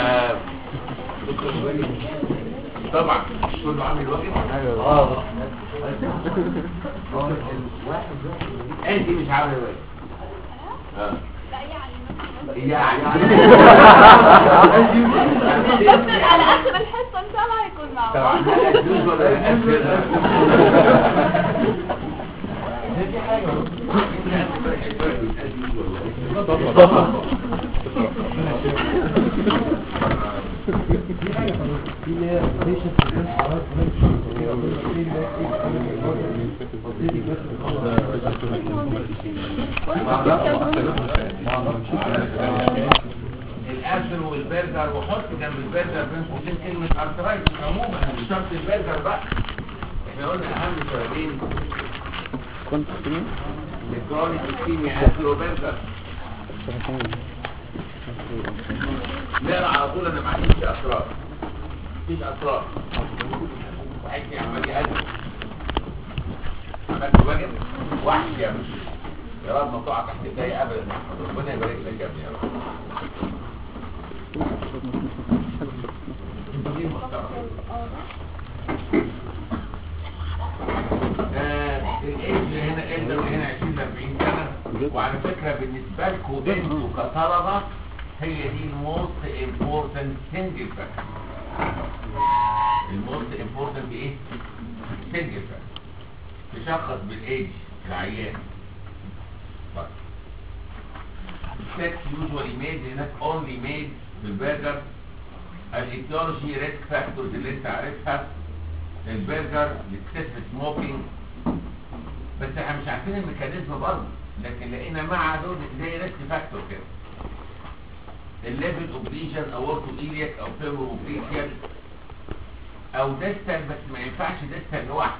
آه، طبعا كله عامل واجب اه انت مش عامل واجب اه لا يعني يعني بس على اخر الحصه ان شاء الله هيكون معه طبعا لا أجوز ولا لا أجوز. دي حاجه في حاجه في اللي هي patient with حرارة الاسر والبرجر وحط جنب البرجر بين قوسين كلمه ارترايتس عموما مش شرط البرجر بقى احنا قلنا اهم سببين كنت فين؟ الكرونيك اسكيميا اسر وبرجر نقرا على طول انا ما عنديش اسرار مفيش اسرار واحد عمال يهدد عملت واجب وحش يا مش يا رب ما تقع تحت ايدي ابدا ربنا يبارك لك يا ابني يا رب انت مين محترم آه، الايدج هنا الدر هنا 20 ل 40 سنه وعلى فكره بالنسبه لكم انتوا كطلبه هي دي الموست امبورتنت سنجل فاكتور الموست امبورتنت ايه؟ سنجل فاكتور تشخص بالايدج العيان طيب sex usually made هناك only made بالبرجر الايتيولوجي ريسك فاكتورز اللي انت عارفها البرجر الاكسس سموكينج بس احنا مش عارفين الميكانيزم برضه لكن لقينا مع دول زي ريسك فاكتور كده الليفل اوف ليجن اورتو ايليك او فيبرو بريكيال او ديستال بس ما ينفعش ديستال لوحده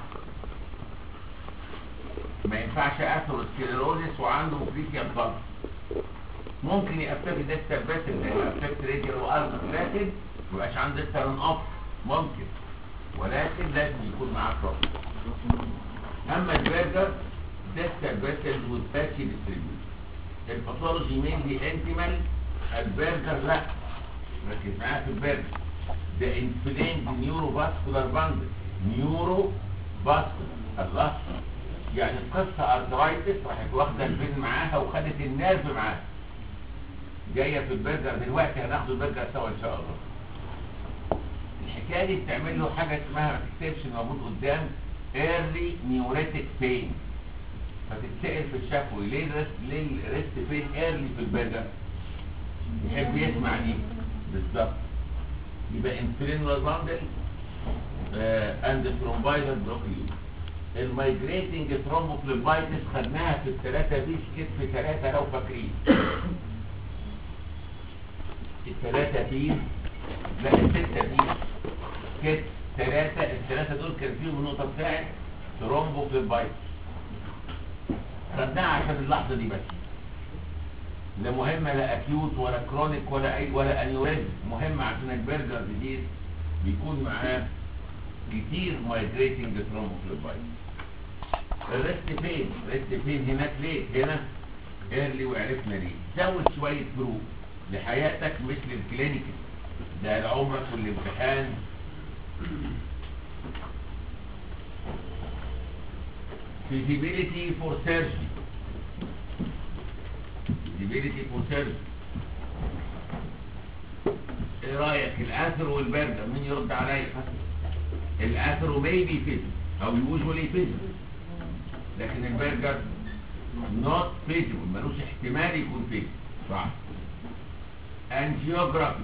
ما ينفعش اثيروسكليروزيس وعنده بريكيال برضه ممكن يأفكت ديستال بس اللي يأفكت ريديال وألفا لكن ما يبقاش عنده ديستال اوف ممكن ولكن لازم يكون معاه بروبلم اما البرجر ديستال بس والباتشي ديستريبيوت الباثولوجي مينلي انتيمال البرجر لا ركز معايا في البرجر ده انفليند نيورو فاسكولار باندل نيورو فاسكولار الله يعني القصه ارترايتس راحت واخده البين معاها وخدت النيرف معاها جايه في البرجر دلوقتي هناخد البرجر سوا ان شاء الله الحكايه دي بتعمل له حاجه اسمها اكسبشن موجود قدام ايرلي نيوريتك بين فتتسال في الشفوي ليه الريست ليه الريست بين ايرلي في البرجر يحب يسمع دي بالظبط يبقى انفلينوال باندل اند ثرومبايلر بروكليو المايجريتنج ثرومبوفليبايتس خدناها في الثلاثه بيس كتف ثلاثه لو فاكرين الثلاثه بيس لا الستة دي كده ثلاثة الثلاثة دول كان فيهم النقطة بتاعت ترومبو في البايت خدناها عشان اللحظة دي بس لا مهمة لا اكيوت ولا كرونيك ولا اي ولا انيوريزم مهمة عشان البرجر جديد بيكون معاه كتير مايجريتنج ترومبو في البايت الريست فين؟ الريست فين هناك ليه؟ هنا ايرلي وعرفنا ليه زود شوية فروق لحياتك مش للكلينيكال ده العمرة والامتحان feasibility for surgery feasibility for surgery ايه رايك الاثر والبرجر مين يرد عليا الاثر maybe feasible او usually feasible لكن البرجر not feasible ملوش احتمال يكون feasible صح angiography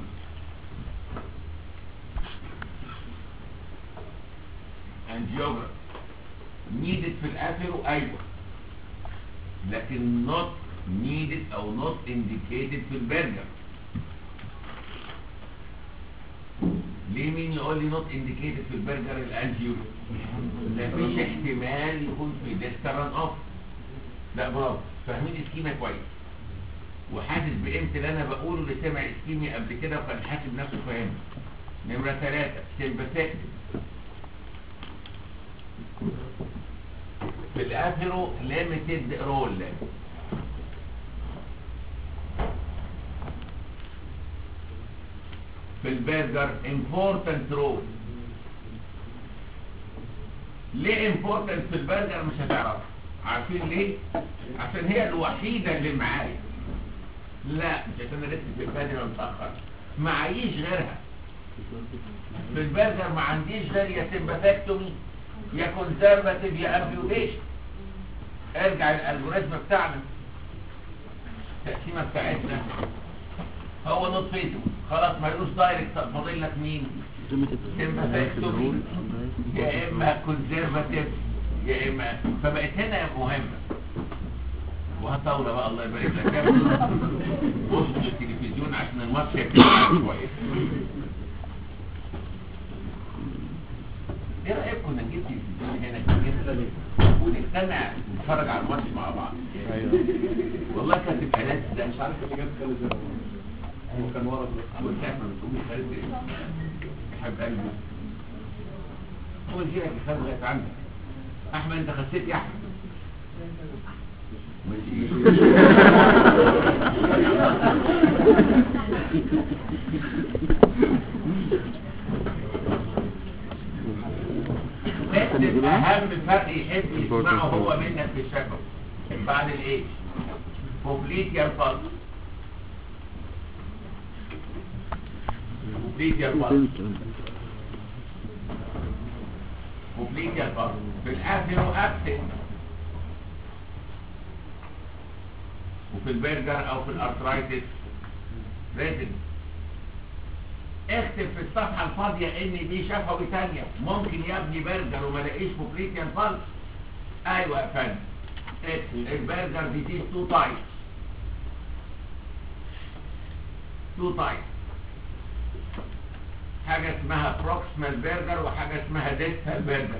angiography needed في الأثر أيوة لكن not needed أو not indicated في البرجر ليه مين يقول لي not indicated في البرجر الانجيو مفيش احتمال يكون في ديستران اوف لا برافو فاهمين السكيما كويس وحاسس بقيمة اللي انا بقوله اللي سمع اسكيمي قبل كده وكان حاسب نفسه فاهم نمرة ثلاثة سيمباثيك في الاثرو ليميتد رول في البرجر important role ليه important في البرجر مش هتعرف عارفين ليه عشان هي الوحيدة اللي معايا لا مش عشان انا لسه في البادي متأخر معيش غيرها في البرجر ما عنديش غير يا سمباثكتومي يا كونزرفاتيف يا امبيوتيشن ارجع الالجوريزم بتاعنا التقسيمه بتاعتنا هو نوت فيتو خلاص ملوش دايركت فاضل لك مين سمباثكتومي يا اما كونزرفاتيف يا اما فبقت هنا مهمه وهطاوله بقى الله يبارك لك يا ابني. بص في التلفزيون عشان الماتش يكون شويه ايه رايكم نجيب تلفزيون هنا كده ونجتمع نتفرج على الماتش مع بعض والله كانت تبقى لذة مش عارف اللي جاب خالد زمان هو كان ورا بس أول ساعة ما بتقوم خالد إيه؟ يحب قلبه هو يجي لك يا خالد لغاية عندك أحمد أنت خسيت يا أحمد ماشي اكتب أهم فرق يحب يسمعه هو منك في الشكل بعد الإيش بوبليتيا الفضل بوبليتيا الفضل بوبليتيا الفضل في الأثيرو أبسن وفي البرجر أو في الأرترايتس ريتن اكتب في الصفحة الفاضية ان دي شفوي تانية ممكن يا ابني برجر وما لاقيش بوبليتيا الفضل ايوه يا فندم اكتب البرجر دي دي تو تايبس تو تايبس حاجة اسمها بروكسيمال برجر وحاجة اسمها ديستال برجر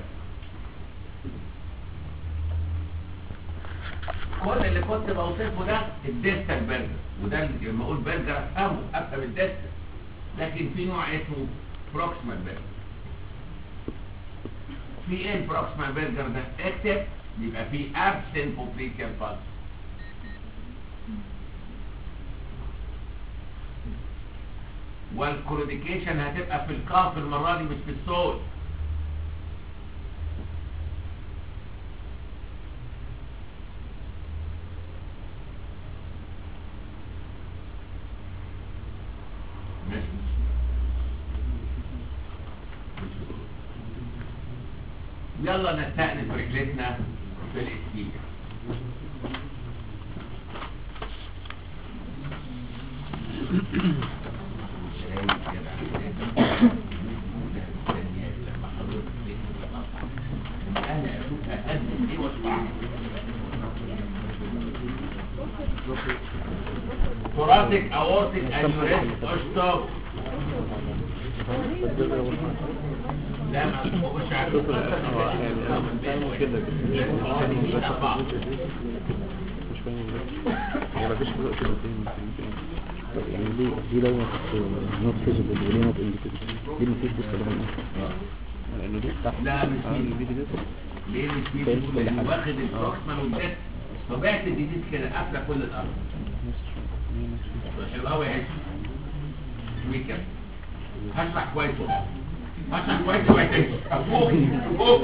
كل اللي كنت بوصفه ده الديستال برجر وده اللي لما اقول برجر افهمه افهم الديستال لكن في نوع اسمه بروكسيمال برجر في ايه البروكسيمال برجر ده اكتب يبقى في ابسنت بوبليكال فالس والكوروديكيشن هتبقى في الكاف المرة دي مش في الصوت مش يلا نستأنف رحلتنا في الإسكية أنا أشوف أقدم إيه وأطلع ثوراسيك أورتيك أنيوريزم أشطب لا ما مش عارف كده مين أربعة مش فاهم هو مفيش فروق كده بين يعني دي دي لو نوت فيزبل ودي نوت انديكيتد دي المفروض تستخدم لانه دي تحت لا مش اه مين. دي دي ليه مش فيه فاهم بيقول كل إن حاجة. واخد البروكسمان والديت طبيعة الجديد كده قافلة كل الأرض حلو قوي يا عيش ويكند هشرح كويس والله هشرح كويس اوعي تعيش فوق فوق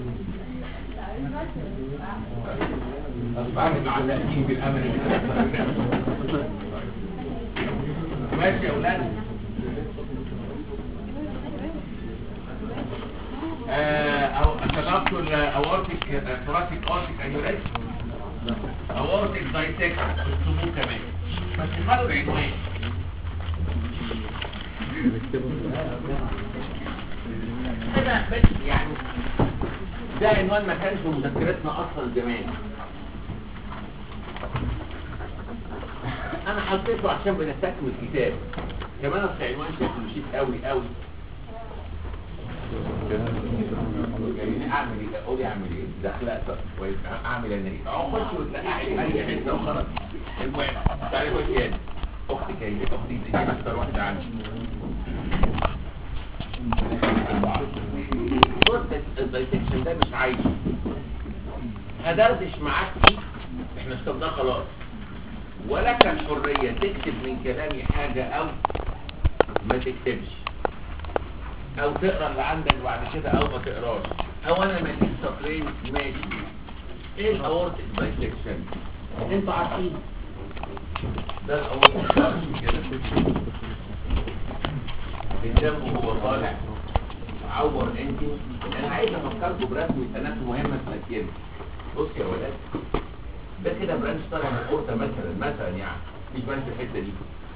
أصبحت مع تأكيد بالأمل ماشي يا أولاد آه، أو كتبت الأورتيك ثوراسيك أورتيك أنيوريزم أورتيك دايتكت اكتبوه كمان بس خلوا العنوان كده بس يعني ده عنوان ما كانش في مذكرتنا اصلا زمان انا حطيته عشان بنستكمل الكتاب كمان اصل عنوان شكله شيك قوي قوي يعني اعمل ايه اقول اعمل ايه داخله كويس اعمل انا ايه اهو خش وتلاقي اي حته وخلاص المهم تعالى خش يعني اختي كايده اختي دي اكتر واحده عندي بص الدايسكشن ده مش عايز هدردش معاك فيه احنا اشتغلناه خلاص ولك الحرية تكتب من كلامي حاجة او ما تكتبش او تقرا اللي عندك بعد كده او ما تقراش او انا ماليش سطرين ماشي ايه الاورتيك بايسكشن انتوا عارفين ده الاورتيك بايسكشن كده الدم وهو طالع عور انت انا عايز افكركم برسم الانات مهمه في الكيمياء بص يا ولاد ده كده برانش طالع من الاورطه مثلا مثلا يعني مش برانش الحته دي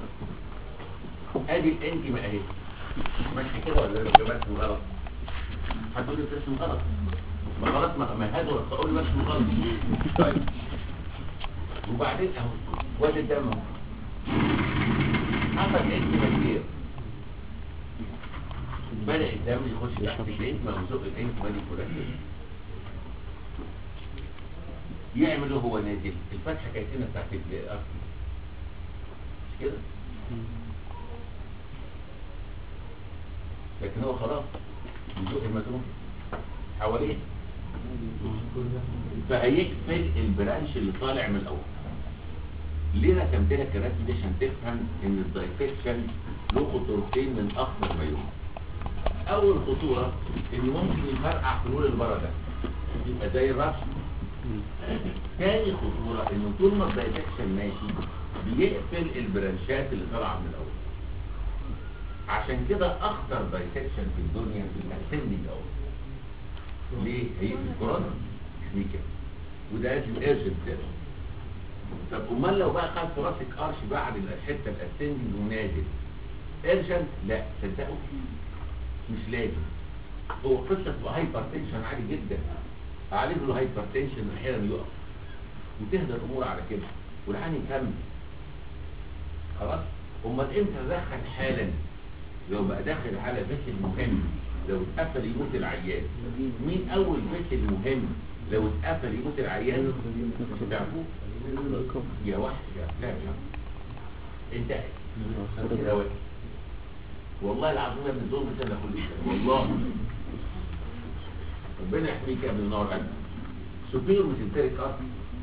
ادي الانتي اهي ماشي كده ولا انا برسم غلط هتقولي بترسم غلط ما خلاص ما ما هذا ولا تقول برسم غلط طيب وبعدين اهو وادي الدم اهو حصل انتي بكتير بدأ الدم يخش تحت الانت ممسوك الانت مانيبولاتيف يعمل له هو نازل الفتحة كانت هنا بتاعت الأرض مش كده لكن هو خلاص يزق المجروح حواليه فهيقفل البرانش اللي طالع من الاول ليه رسمت لك الرسم دي عشان تفهم ان الدايفكشن له خطورتين من اخطر ما يمكن اول خطوره ان ممكن يفرقع فلول البره ده يبقى زي الرش تاني خطوره انه طول ما الدايفكشن ماشي بيقفل البرانشات اللي طالعه من الاول عشان كده اخطر دايسكشن في الدنيا في الاسندنج اول ليه هي في الكورونا ميكا وده لازم ايرجنت طب امال لو بقى خدت راسك قرش بعد الحته الاسندنج ونازل ايرجنت لا صدقوا مش لازم هو قصه تبقى هايبر تنشن عالي جدا اعالج له هايبر تنشن احيانا يقف وتهدى الامور على كده والعين يكمل خلاص امال امتى ادخل حالا لو بقى داخل على فشل مهم لو اتقفل يموت العيان مين اول فشل مهم لو اتقفل يموت العيان تعرفوه يا واحد يا لا لا انت يا واحد. والله العظيم يا ابن الظلم سنة كل شيء والله ربنا يحميك يا ابن النار عنك سوبير ميزنتريك ارت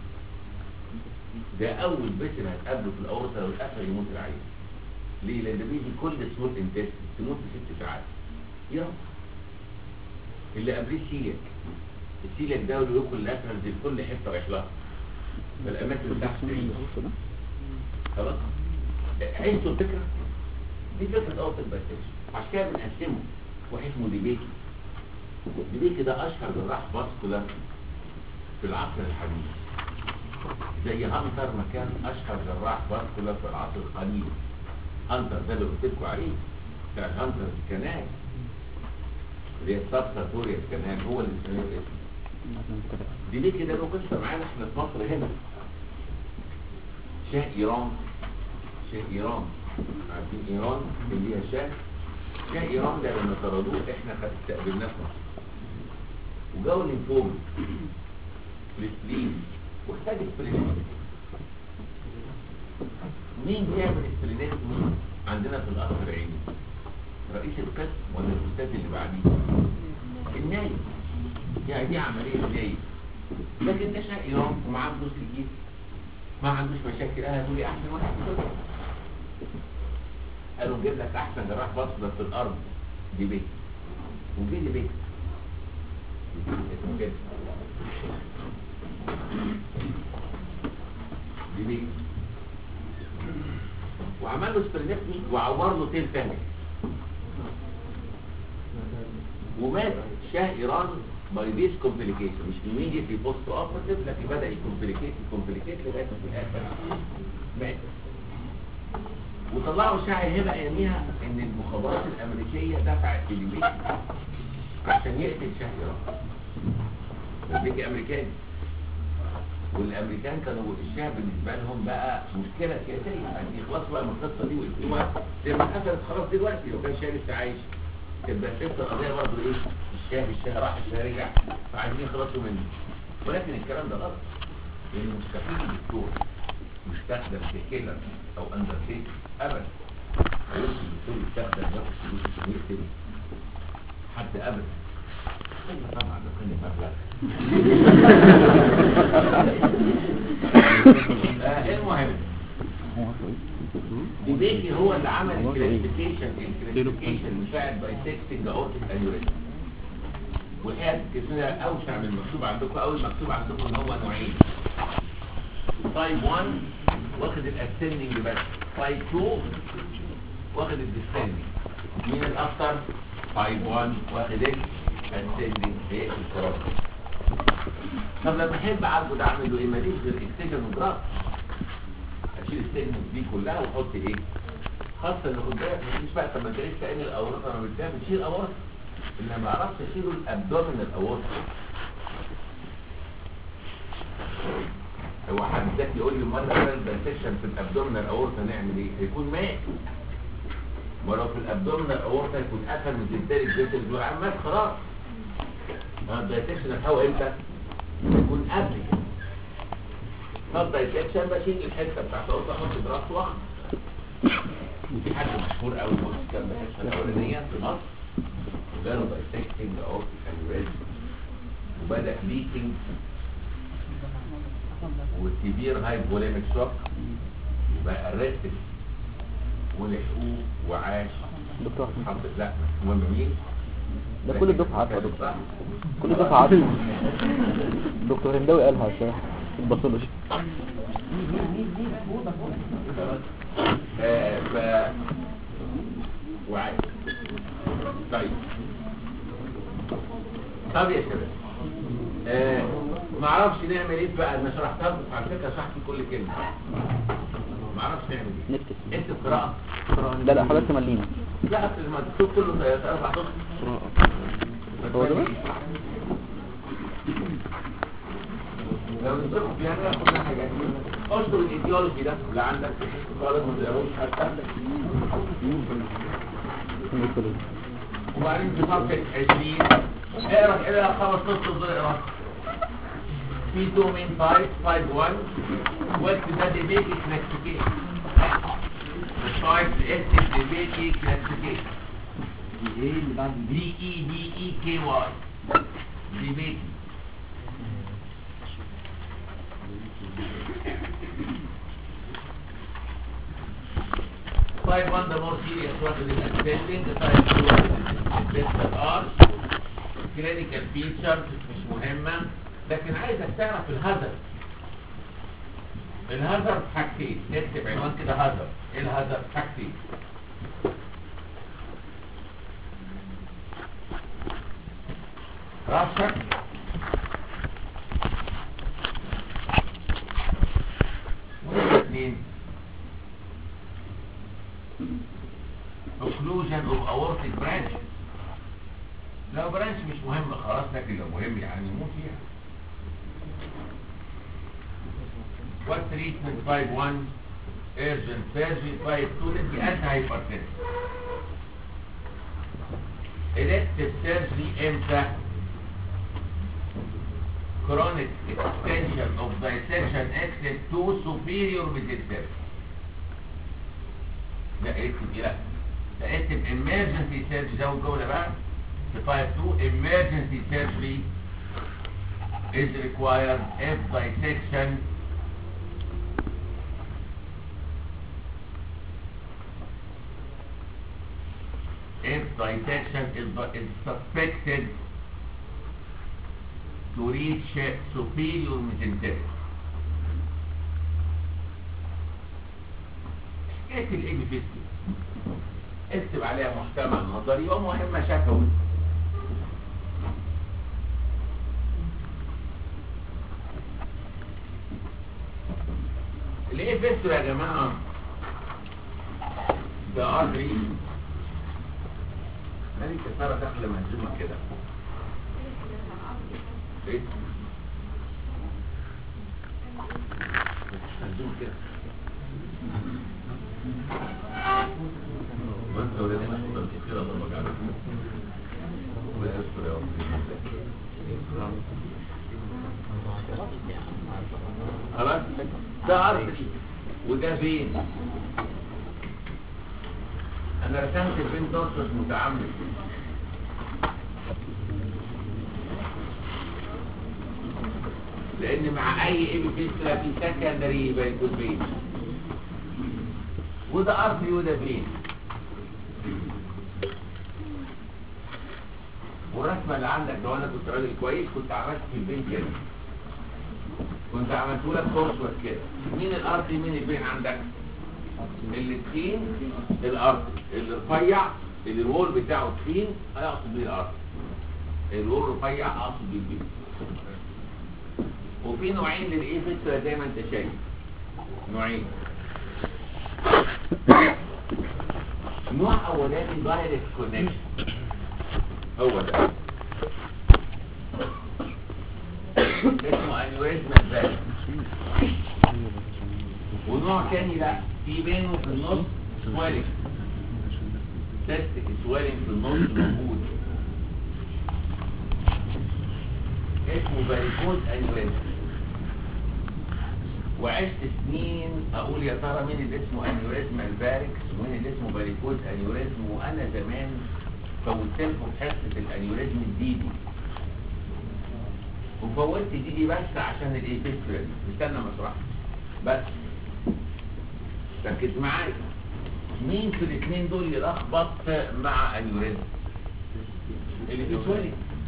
ده اول بشر هتقابله في الاورطه لو اتقفل يموت العيان ليه لان بيجي كل سمول انتست تموت في ست ساعات يلا اللي قبليه السيلك السيلك ده اللي ياكل الاسهل دي كل حته رايح لها الاماكن اللي تحت بعيد خلاص عايزوا الفكره دي فكره اول البايسكشن عشان كده بنقسمه واحد اسمه ديبيكي ديبيكي ده اشهر جراح فاسكولار في العصر الحديث زي هانتر ما كان اشهر جراح فاسكولار في العصر القديم هانتر ده اللي قلت لكم عليه بتاع هانتر الكنال اللي هي السبساتوريا الكنال هو اللي بيسميه الاسم دي ليه كده له قصه معانا احنا في مصر هنا شاه ايران شاه ايران عارفين ايران كان ليها شاه شاه ايران ده لما طردوه احنا خد- استقبلناه في مصر وجو الليمفوما فلسطين واحتاج سبلينات مين بيعمل سبلينات مين عندنا في القصر العيني رئيس القسم ولا الاستاذ اللي بعديه النايب يعني دي عمليه نايب لكن ده شاه ايران ومعاه فلوس كتير ما عندوش مشاكل انا هتقولي احسن واحد في الدنيا قالوا نجيب لك احسن جراح بطل في الارض دي بيت وجي دي بيت اسمه كده دي بيت وعمل له سبرينكتومي وعور له تيل تاني ومات شاه ايران باي ذيس كومبليكيشن مش immediately بوست اوبرتيف لكن بدا يكومبليكيت يكومبليكيت لغايه في الاخر مات وطلعوا شائعة هبة اياميها ان المخابرات الامريكية دفعت لليبيا عشان يقتل شاه ايران الامريكي امريكاني والامريكان كانوا الشاه بالنسبه لهم بقى مشكله سياسيه يعني يخلصوا بقى من القصه دي ويقتلوها زي ما اتقتلت خلاص دلوقتي لو كان الشاه لسه عايش تبقى ست القضيه برضه ايه الشاه الشاه راح الشاه رجع فعايزين يخلصوا منه ولكن الكلام ده غلط لان مستحيل الدكتور يستخدم كيلر او اندرتيك ابدا ما يمكن الدكتور يستخدم ياخد فلوس عشان يقتل حد ابدا إلا طبعا لو كان المبلغ آه، المهم هو اصله ايه؟ ديبيكي هو اللي عمل هو أصله إيه؟ الكلاسيفيكيشن الكلاسيفيكيشن بتاع البايسكتنج اورتيك انيوريزم والحقيقه كده اوسع من المكتوب عندكم قوي مكتوب عندكم ان هو نوعين تايب 1 واخد الاسندنج بس تايب 2 واخد الديسندنج مين الاكتر تايب 1 واخد الاسندنج في الكرات طب لما احب اعالجه ده اعمل له ايه ماليش غير اكسجن وجراف اشيل السيجمنت دي كلها واحط ايه خاصه ان خد بالك مفيش بقى طب ما انت لسه قايل الاورطه انا بتاع بتشيل اورطه اللي ما اعرفش اشيله الابدومينال اورطه هو حد ذاك يقول لي مره كده الدايسكشن في الابدومينال اورطه نعمل ايه هيكون مات ولو في الابدومينال اورطه يكون قفل من الدارج فيسلز وعمال خلاص ما الدايسكشن الهواء امتى يكون قبل كده طب دايسكشن بشيل الحته بتاعت الاورطه احط براس واخد في حد مشهور قوي بص كان الحته الاولانيه في مصر وجاله دايسكتنج اورتيك انيوريزم وبدا ليكينج وسيفير هايبوليميك شوك بقى ريستد ولحقوه وعاش دكتور أحمد. حط لا المهم مين ده كل الدفعة عارفة يا دكتور كل الدفعة عارفة دكتور هنداوي قالها الصراحة في الباثولوجي آه، ف وعاش طيب طب يا شباب آه ما اعرفش نعمل ايه بقى انا شرحتها لكم على فكره شرحت كل كلمه ما اعرفش نعمل ايه نكتب اكتب قراءه لا لا حضرتك ملينا لا اصل المكتوب كله في اربع نقط هو ده بس؟ لو نشوف يعني ناخد حاجات اشطر الايديولوجي ده اللي عندك خالص ما تقراوش حتى الباثولوجي. وبعدين في صفحه 20 اقرا كده خمس نص الظل اقرا في دومين 5 5 1 واكتب ده ديبيتي كلاسيفيكيشن الفايف اسم ديبيتي كلاسيفيكيشن ايه اللي بعد دي اي دي اي كي واي ديبيتي Type 1 the more serious one is ascending, type 2 is distal arch, clinical features مش مهمة لكن عايزك تعرف الهازارد الهازارد حاجتين اكتب عنوان كده هازارد ايه الهازارد حاجتين راسك اثنين occlusion of aortic branch لو برانش مش مهم خلاص لكن لو مهم يعني يموت فيها what treatment type 1 urgent surgery type 2 ندي anti hypertension elective surgery امتى chronic extension of dissection exit to superior mesentery لا اكتب ايه لا ده اكتب emergency surgery زود جمله بقى في type 2 emergency surgery is required if dissection if dissection is, is suspected to reach superior mesentery اكتب الاي بي اكتب عليها محتمل نظري ومهمة شفوي الايه فيستو يا جماعة ده ارضي هذه كسارة داخلة مهزومة كده ايه مهزوم كده وانت لو لدينا خطة كده ضربك على ويستر يا رب خلاص ده عرض وده فين انا رسمت البين دورسس متعمد لان مع اي ابي فيستولا في سكندري يبقى يكون فين وده ارضي وده بين والرسمه اللي عندك لو انا كنت راجل كويس كنت عملت في البين كده كنت عملت لك كورسوت كده مين الارضي مين البين عندك اللي تخين الارض اللي رفيع اللي الوول بتاعه تخين هيقصد بيه الارض الوول رفيع اقصد بيه البين وفي نوعين للايه فيستولا زي ما انت شايف نوعين نوع اولاني دايركت كونكشن هو ده اسمه انيوريزمال فالف ونوع تاني لا في بينه في النص سوالف تستك سوالف في النص موجود اسمه باريكوز انيوريزم وعشت سنين اقول يا ترى مين اللي اسمه انيوريزم الباركس ومين اللي اسمه باريكوز انيوريزم وانا زمان فوتت لكم حصه الانيوريزم الديدي وفوتت ديدي بس عشان الايبيسترا دي استنى ما اشرحها بس ركز معايا مين في الاثنين دول يلخبط مع انيوريزم اللي في سوري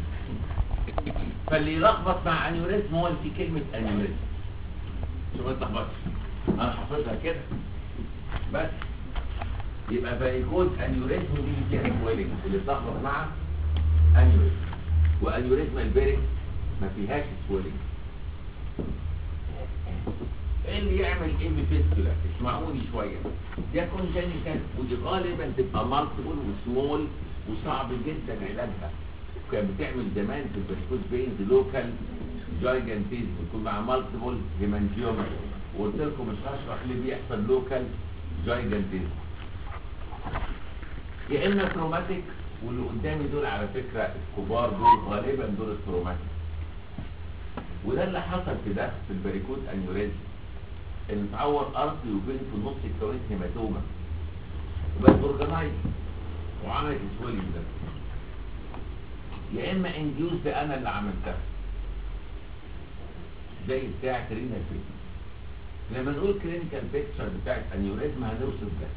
فاللي يلخبط مع انيوريزم هو اللي في كلمه انيوريزم شوف ما تلخبطش انا حافظها كده بس يبقى فاريكوز انيوريزم دي اللي فيها سويلنج اللي بتلخبط مع انيوريزم وانيوريزم البيرك ما فيهاش سويلنج ايه اللي يعمل ايه بفيستولا اسمعوني شويه ده كونجنيتال ودي غالبا تبقى مالتيبل وسمول وصعب جدا علاجها كان بتعمل زمان في البريكوز بينز لوكال جايجانتيزم يكون مع مالتيبل هيمانجيوما وقلت لكم مش هشرح ليه بيحصل لوكال جايجانتيزم يا اما كروماتيك واللي قدامي دول على فكره الكبار دول غالبا دول الكروماتيك وده اللي حصل في ده في البريكوز انيوريزم ان اتعور ارضي وبين في النص اتكونت هيماتوما وبقت اورجنايز وعملت سويلنج ده يا اما انديوز انا اللي عملتها زي بتاعه رينا فيت لما نقول كلينيكال بيكتشر بتاعت انيوريزم هنوصف ده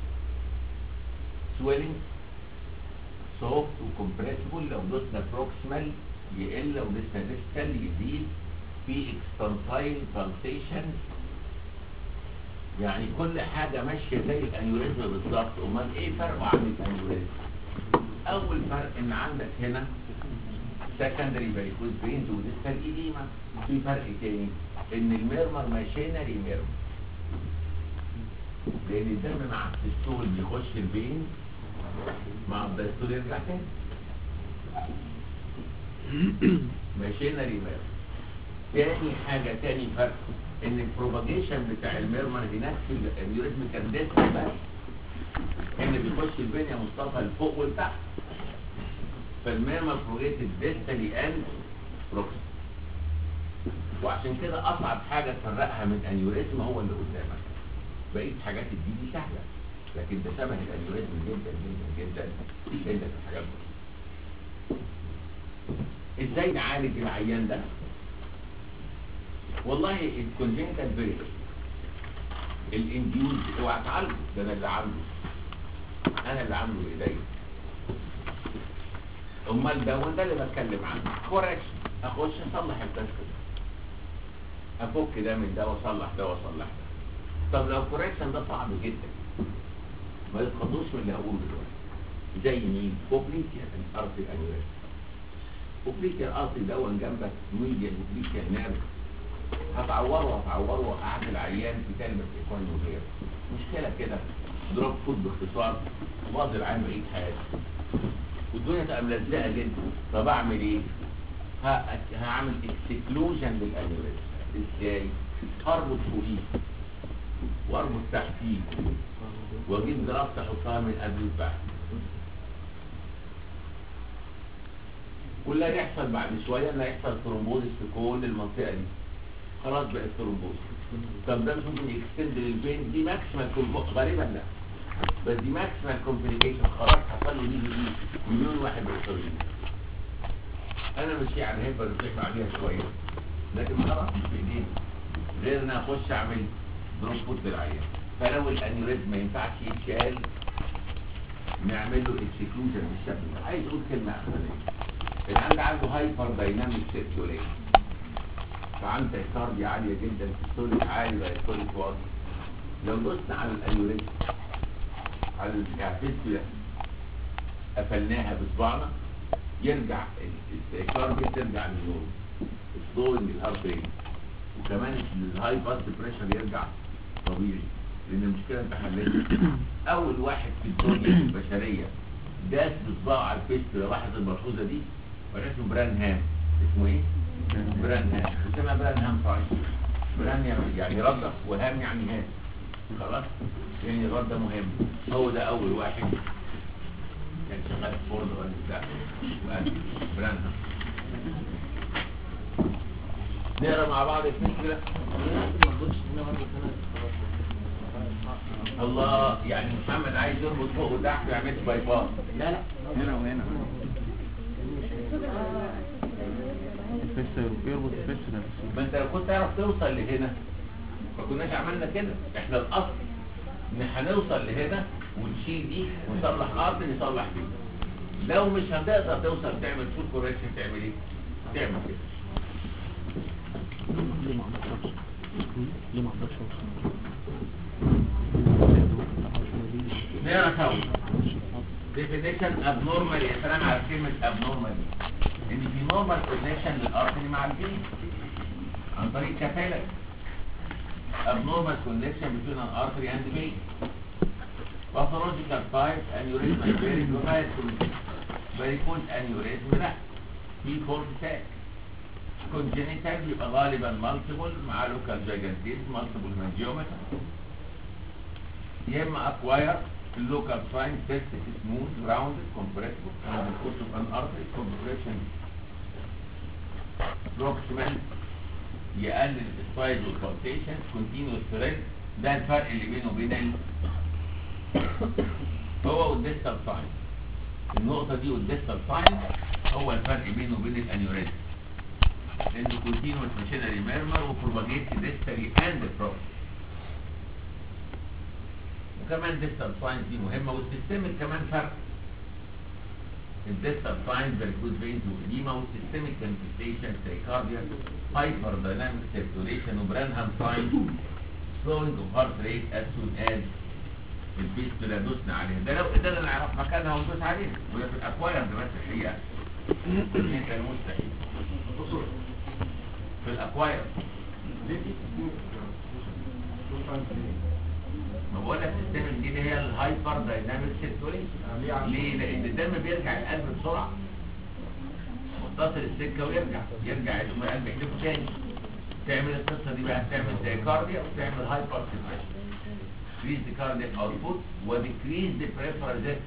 سويلنج سوفت وكمبريسبل لو دوسنا بروكسيمال يقل لو دوسنا ديستال يزيد في اكستنسايل بالسيشن يعني كل حاجة ماشية زي الانيوريزم بالظبط امال ايه فرقه عن الانيوريزم اول فرق ان عندك هنا سكندري فاريكوز بينز وديستال ايديما في فرق تاني ان الميرمر ماشينري ميرمر لان الدم مع السيستول بيخش البين مع الدستول يرجع تاني ماشينري ميرمر تاني حاجة تاني فرق ان البروباجيشن بتاع الميرمر هناك في الانيوريزم كان ديستال بس ان بيخش البين يا مصطفى لفوق ولتحت فالميرمر بروجيتد ديستالي اند بروكسي وعشان كده اصعب حاجه تفرقها من انيوريزم هو اللي قدامك بقيه حاجات الدي دي سهله لكن ده شبه الانيوريزم جدا جدا جدا جدا في الحاجات دي ازاي نعالج العيان ده والله الكونجنتال فيريك الانديوز اوعى تعالجه ده انا اللي عامله انا اللي عامله بايديا امال ده وده اللي بتكلم عنه كوركشن اخش اصلح التشخيص افك ده من ده واصلح ده واصلح ده طب لو كوركشن ده صعب جدا ما يتخضوش من اللي هقوله دلوقتي زي مين اوبليكيا الارض الانيوريزم اوبليكيا الارض دون جنبك ميديا اوبليكيا نيرف هتعوره هتعوره وقعت العيان في كلمه ايكون وغيره مشكله كده دروب فود باختصار باظ العيان بقيت حياتي والدنيا تبقى ملزقه جدا طب اعمل ايه؟ ه- هعمل اكسكلوجن للانيوريزم ازاي؟ هربط فوقيه واربط تحتيه واجيب جرافت احطها من قبل وبعد واللي هيحصل بعد شويه ان هيحصل ثرومبوزس في كل المنطقه دي خلاص بقت ثرومبوزس طب ده مش ممكن يكستند للبين دي ماكسيمال غالبا لا بس دي ماكسيمال كومبليكيشن خلاص حصل له دي دي مليون واحد بيحصل انا مش يعني هيبقى نصيح عليها شويه لكن خلاص مش بايدينا غير ان اخش اعمل دروب فوت للعيان فلو الانيوريزم ما ينفعش يتشال نعمل له اكسكلوجن بالشكل ده عايز اقول كلمه اخرانيه الان عنده هايبر دايناميك سيركيوليشن فعنده كارديا عاليه جدا سيستوليك عالي دايستوليك واطي لو دوسنا على الانيوريزم على الفيستولا قفلناها بصبعنا يرجع ال- الكارديا ترجع للنور سلوينج الهارت ريت وكمان الهاي باس بريشر يرجع طبيعي لان المشكله انت حلتها اول واحد في الدنيا البشريه داس بصباعه على الفيستولا لاحظ الملحوظه دي واحد اسمه برانهام اسمه ايه؟ برانهام اسمها برانهام صحيح برانهام يعني رده وهام يعني هام خلاص يعني الرده مهم هو ده اول واحد كان شغال في فورد ولا بتاع وقال برانهام نقرا مع بعض الفكره الله يعني محمد عايز يربط فوق وتحت ويعمل باي باس لا لا هنا وهنا الفيستر يربط الفيستر ما انت لو كنت تعرف توصل لهنا ما كناش عملنا كده احنا الاصل ان هنوصل لهنا ونشيل دي ونصلح ارض نصلح دي لو مش هتقدر توصل تعمل فول كوريكشن تعمل ايه؟ تعمل كده ليه ما عملتش ليه ما عملتش نقرا سوا definition abnormal يا سلام على كلمة abnormal ان في normal connection للارتري مع الفين عن طريق كفالة abnormal connection between an artery and vein pathological type aneurysm and very varicose aneurysm لا في فورس تاك congenital يبقى غالبا multiple مع local gigantism multiple mangiometer يا اما acquire اللوكال ساين تيست سموث راوند كومبريسبل and the course of an artery compression proximal يقلل السايز والبالتيشن continuous thread ده الفرق اللي بينه وبين ال هو والديستال ساين النقطة دي والديستال ساين هو الفرق بينه وبين الانيوريزم لانه continuous machinery murmur وبروباجيت distally and proximal وكمان ديستال ساينز دي مهمه والسيستمك كمان فرق الديستال ساينز فيريكوز فينز وإديما والسيستمك كانفستيشن تريكارديا هايبر دايناميك سيركيوليشن وبرانهام ساينز slowing of heart rate as soon as الفيستولا دوسنا عليها ده لو قدرنا نعرف مكانها وندوس عليها وهي في الاكواير ده بس الحقيقه انت المستحيل في الاكواير ما بقول لك السيستم دي اللي هي الهايبر دايناميك سيركوليشن ليه؟ لان الدم بيرجع القلب بسرعه متصل السكه ويرجع يرجع القلب يحدفه تاني تعمل القصه دي بقى تعمل تايكارديا وتعمل هايبر سيركوليشن increase the cardiac output و decrease the peripheral resistance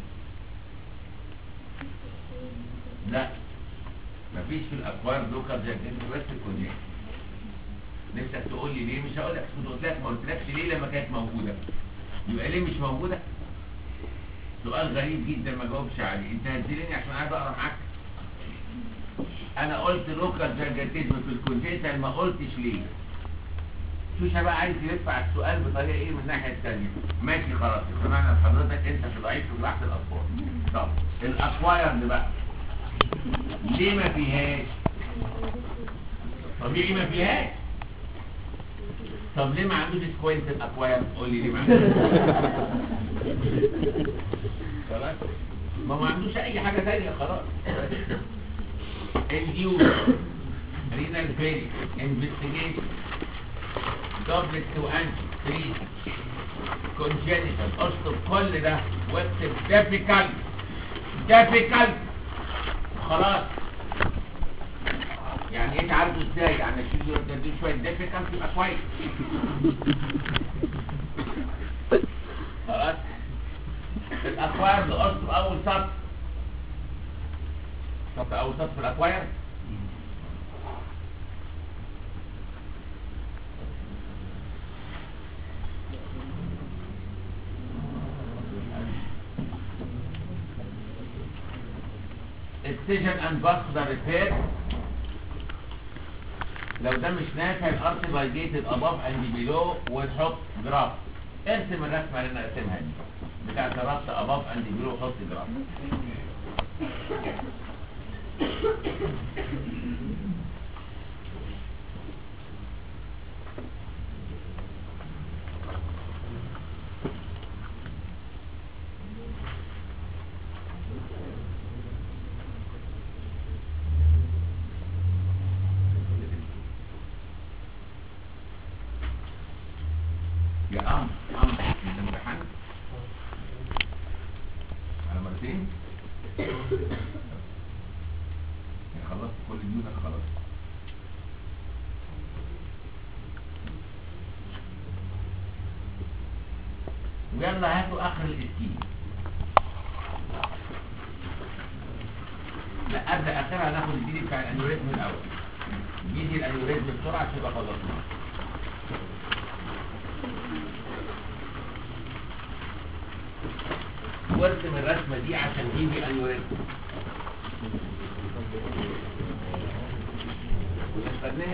لا مفيش في الاكوار لوكال جاكيت بس الكونجكت نفسك تقول لي ليه مش هقول لك كنت قلت لك ما قلتلكش ليه لما كانت موجوده يبقى ليه مش موجوده سؤال غريب جدا ما جاوبش عليه انت هتزيلني عشان قاعد اقرا معاك انا قلت لوكال جاكيتيزم في الكونجكت ما قلتش ليه شوشة بقى عايز يدفع السؤال بطريقه ايه من الناحيه الثانيه ماشي خلاص سمعنا لحضرتك انت في ضعيف في بحث الاطفال طب الاكوايرد بقى ليه ما فيهاش طبيعي ما فيهاش طب ليه ما عندوش سكوينت الاكوايرد قول لي ليه ما عندوش خلاص ما ما عندوش اي حاجه ثانيه خلاص انديوز رينال فيلي انفستيجيشن دوبلت تو انتي تريد كونجينيتال اشطب كل ده واكتب ديفيكالت ديفيكالت خلاص يعني ايه تعالجوا ازاي يعني اشيل له دي شويه ديفيكالت يبقى كويس خلاص الاكواير اشطب اول سطر سطر اول سطر في الاكواير excision and vascular repair لو ده مش نافع الارت لايجيتد above and below ونحط جراف ارسم الرسمه اللي انا راسمها دي بتاعت الربط اباف اند بيلو خط جراف يا أمر أمر أنت امتحنت على مرتين يعني خلصت كل ديونك خلاص ويلا هاتوا آخر الإسكين لا قبل آخرها ناخد الجديد بتاع الأنيوريزم الأول جديد الأنيوريزم بسرعة عشان يبقى خلصنا وارسم الرسمة دي عشان تيجي الأنيوريزم ونستناه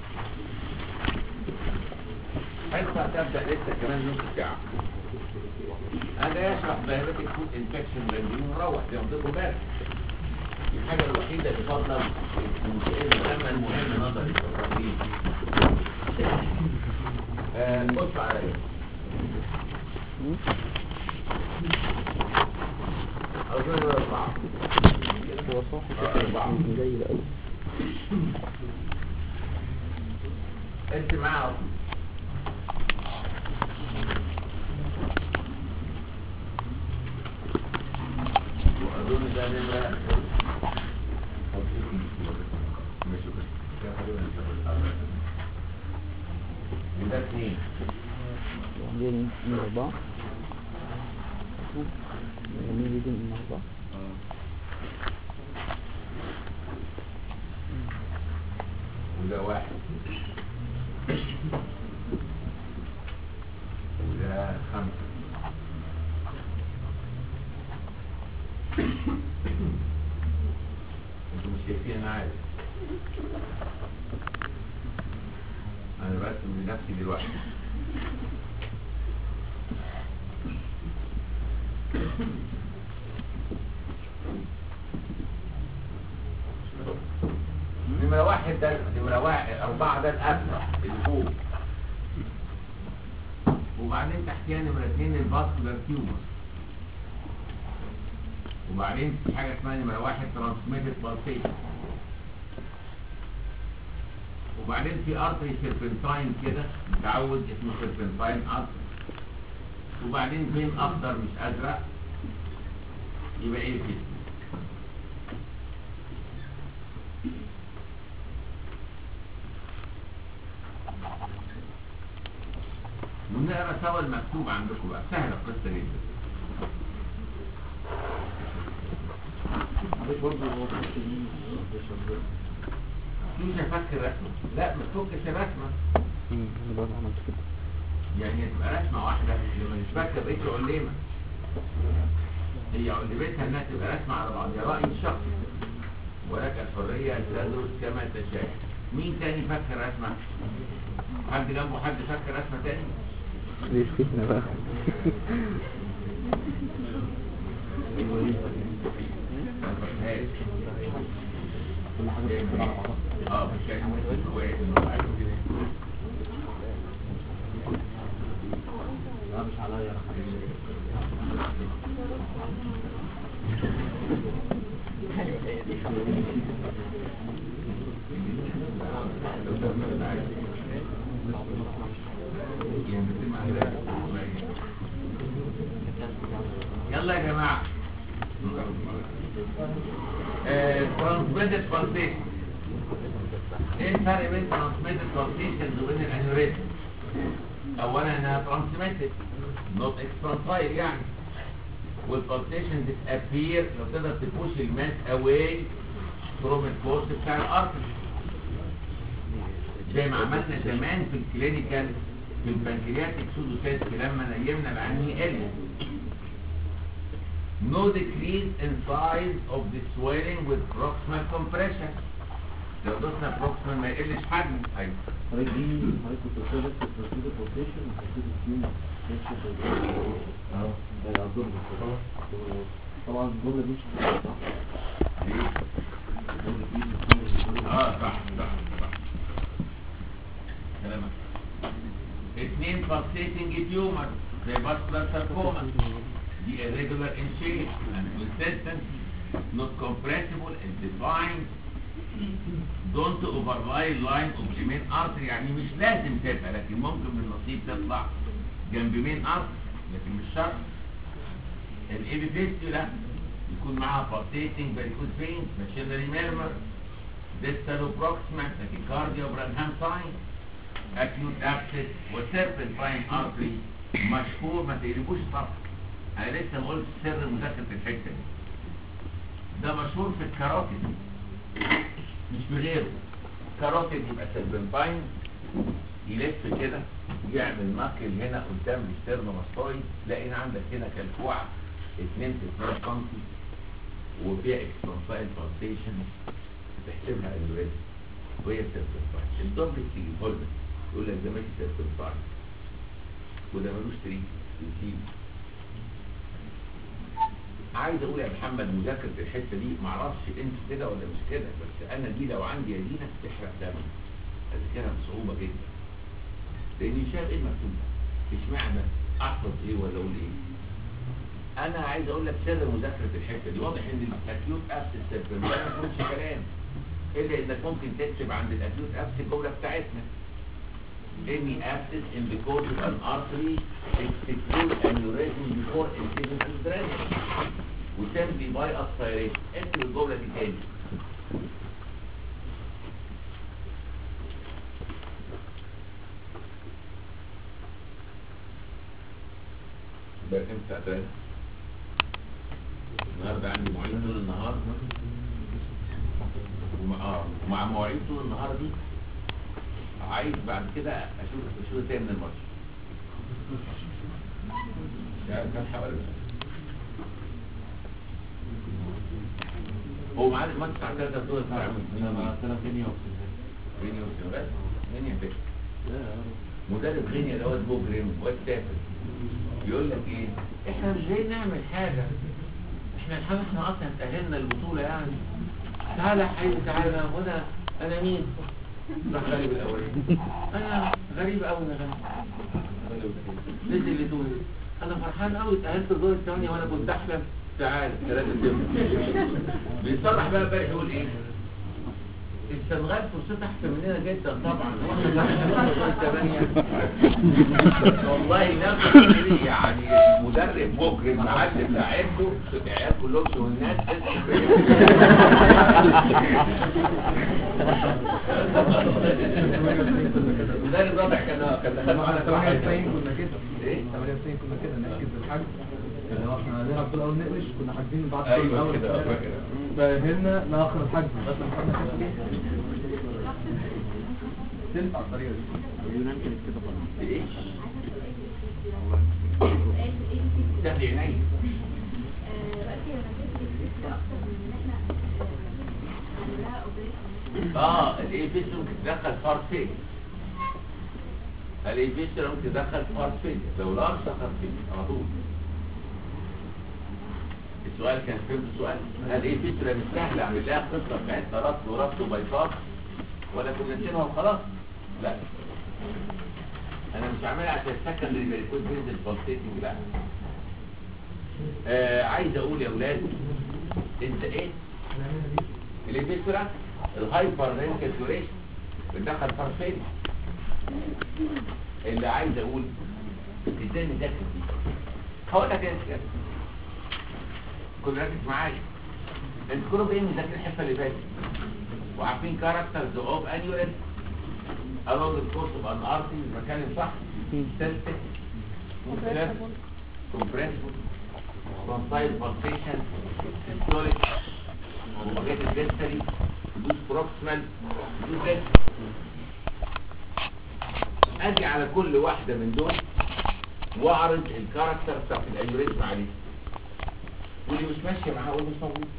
حتى تبدأ لسه كمان نص ساعة أنا يشرح دايرتك فود انفكشن بنزين ونروح زي ما قلت بالك الحاجة الوحيدة اللي فضل المسمى المهم نظري التفاصيل آه، بص عليا أظن أربعة هو صاحب آه، أربعة زي الأول أنت معاه أصلا وأظن ده نمرة ماشي كده. وده اثنين وعندنا من أربعة مين يجي من أربعة وده واحد وده خمسة انتوا مش شايفين انا عارف انا برسم لنفسي دلوقتي نمرة واحد ده نمرة واحد أربعة ده الأسرع اللي فوق وبعدين تحتيها نمرة اتنين الفاسكولار تيومر وبعدين في حاجة اسمها نمرة واحد ترانسميتد بالسيشن وبعدين في ارتري سيربنتاين كده متعود اسمه سيربنتاين ارتري وبعدين فين اخضر مش ازرق يبقى ايه كده ونقرا سوا المكتوب عندكم بقى سهله القصه جدا مش هفكر رسمه لا ما تفكش الرسمه أمم، أنا برضه عملت كده يعني تبقى رسمه واحده لما مش فاكر بقيت علمه هي علمتها انها تبقى رسمه على بعضها راي شخصي ولك الحريه ان تدرس كما تشاء مين تاني فكر رسمه حد جنبه حد فكر رسمه تاني ليه الفتنة بقى ما فكرهاش اه مش كان كويس يلا يا جماعة ترانسميتد بالسيشن ايه الفرق بين ترانسميتد بالسيشن وبين الانيوريزم اولا انها ترانسميتد نوت اكسبانسايل يعني والبالسيشن disappear لو تقدر تبوش الماس اواي فروم الكورس بتاع الارتري زي ما عملنا زمان في الكلينيكال في البنكرياتيك سودوسيست لما نيمنا العينين قلت no decrease in size of the swelling with proximal compression لو دوسنا proximal ما يقلش حجمه ايوه حضرتك دي حضرتك كنت قلت لك في الترانسميتر بوزيشن وترانسميتر تيومر طبعا الجملة دي مش اه صح صح صح كلامك اثنين pulsating tumor زي vascular sarcoma دي irregular in shape and consistent not compressible and defined don't overlie line of the main artery يعني مش لازم تبقى لكن ممكن بالنصيب تطلع جنب مين artery لكن مش شرط الابيفيستولا يكون معاها pulsating varicose veins machinery murmur distal proximal tachycardia وبرانهام ساين acute abscess وserpentine artery مشهور ما تقلبوش صف انا لسه ما قلت سر مذاكره الحته دي ده مشهور في الكاروتيد مش بغيره كاروتيد يبقى سيربنتاين يلف كده يعمل نقل هنا قدام الاسترنوماستويد تلاقي عندك هنا كالكوعه 2 في 2 سم وفيها اكسترنسايل بالسيشن تحسبها الوريد وهي سيربنتاين الدكتور تيجي لك يقول لك ده ماشي سيربنتاين وده ملوش تريد يسيب عايز اقول يا محمد مذاكره الحته دي معرفش انت كده ولا مش كده بس انا دي لو عندي يا دينا تحرق دمي اذاكرها بصعوبه جدا لاني شايف ايه المكتوب ده اشمعنى احفظ ايه ولا اقول ايه انا عايز اقول لك سر مذاكره الحته دي واضح ان الاكيوت ابس سيرفر ما يكونش كلام الا انك ممكن تكتب عند الاكيوت ابس الجمله بتاعتنا any abscess in the course of an artery execute aneurysm before incision and drainage وتمضي by aspiration اكتب الجملة دي تاني بقى كام ساعة تاني النهاردة عندي مواعيد طول النهار ومع آه، ومع مواعيد طول النهار دي عايز بعد كده اشوف اشوف تاني من الماتش مش عارف فتحة ولا لا هو معاه الماتش بتاع 3 دول بتاع انا سنة ثانية غينيا وسنغال غينيا فين مدرب غينيا اللي هو اسمه جريم واد سافر يقول لك ايه احنا مش جايين نعمل حاجة احنا الحمد احنا اصلا تأهلنا البطولة يعني تعالى يا حبيبي تعالى وانا انا مين راح غريب الاول انا غريب قوي انا غريب نزل لتونس انا فرحان قوي اتأهلت الدور الثانية وانا كنت احلم تعال ثلاثة صفر بيصرح بقى امبارح يقول ايه السنغال فرصتها احسن مننا جدا طبعا والله نفس الشيء يعني مدرب مجرم معلم لعبته العيال كلهم والناس المدرب رابع كان كان دخل معانا 98 كنا كده ايه 98 كنا كده نحجز الحجز اللي هو احنا هنلعب في الاول نقلش كنا حاجزين بعد الشوط ايوه الاول كده فاكر فاهمنا لاخر الحجز بس محمد تنفع الطريقه دي اليونان كانت كده خلاص ايه سهل عيني اه الايبيس ممكن تدخل فارسين الايبيس ممكن تدخل فارسين لو لارج فارسين على طول السؤال كان فهمت السؤال هل ايه فكرة مش سهلة اعمل لها قصة بتاعتنا ربط وربط وبيطاط ولا كنا نسيبها وخلاص لا انا مش عاملها عشان السكن اللي بيكون بينزل بالتيتنج لا آه عايز اقول يا اولاد انت ايه اللي بيسرع الهايبر رينكاتوريشن بتدخل فرفين اللي عايز اقول ازاي نذاكر دي هقول لك انت كده كل ركز معايا انت كلكم ايه مذاكرين الحصه اللي فاتت وعارفين كاركترز اوف انيوريز along the course of an artery المكان الصح سيستك compressible frontal pulsation systolic propagated distally reduced proximal reduced distally اجي على كل واحدة من دول واعرض الكاركتر بتاعت الانيوريزم عليه واللي مش ماشية معاه قول مش موجود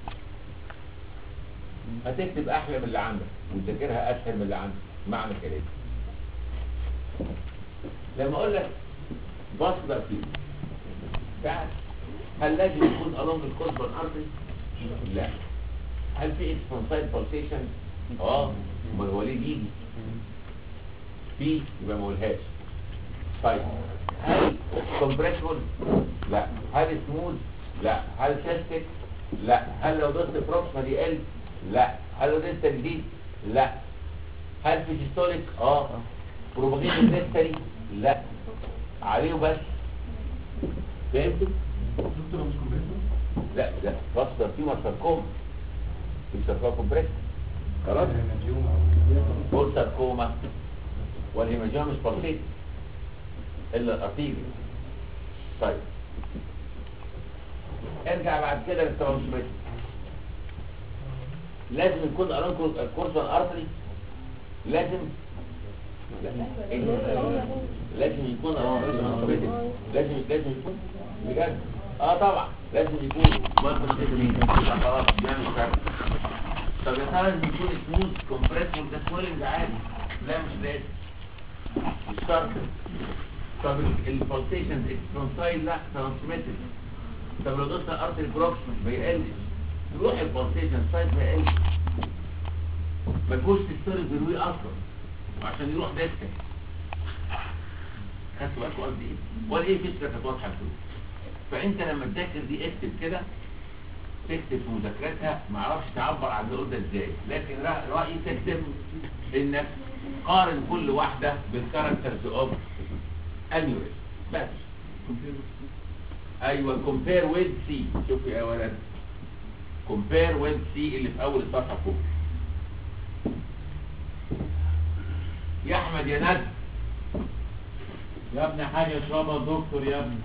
هتكتب احلى من اللي عندك وتذاكرها اسهل من اللي عندك معنى كلامي لما اقول لك فاسكولار فيلد تعال هل لازم يكون along الكوربان ارتري لا هل في اكسبونسايد بالسيشن اه امال هو ليه بيجي في يبقى ما قولهاش طيب هل كومبريسبل لا هل سموث لا هل سيستك لا هل لو ضغط بروكسما دي ال لا هل لو ضغط جديد لا هل في سيستوليك اه بروباجيشن ديستري لا عليه بس فهمتوا دكتور مش كومبريسور لا ده فاصلة فيما ساركوما في ساركوما كومبريس خلاص فور ساركوما والهيماجيوم مش بسيط الا الارتيري طيب ارجع بعد كده للترانسميت لازم يكون ارانكو الكورسون ارتري لازم لا إيه؟ لازم يكون ارانكو لازم لازم يكون بجد اه طبعا لازم يكون مصر تدري خلاص بيعمل فرق طب يا ترى لازم يكون سموث كومبريسور ده سويلنج عادي لا مش لازم مش شرط طب البلسيشن اكسبونسايل لا ترانسميتد طب لو دوست ارتري بروكسيمال ما يقلش يروح البلسيشن سايد ما يقلش ما تكونش تستوري بيروي اصلا وعشان يروح ديسكا خدتوا بالكم قصدي ايه؟ ولا ايه فكره كانت واضحه لكم فانت لما تذاكر دي اكتب كده تكتب في مذاكرتها ما اعرفش تعبر عن اللي قلت ازاي لكن رأ- رايي تكتب انك قارن كل واحده بالكاركترز اوف انيوريزم بس ايوه كومبير ويز سي شوفوا يا ولد كومبير ويز سي اللي في اول الصفحه فوق يا احمد يا ند يا ابني حاجة اشربها الدكتور يا ابني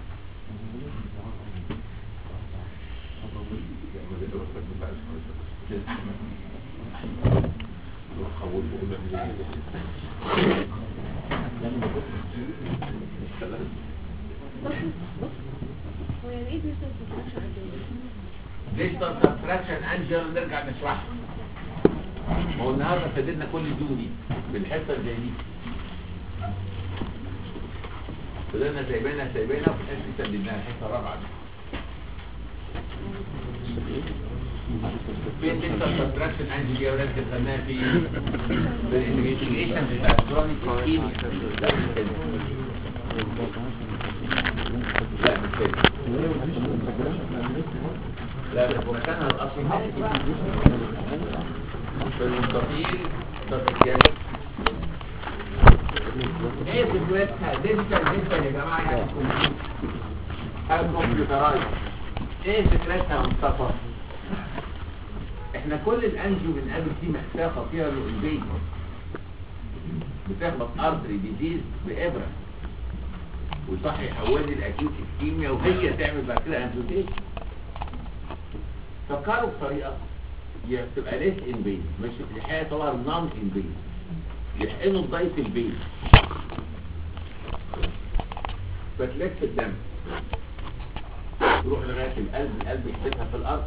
هو يعني ايه ديجيتال سبسكريبشن ديجيتال سبتراكشن انجل نرجع نشرحها ما هو النهارده فادلنا كل دي بالحصه زي دي فضلنا سايبينها سايبينها وفي الحصه دي سددناها الحصه الرابعه دي فين ديجيتال سبتراكشن انجل يا ولاد اللي خدناها في في الانفستيجيشن بتاع كرونيك كيميا لا مش كده لا مش كده لا بس مكانها الاصلي في المستطيل تفكير ايه فكرتها ديجيتال ديجيتال يا جماعه يعني كمبيوتر كمبيوترايز ايه فكرتها يا مصطفى احنا كل الانجيو بنقابل فيه مأساة خطيرة للإنبيج بتخبط ارتري ديزيز بإبرة وصح يحول لي الاكيوت اسكيميا وهي تعمل بعد كده امبوتيشن فكروا بطريقه ي- تبقى ليس انبيز مش الحقيقه طبعا نون انبيز يحقنوا الضيف البيت فتلف الدم تروح لغايه القلب القلب يحبسها في الارض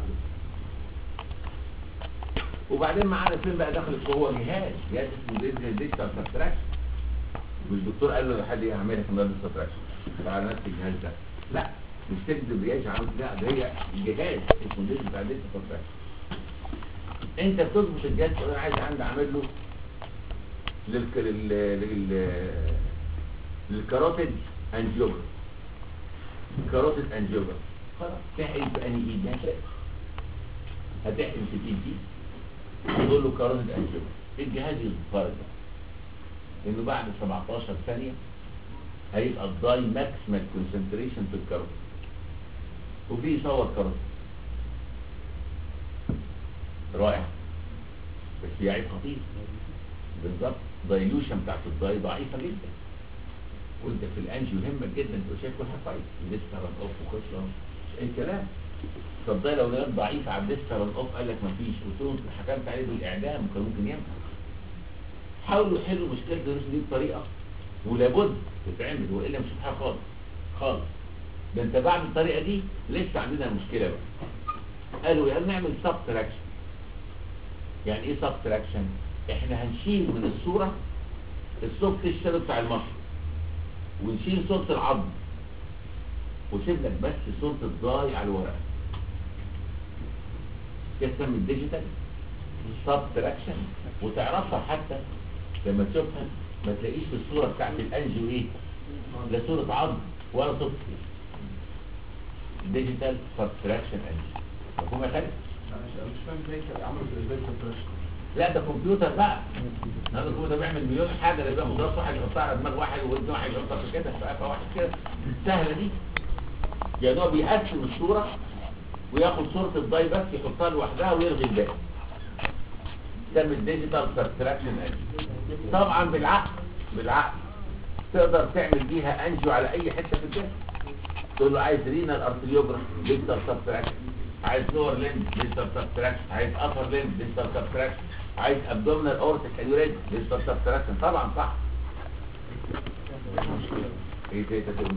وبعدين معانا فين بقى داخل هو جهاز جهاز اسمه ديجيتال سبتراكشن مش الدكتور قال له ده حد يعملها في النادي سبتراكشن على نفس الجهاز ده لا مش تكذب رياش عامل لا ده هي جهاز اسمه ديجيتال سبتراكشن انت بتظبط الجهاز تقول انا عايز عندي اعمل له لل لل لل للكاروتيد انجيوجرام كاروتيد انجيوجرام خلاص تحقن في انهي ايد هتحقن هتحقن في الايد دي تقول له كاروتيد انجيوجرام الجهاز يظهر ده انه بعد 17 ثانيه هيبقى الداي ماكسيمال كونسنتريشن في الكاروتيد وفي يصور كاروتيد رائع بس في عيب خطير بالظبط دايلوشن بتاعت الداي ضعيفه جدا وانت في الانجيو يهمك جدا انت شايف كل حاجه كويس لسه رن اوف وخش مش اي كلام فالداي لو لقيت ضعيف على لسه رن اوف قال لك مفيش قلت له انت حكمت عليه بالاعدام كان ممكن ينفع حاولوا يحلوا مشكله الدروس دي بطريقه ولابد تتعمل والا مش هتحل خالص خالص ده انت بعد الطريقه دي لسه عندنا مشكله بقى قالوا يا نعمل سبتراكشن يعني ايه سبتراكشن احنا هنشيل من الصورة السوفت الشادو بتاع المصر ونشيل صورة العظم وسيب لك بس صورة الضاي على الورق كده تسمي الديجيتال سبتراكشن وتعرفها حتى لما تشوفها ما تلاقيش في الصورة بتاعت الانجيو ايه لا صورة عظم ولا صورة ديجيتال سبتراكشن انجيو مفهوم يا خالد؟ مش فاهم ازاي كده عملوا في ازاي سبتراكشن لا ده كمبيوتر بقى هذا الكمبيوتر بيعمل مليون حاجه ده بياخد راس واحد يحطها على دماغ واحد وودن واحد يحطها في كده في قفا واحد كده السهله دي يعني هو بيقسم الصوره وياخد صوره الضاي بس يحطها لوحدها ويلغي الباقي ده من الديجيتال سبتراكشن طبعا بالعقل بالعقل تقدر تعمل بيها انجيو على اي حته في الجسم تقول له عايز رينال ارتريوجراف ديجيتال سبتراكشن عايز لور ليمب ديجيتال سبتراكشن عايز ابر ليمب ديجيتال سبتراكشن عايز ابدومينال اورتيك انيوريزم ديجيتال سبتراكشن طبعا صح ايه تاني تقول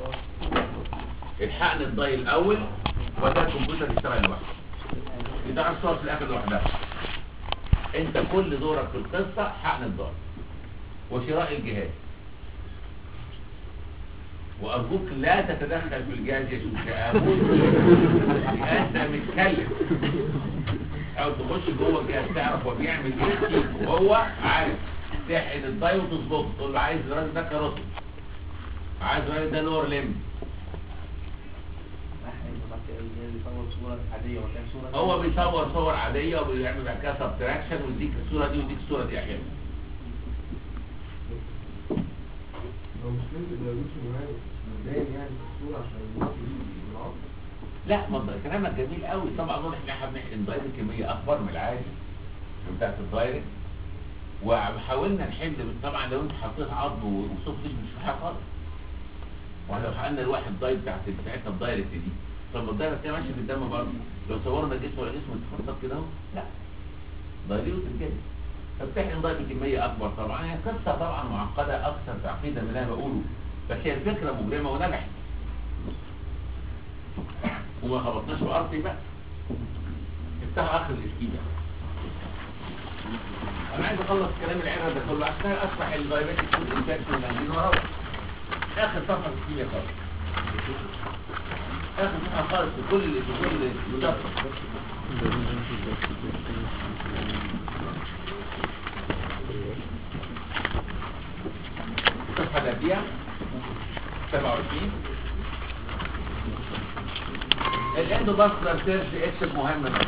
الحقن الضي الاول وده الكمبيوتر يشتغل لوحده يشتغل الصور في الاخر لوحدها انت كل دورك في القصه حقن الضي وشراء الجهاز وارجوك لا تتدخل في الجهاز يا شوشة اموت انت متكلم او تخش جوه الجهاز تعرف هو بيعمل ايه وهو عارف تحقن الضي وتظبطه تقول له عايز الراجل ده كاروتيد عايز الراجل ده لور ليمب هو بيصور صور عادية وبيعمل بعد كده سبتراكشن ويديك الصورة دي ويديك الصورة دي احيانا هو مش لازم ده مش مهم مبدئيا يعني في الصورة عشان الناس يجي العظم لا ما ده كلامك جميل قوي طبعا واضح ان احنا بنحقن دايركت كمية اكبر من العادي بتاعت الدايركت وحاولنا نحل طبعا لو انت حطيت عظم وصوف مش في حاجه خالص ولو حقنا الواحد دايت بتاعت بتاعتنا الدايركت دي طب ما الدايركت دي ماشيه في الدم برضه لو صورنا جسم ولا جسم اتفرطت كده اهو لا دايريوت كده فبتحقن دايت بكميه اكبر طبعا هي قصه طبعا معقده اكثر تعقيدا من اللي انا بقوله بس هي الفكره مجرمه ونجحت وما خبطناش في ارضي بقى افتح اخر الاسكيمه انا عايز اخلص كلام العرق ده كله عشان اشرح الفيروس يكون انفكشن والانجين واروح اخر صفحه في الكيمياء خالص اخر صفحه خالص في كل اللي في كل مدرس الصفحه اللي قبليها 27 الاندوباسكولار سيرش اكتب مهم بقى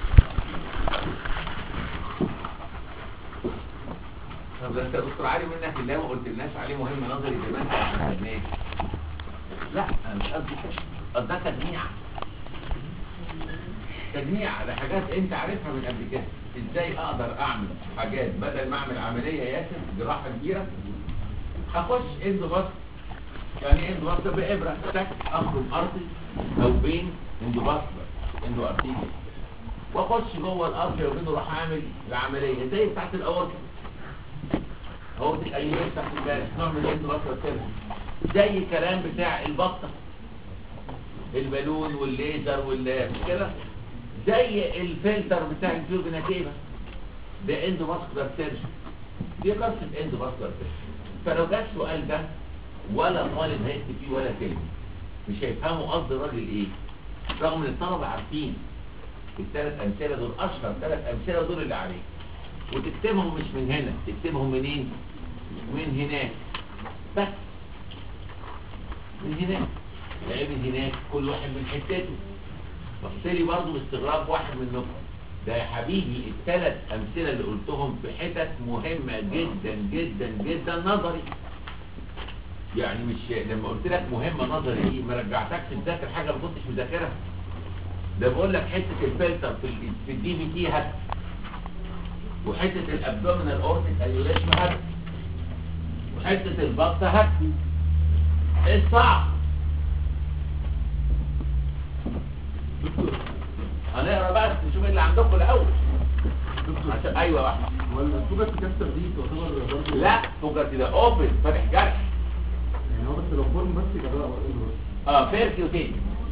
طب ده انت يا دكتور علي منك اللي ما قلتلناش عليه مهم نظري زمان احنا خدناه لا انا مش قصدي كده ده تجميع تجميع على حاجات انت عارفها من قبل كده ازاي اقدر اعمل حاجات بدل ما اعمل عمليه ياسر جراحه كبيره اخش اندوباس يعني اندوباس بابره تك اخرم ارضي او بين اندوباس اندو ارتيجي واخش جوه الارض وبينه راح اعمل العمليه زي بتاعت الاورطه هو دي ايام تحت البارح نوع من الاندوباسكولار سيرجري زي الكلام بتاع البطه البالون والليزر واللاب كده زي الفلتر بتاع الفيوب نتيبه ده اندوباسكولار سيرجري دي قصه اندوباسكولار سيرجري فلو جه السؤال ده ولا طالب هيكتب فيه ولا كلمه مش هيفهموا قصد الراجل ايه رغم ان الطلبه عارفين الثلاث امثله دول اشهر ثلاث امثله دول اللي عليه وتكتبهم مش من هنا تكتبهم منين من هناك بس من هناك لا من هناك كل واحد من حتته بص لي برضه باستغراب واحد منكم ده يا حبيبي الثلاث امثله اللي قلتهم في حتت مهمه جدا جدا جدا نظري يعني مش لما قلت لك مهمه نظري ايه ما رجعتكش تذاكر حاجه ما كنتش مذاكرها ده بقول لك حته الفلتر في ال في الدي بي تي هات وحته الابدومينال اورتيك انيوريزم هات وحته البطه هات ايه الصعب هنقرا بقى نشوف اللي عندكم الاول عشان ايوه واحد ولا السوبر كاستر دي تعتبر برضه لا فوجرت ده اوبن فاتح جرح يعني هو بس لو فورم بس يبقى ده اه فيركيوتين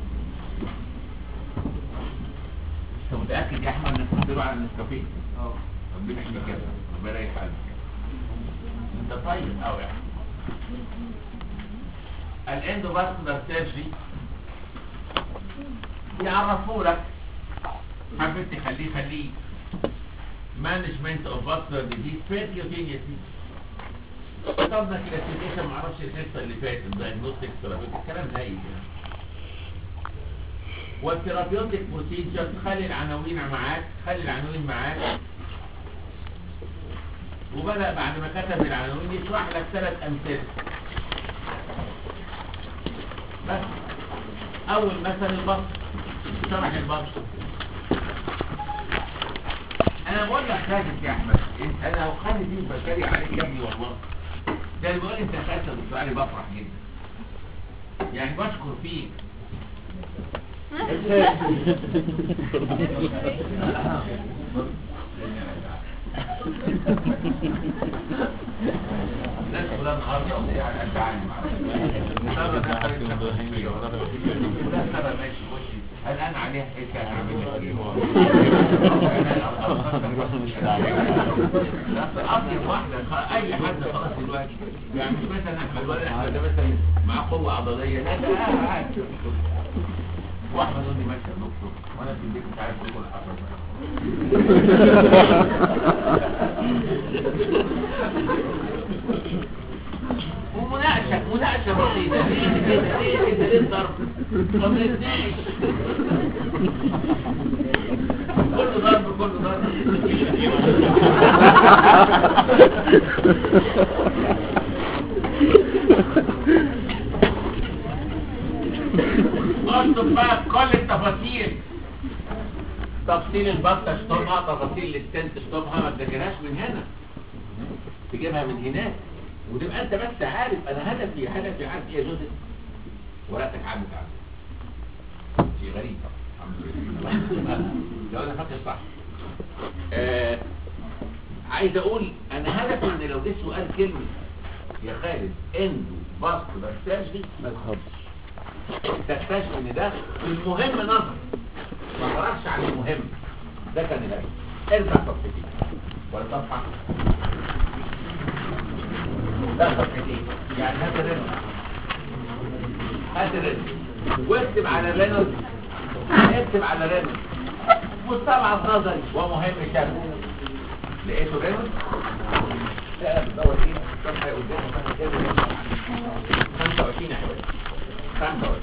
انت متاكد يا احمد انك بتدور على النسكافيه اه ربنا يحميك كده ربنا يريح قلبك انت طيب قوي يعني الاندوفاسكولار سيرجري يعرفوا لك حبيت تخليه خليه مانجمنت اوف فاسكولار ديزيز بيركيوتينيوسي كتبنا كلاسيفيكيشن معرفش الحصه اللي فاتت دايجنوستيك ثيرابيوتيك كلام هايل يعني والثيرابيوتيك بروسيجر خلي العناوين معاك خلي العناوين معاك وبدأ بعد ما كتب العناوين يشرح لك ثلاث أمثلة بس أول مثل البصر شرح البصر أنا بقول لك خالد يا أحمد إنت أنا لو خالد دي بشاري عليك يا ابني والله ده اللي بيقول أنت خالد بتسألي بفرح جدا يعني بشكر فيك الناس كلها النهارده وهي على قد عالم ترى ده خارج تخصصية ولا ده ترى ماشي وشي هل انا عليها حكايه هعمل لك ايه اصل واحده خ- اي حد خلاص دلوقتي يعني مش مثلا احمد ولا احمد ده مثلا معاه قوه عضليه لا ده قاعد واحمد يقول لي ماشي يا دكتور وانا في البيت مش عارف ايه اللي حصل ومناقشة مناقشة بسيطة ليه كده ليه كده ليه الضرب طب نتناقش كله ضرب كله ضرب اطلب بقى كل التفاصيل تفصيل البطة اشطبها تفاصيل الستنت اشطبها ما تذاكرهاش من هنا تجيبها من هناك وتبقى انت بس عارف انا هدفي هدفي عارف ايه يا جوزيف ورقتك عدت عندك شيء غريب الحمد لله لو انا فاكر صح آه عايز اقول انا هدفي ان لو ده سؤال كلمه يا خالد اندو فاسكولار سيرجري ما تخبش تكتشف ان ده المهم نظر ما قرأش عن المهم ده كان الهدف ارجع صفحتين ولا صفحة لا صفحتين يعني هات الرنو هات الرنو واكتب على الرنو اكتب على الرنو مستبعد نظري ومهم شكل لقيته رنو لا بتدور ايه الصفحة قدامك كده 25 يا حبيبي 25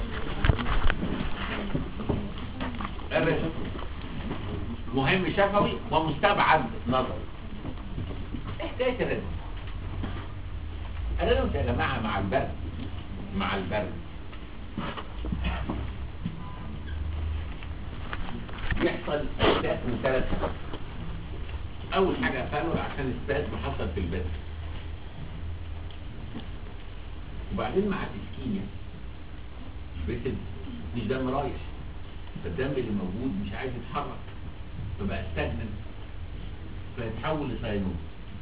الرسم مهم شفوي ومستبعد نظري حكاية الرسم الرسم يا جماعة مع البرد مع البرد يحصل أشياء من ثلاث حاجات أول حاجة قالوا عشان السبازم حصل في البرد وبعدين مع الإسكيميا بس مش دم رايح فالدم اللي موجود مش عايز يتحرك فبقى استجنن فيتحول لساينوز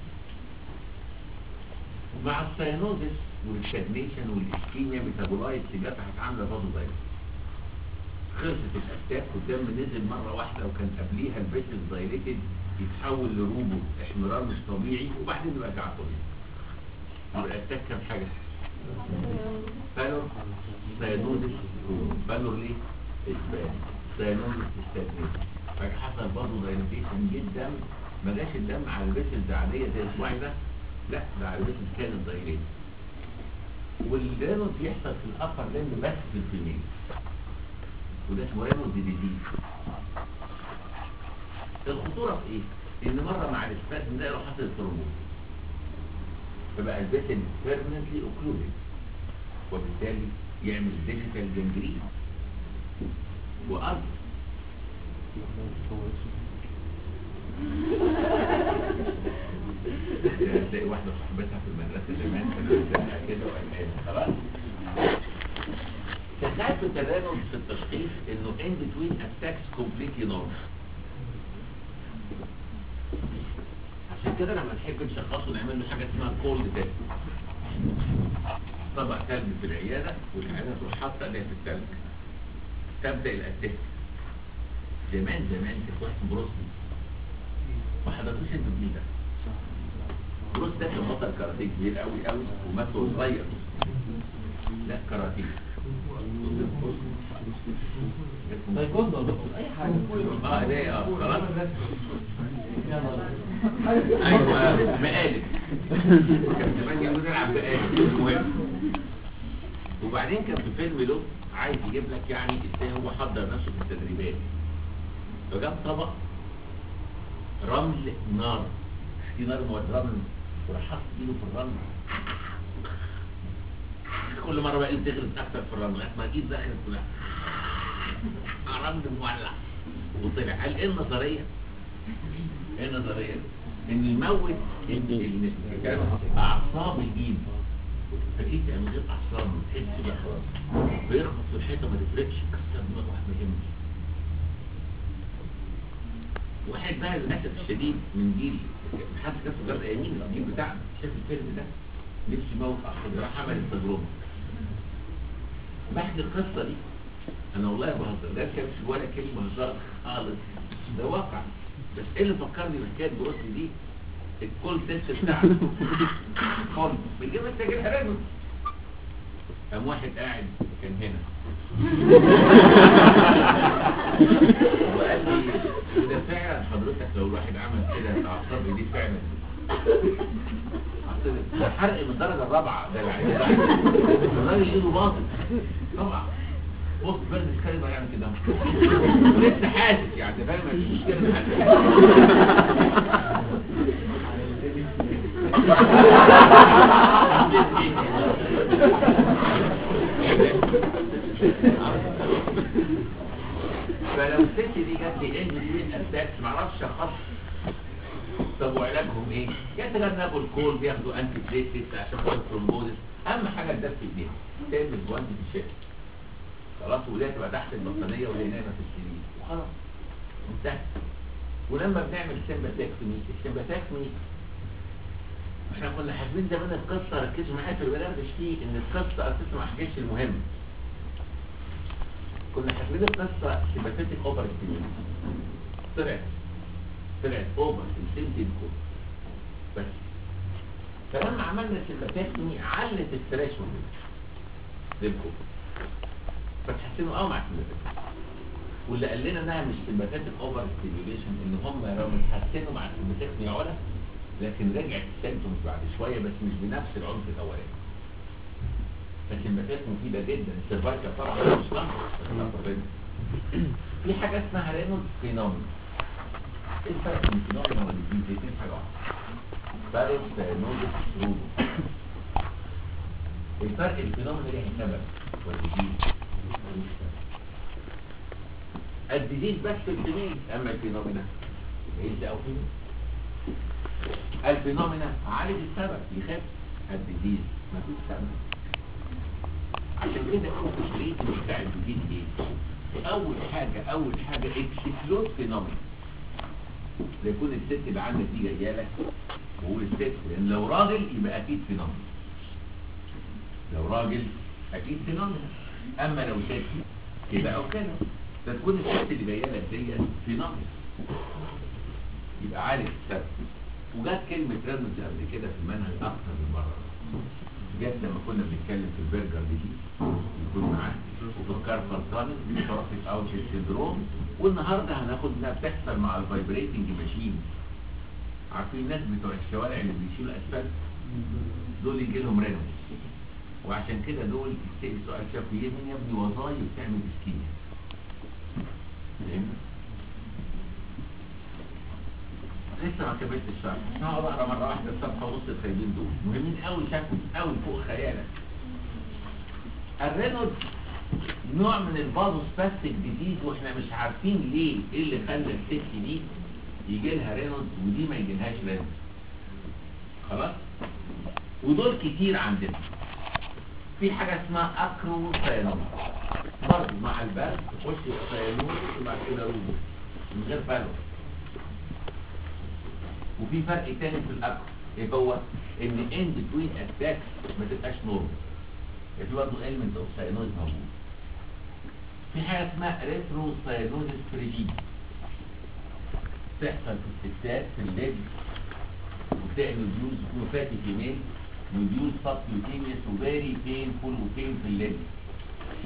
مع الساينوزس والستاجنيشن والاسكيميا ميتابولايت جت هتعامل برضه زي خلصت الاتاك والدم نزل مره واحده وكان قبليها الفيسل دايليتد يتحول لروبو احمرار مش طبيعي وبعدين يبقى كعب طبيعي يبقى الاتاك كام حاجه فالور ساينوزس فالور ليه اسبان ساينوزس استاجنيشن فحصل برضه دايليتيشن جدا ما جاش الدم على الفيسلز العاديه زي الاسبوعي ده لا ده على الفيسلز كانت دايليتد والرينوز يحصل في الابر لين بس في الفيميل وده اسمه رينوز ديزيز الخطوره في ايه؟ ان مره مع الاسبازم ده يروح حاصل ثرومبوز فبقى الفيسل بيرمننتلي اوكلودد وبالتالي يعمل ديجيتال جنجرين وأرض تلاقي واحدة صاحبتها في المدرسة زمان كانت بتعملها كده وقالها خلاص تخاف التدانل في التشخيص انه in between attacks completely normal عشان كده لما نحب نشخصه نعمل له حاجة اسمها كولد تيست طبق ثلج في العيادة والعيادة تروح حاطة ايديها في الثلج تبدأ الاتاك زمان زمان كانت واحد بروسلي ما حضرتوش انتوا الجيل ده بروس ده كان بطل كاراتيه كبير قوي قوي ومات وهو صغير لا كاراتيه تايكوندو يا دكتور اي حاجه اه ده اه خلاص ايوه مقالب كان زمان يقولوا نلعب مقالب المهم وبعدين كان في فيلم له عايز يجيب لك يعني ازاي هو حضر نفسه في التدريبات فجاب طبق رمل نار في نار مواد رمل وراح حاطط ايده في الرمل كل مره بقى ايده تغرز اكتر في الرمل لغايه ما الايد دخلت كلها رمل مولع وطلع قال ايه النظريه؟ ايه النظريه؟ ان يموت ان إن اعصاب الايد فالايد من غير اعصاب تحس بقى خلاص بيخبط في الحيطه ما تفرقش كسر دماغ واحد ما يهمش واحد بقى للاسف الشديد من جيل حد كان في جرد ايامين الجيل بتاعنا شاف الفيلم ده نفسه يموت اخر راح عمل التجربه بحكي القصه دي انا والله بهزر ده كانش ولا كلمه هزار خالص ده واقع بس ايه اللي فكرني بحكايه بروسلي دي الكول سنت بتاعته خالص بيجيب لك تاجر رجل قام واحد قاعد كان هنا وقال لي ده فعلا حضرتك لو الواحد عمل كده الاعصاب دي فعلا أصل ده حرق من الدرجه الرابعه ده العيال الراجل ايده باطل طبعا بص فرد الكلمه يعني كده لسه حاسس يعني فاهم مفيش مشكله من حد فلو الست دي جات لي ان دي اتاكس معرفش اشخص طب وعلاجهم ايه؟ يتجنبوا الكول بياخدوا انتي بليتلت عشان خاطر الثرومبوزس اهم حاجه تدفي ايديها تعمل جوانت في الشارع خلاص وده تبقى تحت البطانيه وهي نايمه في السرير وخلاص انتهى ولما بنعمل سمباتكتومي السمباتكتومي احنا كنا حاسبين زمان القصه ركزوا معايا في البرنامج فيه ان القصه اساسا ما حكيتش المهم كنا حاسبين القصه سمباتيك اوفر طلعت طلعت اوفر سيمتين كود بس فلما عملنا سمباتكتومي علت الثريشولد للكود فتحسنوا اه مع السمباتيك واللي قال لنا انها مش سمباتيك اوفر ستيميوليشن ان هم لو اتحسنوا مع السمباتيك علا لكن رجعت السيمتومز بعد شويه بس مش بنفس العنف الاولاني فالسمباتيك مفيده جدا السيرفايكال طبعا مش نمبر في حاجه اسمها رينولد فينومين ايه الفرق بين الفينومين والديزيز الاثنين حاجه واحده فارس نودس روبو الفرق الفينومين ليه سبب والديزيز الديزيز بس في الدماغ اما الفينومينا ليس او فينومينا الفينومينا عالج السبب يخف الديزيز ما فيش سبب عشان كده التشريط بتاع الديزيز ايه اول حاجة اول حاجة اكسكلود فينومينا ليكون الست اللي عندك دي جايه لك وقول الست لان لو راجل يبقى اكيد فينومينا لو راجل اكيد فينومينا اما لو ست كده او كده فتكون الست اللي جايه لك دي فينومينا يبقى عارف السبب وجات كلمة رمز قبل كده في المنهج أكثر من مرة جت لما كنا بنتكلم في البرجر دي يكون معاه وفي الكاربال تانل وترافيك اوتشيت سيندروم والنهارده هناخد انها بتحصل مع الفايبريتنج ماشين عارفين الناس بتوع الشوارع اللي بيشيلوا اسفلت دول يجي لهم رينوس وعشان كده دول يسأل سؤال شافوا ايه من يا ابني وظايف تعمل اسكيميا فهمت؟ لسه ما كملتش الشرح هقعد اقرا مره واحده الصفحه ونص الخايبين دول مهمين قوي شكل قوي فوق خيالك الرينولد نوع من الفازوسباستيك ديزيز واحنا مش عارفين ليه ايه اللي خلى الست دي يجي لها رينولد ودي ما يجي لهاش رينولد خلاص ودول كتير عندنا في حاجه اسمها اكرو ساينوز برضه مع البرد تخش ساينوز وبعد كده روبو من غير بالو وفي فرق تاني في الاكل ايه هو ان ان بتوين اتاكس ما تبقاش نورمال في برضه element اوف ساينوز موجود في حاجه اسمها ريترو ساينوزيس فريجيد تحصل في الستات في الليل وتلاقي نوديولز يكونوا فاتي فيميل نوديولز سبكيوتينيوس وفيري بينفول وبين في الليل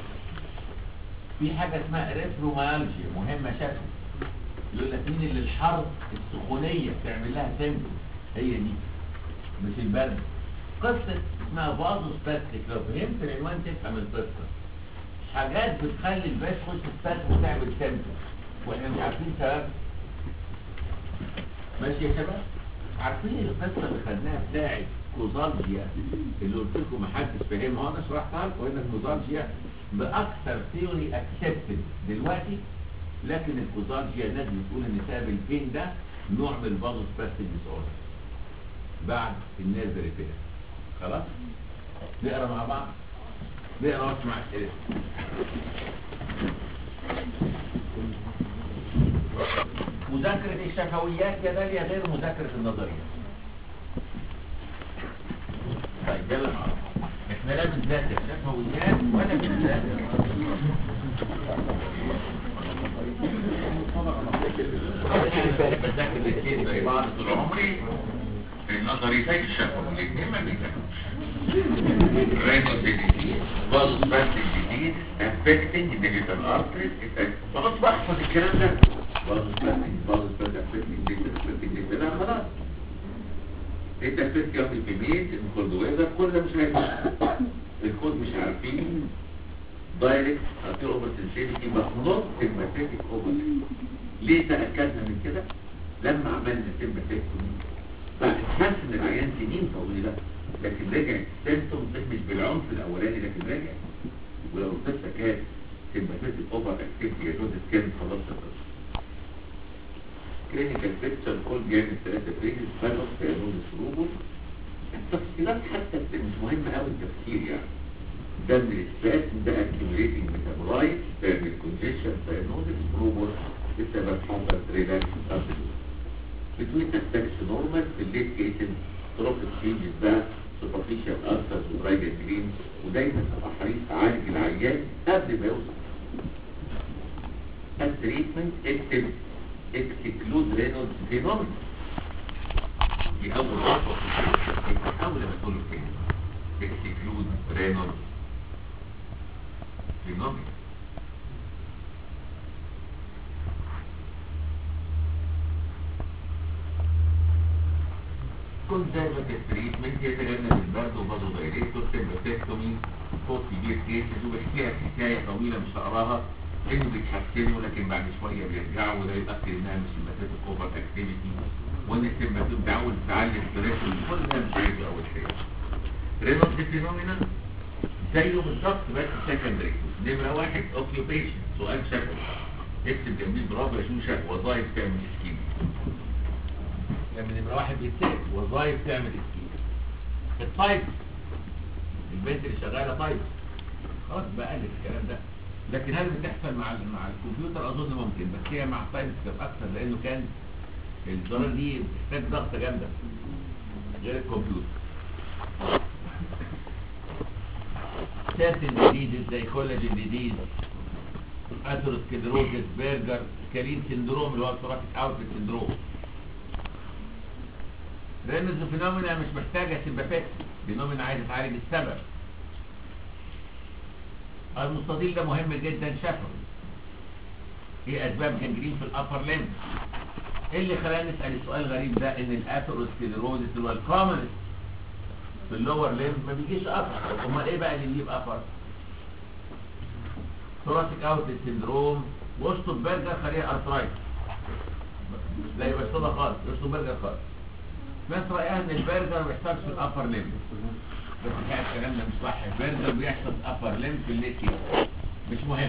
في حاجة اسمها ريتروميالجيا مهمة شكل يقول لك مين اللي الحر السخونية تعمل لها سيمتوم هي دي مش البرد قصة اسمها فازو سباستيك لو فهمت العنوان تفهم القصة حاجات بتخلي الباس تخش سباستيك وتعمل سيمتوم واحنا مش عارفين سبب ماشي يا شباب عارفين القصة اللي خدناها بتاعت كوزالجيا اللي قلت لكم محدش فاهمها وانا شرحتها لكم ان الكوزالجيا باكثر ثيوري اكسبتد دلوقتي لكن الكوزالجيا الناس بتقول ان سبب البين ده نوع من الفازو سباستيك ديسوردر بعد النازل ريبير خلاص نقرا مع بعض نقرا واسمع اسئله مذاكرة الشفويات يا داليا غير مذاكرة النظريات طيب يلا مع بعض. احنا لا بنذاكر شفويات ولا بنذاكر بذاكر الاثنين زي بعض طول عمري النظريتين الشفوي الاثنين ما بيذاكروش رينو ديزيز فازوس باستيك ديزيز افكتنج ديجيتال ارتريز خلاص بحفظ الكلام ده فازوس باستيك فازوس باستيك افكتنج ديجيتال افكتنج ديجيتال خلاص انت بتسكي في البيميت الكوردويزر كل ده مش هيبقى الكود مش عارفين دايركت ارتير اوفر سنسيتي بس نوت سيجماتيك اوفر ليه تاكدنا من كده لما عملنا سيجماتيكتومي بعد حس ان العيان سنين طويله لكن رجع سيمتوم مش بالعنف الاولاني لكن رجع ولو القصه كانت سيمباتيك اوفر اكتيفيتي يا جوز كان خلاص القصه كلينيكال بيكتشر كل جامد ثلاثة بريجز فالوس سيانون السروبوس التفصيلات حتى مش مهمة قوي التفكير يعني ده من الاسبات ده accumulating ميتابولايت تعمل كونجيشن سيانوزيس سروبوس بسبب حصل ريلاكس ابدوس between aspects normal في الليت كيسن تروفيك changes بقى superficial ulcers وبرايجل جرين ودايما ابقى حريص اعالج العيان قبل ما يوصل التريتمنت اكتب اكسكلود رينولد فينومين دي اول خطوه في الكيس اول ما تقول كده اكسكلود رينولد فينومين conservative treatment يتجنب البرد وفازو دايريتور سيمباتكتومي فوق كبير كيسز وبحكيها حكايه طويله مش هقراها انه بيتحسنوا لكن بعد شويه بيرجعوا وده يتاكد انها مش سيمباتيك اوفر اكتيفيتي وان السيمباتيك بتعود تعلي الستريس كل ده مش عايزه اول حاجه رينولد فينومينا زيه بالظبط بس سكندري نمره واحد اوكيوبيشن سؤال شكوى اكتب جنبيه برافو يا شوشه وظائف تعمل سكيم لما نمرة واحد بيتسأل وظائف تعمل سكيم التايب البنت اللي شغالة تايب خلاص بقى لك الكلام ده لكن هل بتحصل مع ال- مع الكمبيوتر اظن ممكن بس هي مع التايب كانت اكثر لانه كان الزرار دي بتحتاج ضغط جامده غير الكمبيوتر سيرتن ديزيز زي كولاجين ديزيز اثيروسكليروزيس بيرجر سكالين سندروم اللي هو الثوراتيك اوتلت سندروم رينز فينومينا مش محتاجة سيمبافيك فينومينا عايز تعالج السبب المستطيل ده مهم جدا شفوي ايه اسباب جنجرين في الابر ليم ايه اللي خلانا نسال السؤال الغريب ده ان الاثيروسكليروزيس اللي هو الكومنست في اللور ليم ما بيجيش ابر امال ايه بقى اللي يجيب ابر ثوراتيك اوتلت سندروم وسط برجر خليها ارثرايتس لا يبقى صدى خالص وسط برجر خالص ناس رأيها ان البرجر ما بيحصلش في الابر ليم بس كان الكلام ده مش صح البرجر بيحصل في الابر ليم في الليت كده مش مهم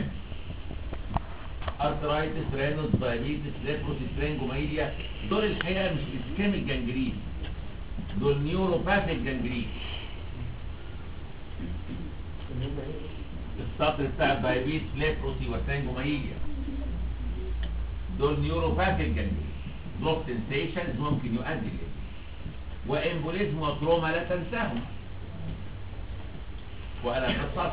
ارثرايتس رينوس دايابيتس ليبروسيسترينجوميليا دول الحقيقه مش اسكيميك جانجرين دول نيوروباثيك جانجرين السطر بتاع الدايابيتس ليبروسي وسترينجوميليا دول نيوروباثيك جانجرين دول سنسيشنز ممكن يؤدي ليه وامبوليزم وتروما لا تنساهم وأنا السطر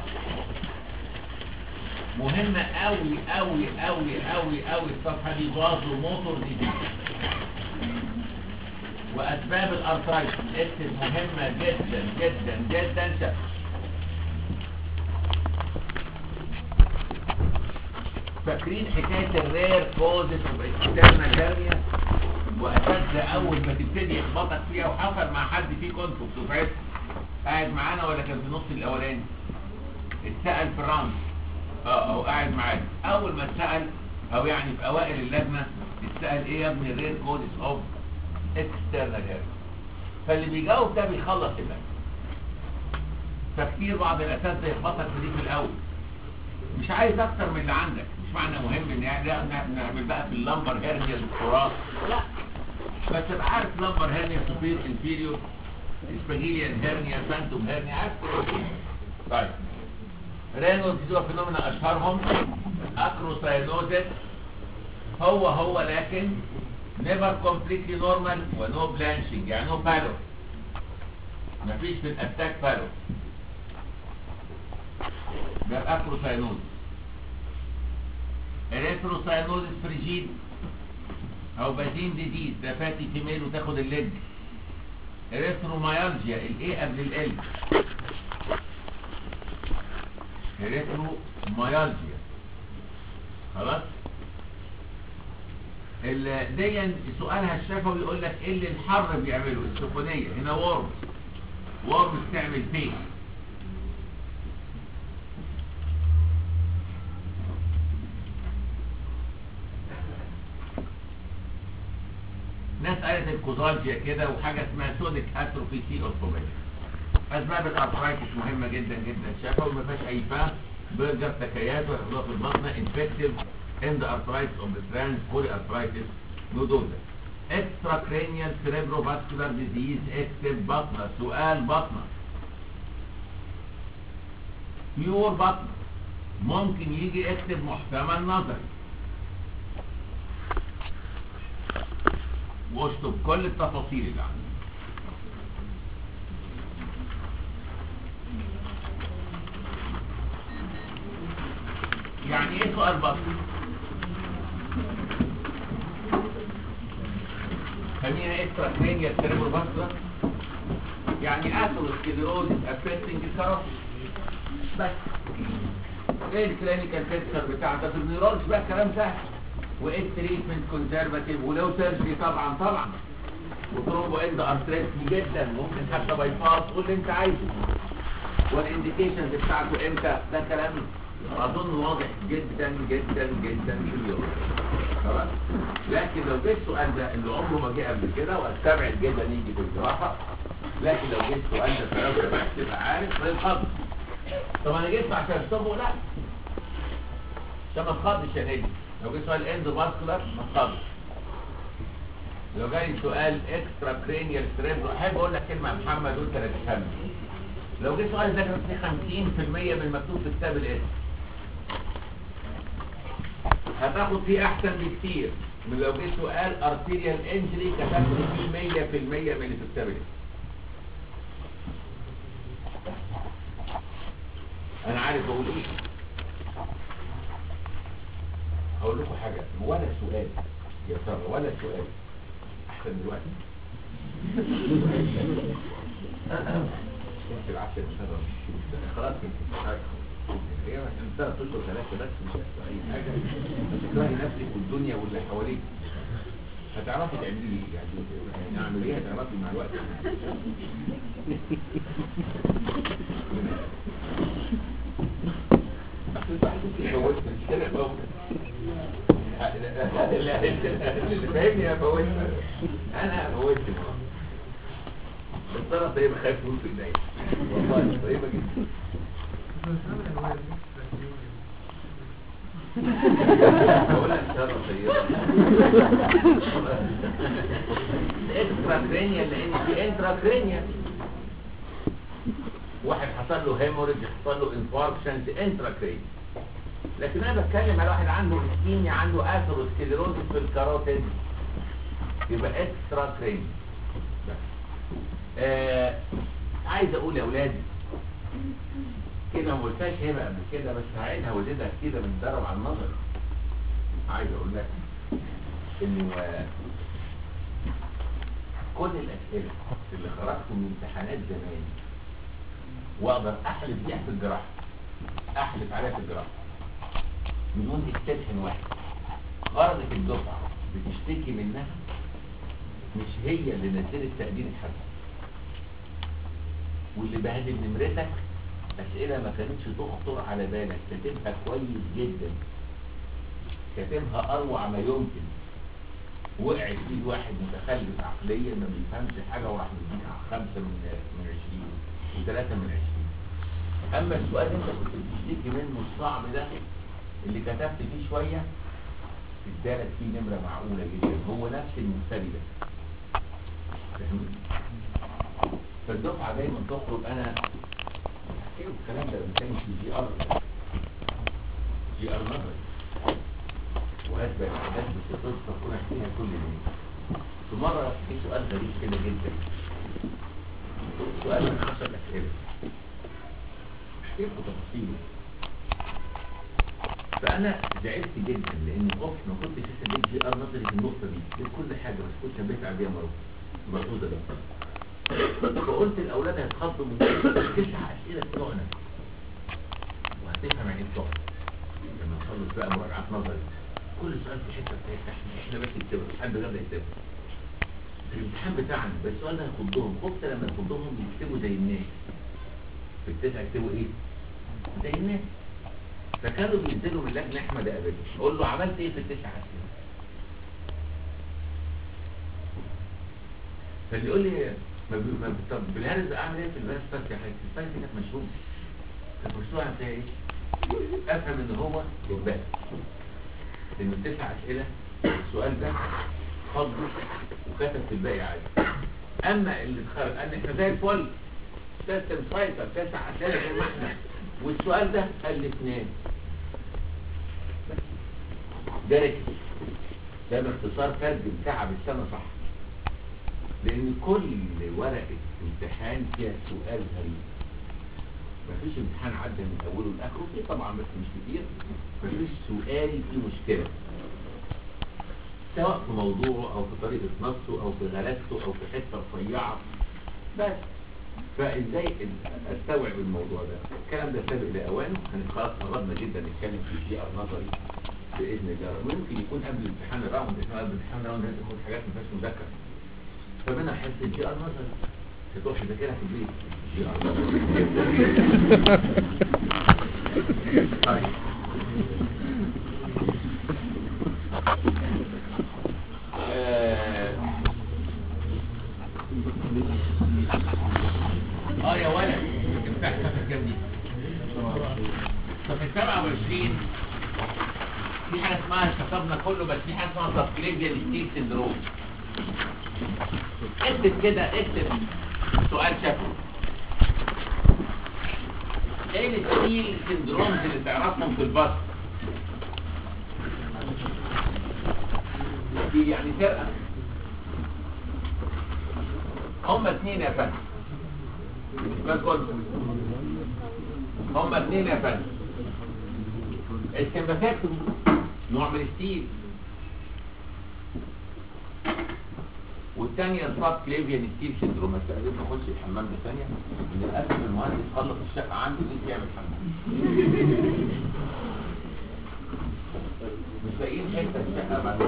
مهمة قوي قوي قوي قوي قوي الصفحة دي بازو موتور دي وأسباب الأرثرايتس اكتب مهمة جدا جدا جدا شف فاكرين حكايه الرير كوزز واكسترنال هيرنيا واساتذه اول ما تبتدي يخبطك فيها وحصل مع حد فيكم انتوا في دفعتكم قاعد معانا ولا كان في النص الاولاني اتسال في الراوند اه او قاعد معانا اول ما اتسال او يعني في اوائل اللجنه اتسال ايه يا ابني الرير كوزز اوف اكسترنال هيرنيا فاللي بيجاوب ده بيخلص اللجنه فكتير بعض الاساتذه يخبطك في دي في الاول مش عايز اكتر من اللي عندك مش معنى مهم ان يعني لا ن- نعمل بقى في اللمبر هيرنيا دكتوراه لا بس تبقى عارف لمبر هيرنيا سوبير انفيريور اسباجيليان هيرنيا فانتوم هيرنيا عارف كل شيء. طيب رينولدز دي فينومينا اشهرهم اكروساينوزيس هو هو لكن نيفر كومبليتلي نورمال ونو بلانشنج يعني نو بالو مفيش في الاتاك بالو ده الاكروساينوز الريتروساينوز فريجيد او بازين ديزيز ده فاتي فيميل وتاخد الليج الريتروميالجيا الايه قبل ال الريتروميالجيا خلاص ال- دي سؤالها الشفوي يقول لك ايه اللي الحر بيعمله السخونيه هنا وورم وورم بتعمل فين ناس قالت الكوزالجيا كده وحاجه اسمها سودك اتروفي سي اورثوبيا اسباب الارثرايتس مهمه جدا جدا شافوا ما فيهاش اي فهم برجر تكيات واحباط البطن انفكتيف اند ارثرايتس اوف ذا ترانس كوري ارثرايتس نودوزا اكسترا كرينيال سيريبرو فاسكولار ديزيز اكتب بطنه سؤال بطنه بيور بطنه ممكن يجي اكتب محتمل نظري واشطب كل التفاصيل اللي عندك يعني ايه سؤال بطن خلينا اكسترا كرينيال سيريبرو فاسكولار يعني اثيروسكليروزيس افكتنج الكاروتيد بس ايه الكلينيكال بيكتشر بتاعتك النيورولوجي بقى كلام سهل وايه التريتمنت كونزرفاتيف ولو سيرجري طبعا طبعا وترومبو اند ارتريت جدا ممكن حتى باي باس قول اللي انت عايزه والانديكيشنز بتاعته امتى ده كلام اظن واضح جدا جدا جدا في اليوم خلاص لكن لو جه السؤال ده اللي عمره ما جه قبل كده واستبعد جدا يجي في الجراحه لكن لو جه السؤال ده فلو سمحت تبقى عارف ما يتخضش طب انا جيت عشان اكتبه لا عشان ما تخضش يا نجم لو جه سؤال اند فاسكولار ما تخضش لو جاي سؤال اكسترا كرينيال سريبرو احب اقول لك كلمه يا محمد وانت لا تفهمني لو جه سؤال ذاكر فيه 50% من المكتوب في كتاب الاسم هتاخد فيه احسن بكتير من لو جه سؤال ارتيريال انجري كتبت فيه 100% من اللي في كتاب الاسم انا عارف بقول ايه هقول لكم حاجه ولا سؤال يا ترى ولا سؤال احسن دلوقتي كنت العافيه مش هقدر خلاص كنت هي عشان ثلاث اشهر ثلاثه بس مش هيحصل اي حاجه هتكرهي نفسك والدنيا واللي حواليك هتعرفي تعملي ايه يعني يعني اعمل ايه هتعرفي مع الوقت اللي فاهمني يا فوت انا فوت بس انا طيب خايف تقول في ايديا والله طيبه جدا بقول لك شرط طيبه اكسترا كرينيال لان في انترا كرينيال واحد حصل له هيموريج حصل له انفاركشنز انترا كرينيال لكن انا بتكلم على واحد عنده اسكيميا عنده اثيروسكليروزيس في الكاروتيد يبقى اكسترا كرينيال آه عايز اقول يا اولاد كده ما قلتهاش هنا قبل كده بس هعيدها وازيدها كده من درب على النظر عايز اقول لك انه آه، كل الاسئله اللي خرجت من امتحانات زمان واقدر احلف بيها في الجراحه احلف عليها في الجراحه بدون اكسبشن واحد خرجت الدفعه بتشتكي منها مش هي اللي نزلت تقدير الحسن واللي بهدل نمرتك اسئله ما كانتش تخطر على بالك كاتبها كويس جدا كاتبها اروع ما يمكن وقعت ايد واحد متخلف عقليا ما بيفهمش حاجه وراح مديك خمسه من من 20 وثلاثه من 20 اما السؤال اللي انت كنت بتشتكي منه الصعب ده اللي كتبت فيه شويه ادالك فيه نمره معقوله جدا هو نفس المفتري ده فاهمني؟ فالدفعه دايما تخرج انا ايه الكلام ده ما كانش في جي ار جي ار نظري وهثبت هثبت القصه تكون فيها كل يوم في مره في سؤال غريب كده جدا سؤال من 10 اسئله احكي لكم تفاصيله فانا زعلت جدا لان خفت ما كنتش لسه جيت جي ار نظري في النقطه دي دي كل حاجه بس كنت شبيت عليها مره مرفوضه دي فقلت الاولاد هيتخضوا من تسع اسئله بتوعنا وهتفهم يعني ايه بتوع لما نخلص بقى مراجعات نظري كل سؤال في حته بتاعتنا احنا بس نكتبه مش حد غيرنا يكتبه الامتحان بتاعنا بس السؤال ده هيخضهم خفت لما يخضهم يكتبوا زي الناس في التسعه يكتبوا ايه؟ زي الناس فكانوا بينزلوا من اللجنه احمد ابدا اقول له عملت ايه في التسعه اسئله؟ فاللي يقول لي ما بي... ما طب بالهرز اعمل ايه في الفيرس بس يا حاج الفيرس كانت مشهوره كانت مشهوره فيها ايه؟ افهم ان هو يتبقى ان التسع اسئله السؤال ده خضه وكتب في الباقي عادي اما اللي اتخرج قال احنا زي الفل سيستم سايتر تسع اسئله زي ما احنا والسؤال ده قال لي اثنين ده ركز ده باختصار فرد تعب السنه صح لان كل ورقه امتحان فيها سؤال غريب مفيش امتحان عدى من اوله لاخره في طبعا بس مش كتير مفيش سؤال فيه مشكله سواء في موضوعه او في طريقه نصه او في غلاسته او في حته رفيعه بس فازاي استوعب الموضوع ده الكلام ده سابق لاوانه احنا خلاص قربنا جدا نتكلم في الجي ار نظري باذن الله ممكن يكون قبل الامتحان الراوند احنا قبل الامتحان الراوند لازم ناخد حاجات ما فيهاش مذاكره فمنها حصه الجي ار نظري تروح تذاكرها في البيت جي ار نظري طيب آه، اه يا ولد افتح صفحه كام دي صفحه 27 في حاجه اسمها كتبنا كله بس في حاجه اسمها سبكليفيال ستيل سندروم اكتب كده اكتب سؤال شافه ايه الستيل سندرومز اللي تعرفهم في البطن دي يعني فرقه هم اتنين يا فندم ما تقولش هم اتنين يا فندم السمباثاكتومي نوع من الستيل والثانية الصاب كليفيان ستيل سندروم استأذن اخش الحمام ده ثانية للأسف المهندس خلص الشقة عنده لسه يعمل حمام مش لاقيين حتة الشقة بعد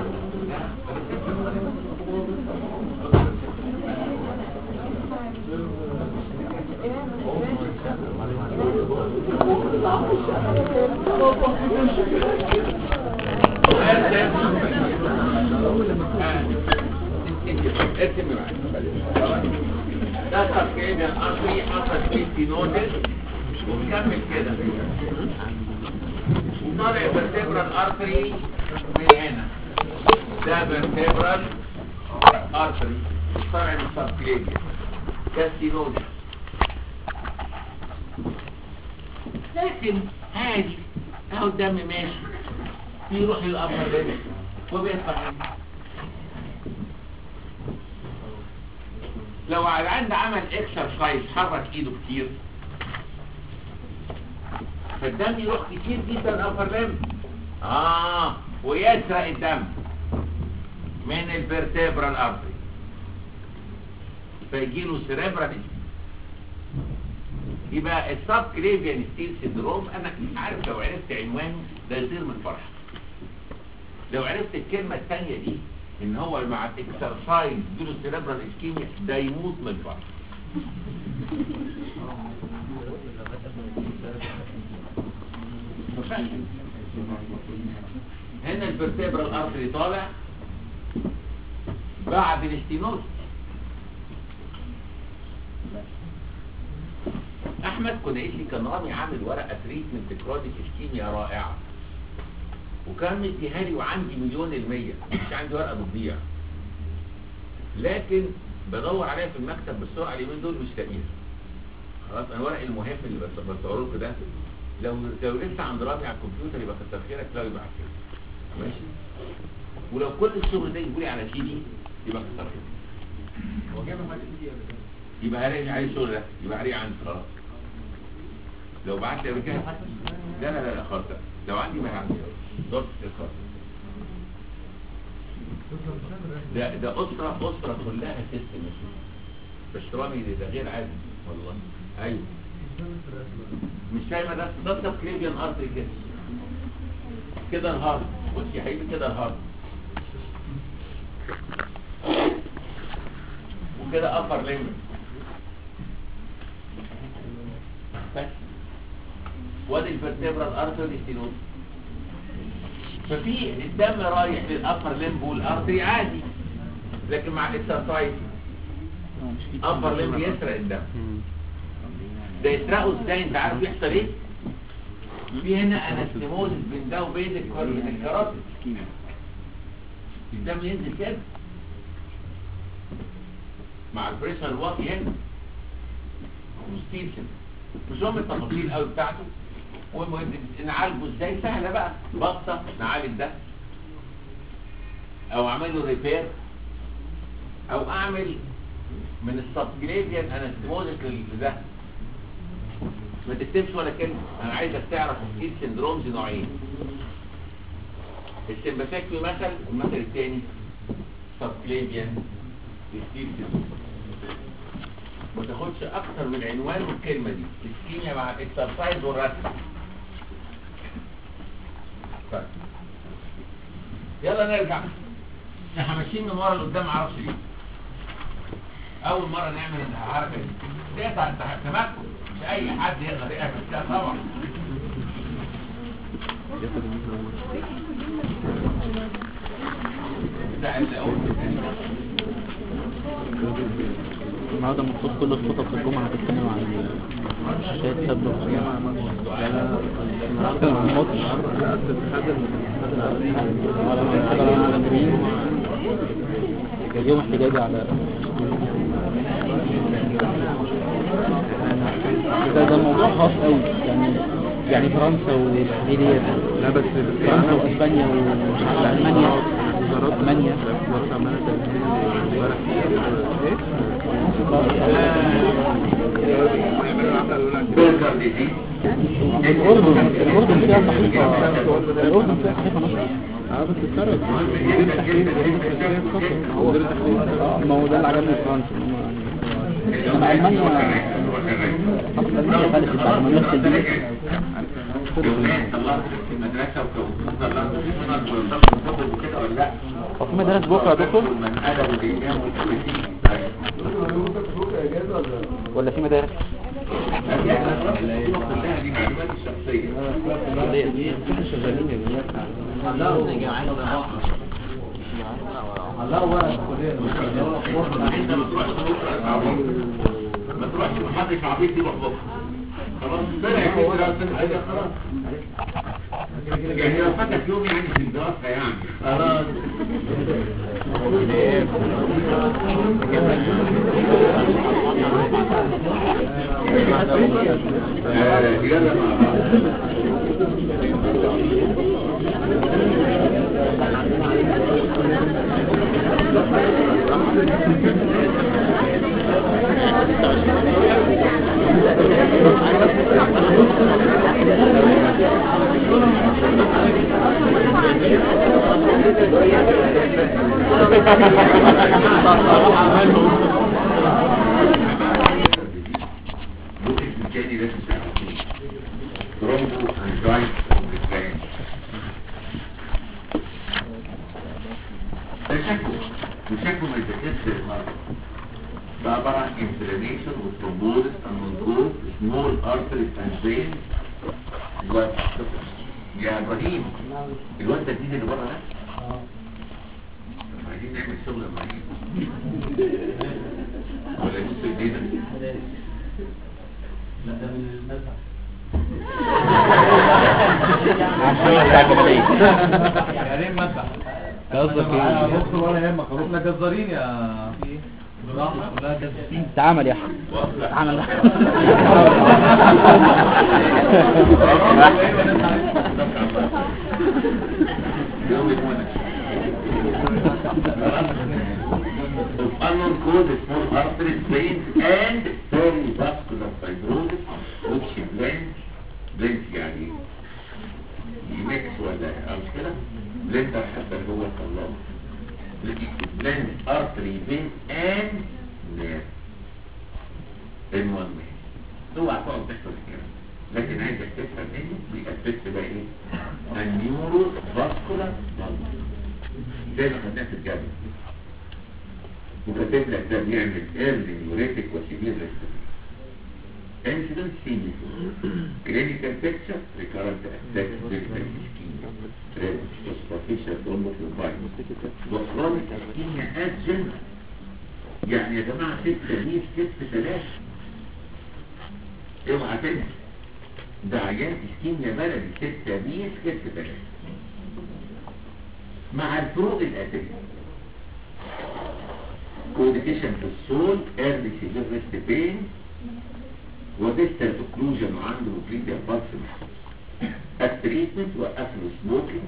ارسم معايا ده تركيب الأصلي حصل فيه سينوزس ومكمل كده وطالع vertebral artery من هنا ده vertebral artery طالع من subclavian ده سينوزس لكن عادي اهو الدم ماشي بيروح للأبر ليمب وبيطلع هنا لو العند عمل اكسرسايز حرك ايده كتير فالدم يروح كتير جدا ابر ليمب اه ويسرق الدم من الفرتبرال ارتري فيجي له سيريبرال يبقى السب كليفيان ستيل سيندروم انا عارف لو عرفت عنوانه ده يطير من فرحه لو عرفت الكلمه الثانيه دي ان هو مع الاكسرسايز دول سيريبرال اسكيميا ده يموت من الفرح هنا الفرتبرال ارتري طالع بعد الاستينوز احمد كنايشي كان رامي عامل ورقه تريتمنت كرونيك اسكيميا رائعه وكان مديها لي وعندي مليون المية مش عندي ورقه بتضيع لكن بدور عليها في المكتب بالسرعه اليومين دول مش لاقيها خلاص انا ورقي المهم اللي بس- بصوره لكم ده لو لو لسه عند رامي على الكمبيوتر يبقى كتر خيرك لو يبقى كده ماشي ولو كل الشغل ده يقولي على سي دي يبقى كتر خيرك هو جايب حاجه دي يبقى هلاقي عليه الشغل ده يبقى عليه عندي خلاص لو بعت لي رجال لا لا لا لا خالص لا. لو عندي ما عندي ضبط الخاص ده ده اسره اسره كلها سيستم مش رامي ده غير عادي والله ايوه مش فاهمه ده ده سبكليفيان ارتري كده كده الهارد بص يا حبيبي كده الهارد وكده ابر ليمب بس وادي الفرتبرال ارتري ستينوز ففي الدم رايح للابر ليمب والارتري عادي لكن مع الاكسرسايز ابر ليمب يسرق الدم ده يسرقه ازاي انت عارف يحصل ايه في هنا انستيموزس بين ده وبين الكر- من الكراتين الدم ينزل كده مع البريشر الواطي هنا وستيشن مش هم التفاصيل قوي بتاعته والمهم نعالجه ازاي سهله بقى بطه نعالج ده او اعمل له ريبير او اعمل من السبجليفيان انستيموزس لده ما تكتبش ولا كلمه انا عايزك تعرف الستيل سندرومز نوعين السمباثيكتومي مثل المثل الثاني سبكليفيان ستيل سندروم ما تاخدش اكتر من عنوان الكلمه دي الكيميا مع الاكسرسايز والرسم طيب يلا نرجع احنا ماشيين من ورا لقدام معرفش ليه اول مره نعمل الحركه دي ديت على التمكن مش اي حد يقدر يعمل كده طبعا بتاع الاول النهارده المفروض كل الخطط الجمعة هتتكلم عن الشاشات تابلو النهارده الماتش على جرين اليوم احتجاجي على ده ده موضوع خاص قوي يعني يعني فرنسا وايه ديت لا بس فرنسا واسبانيا ومش عارف المانيا المانيا برجر دي الاردن الاردن فيها صحيفه الاردن فيها صحيفه نشر اه بس اتسرق مدير التحرير مدير التحرير اه ما هو ده اللي عجبني في فرنسا إن هم يعني انما المانيا اصلا المانيا خلت بعد ما نفس الجيش طلعت في المدرسة وطلعت في وكده ولا لا؟ هو في مدارس بكره يا دكتور من أدب الإيمان والكويسين اجازه ولا ولا في مدارس كلها دي معلومات الشخصية انت ما تروحش بكرة عبيط ما تروحش محدش عبيط يروح بكرة خلاص طلع كده لا تنسى خلاص يعني لو فاتك يوم يعني في الدراسة يعني خلاص آه، يلا مع بعض الجزء الثاني ده عباره عن انفلاميشن وثرومبوزس انونكوز سمول ارتري ترانسفير يا ابراهيم الواد ده الجديد اللي بره ده عايزين نعمل شغل يا ابراهيم ولا نص ايدينا يا ريم مسح قصدك ايه؟ دكتور ولا يهمك احنا جزارين يا في راحة كلها جزارين تعامل يا احمد تعامل يوم يكون unknown causes small arteries, veins, and perivascular fibrosis, which blends, blends يعني يميكس ولا أو مش كده؟ blender حتى اللي هو الخلاط. blends artery, vein, and nerve. المهم اوعى تقعد تحفظ الكلام لكن عايزك تفهم انه بيأفكت بقى ايه؟ النيورو فاسكولار زي ما خدناه في الجبل وكاتب لك ده بيعمل ايرلي نيوريتك وسيفير ريسبيريشن انسيدنت سيمي كلينيكال بيكتشر ريكارنت اتاك فيريكال اسكيميا ريد سوبرفيشال ثرومبوفلوبايتس وكرونيك اسكيميا از جنرال يعني يا جماعه ستة دي ست ثلاثة اوعى تنسى ده عيان اسكيميا بلدي ستة دي ست ثلاثة مع الفروق الاتيه كوديكيشن في السول ايرلي سيفير ريست بين وديستال اوكلوجن وعنده بليديا بالس التريتمنت وقف له سموكينج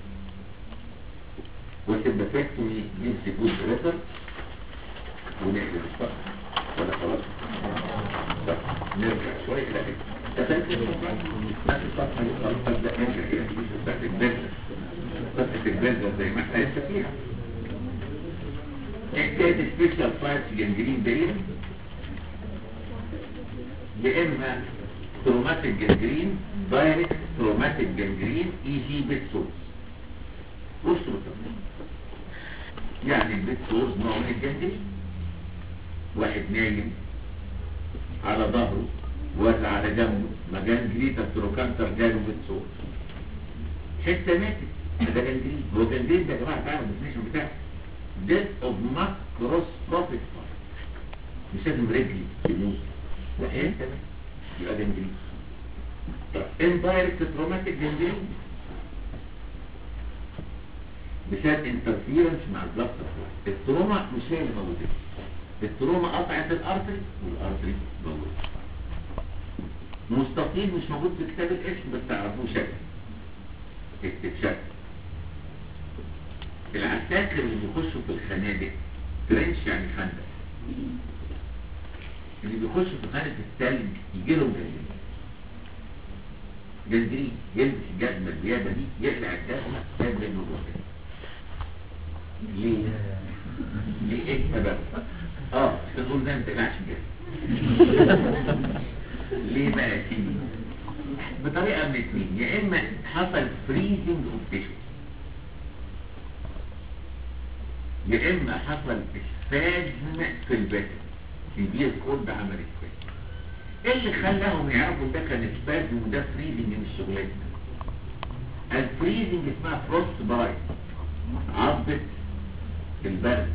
وسيمباثيكتومي جيفز جود ريزلت ونقلب الصف ولا خلاص طب نرجع شويه الى كده تفكر نفس الصفحه اللي خلاص تبدا نرجع الى صفحه البنزر صفحه البنزر زي ما احنا لسه فيها حكايه سبيشال فايتس جنجرين ديت يا اما تروماتيك جنجرين دايركت تروماتيك جنجرين اي جي بيت سورس بصوا بالتفصيل يعني البيت سورس نوع من الجنجرين واحد نايم على ظهره ولا على جنبه مجان جريتا تروكانتر جاله بيت سورس حته ماتت ده جنجرين هو جنجرين ده يا جماعه تعالوا الديفينيشن بتاعه death of macroscopic part مش لازم رجلي تموت وحيد كمان يبقى جنجرين طب indirect traumatic gangrene بسبب انترفيرنس مع البلاد سبلاي التروما مش هي اللي موجوده التروما قطعت الارتري والارتري موجود مستطيل مش موجود في كتاب الاسم بس تعرفوه شكل اكتب شكل العساكر اللي بيخشوا في الخنادق ترنش يعني خندق اللي بيخشوا في خانة التلج يجي لهم جنجرين جنجرين يلبس الجزمة الزيادة دي يقلع الجزمة يبدأ انه الوقت ليه؟ ليه ايه السبب؟ اه تقول ده ما تقلعش الجزمة ليه بقى يا سيدي؟ بطريقة من اتنين يا اما حصل فريزنج اوف تيشو يا اما حصل اسفاجم في البدن سيفير كولد عمل اسفاجم ايه اللي خلاهم يعرفوا ده كان اسفاجم وده فريزنج مش شغلتنا الفريزنج اسمها فروست باي عضة البرد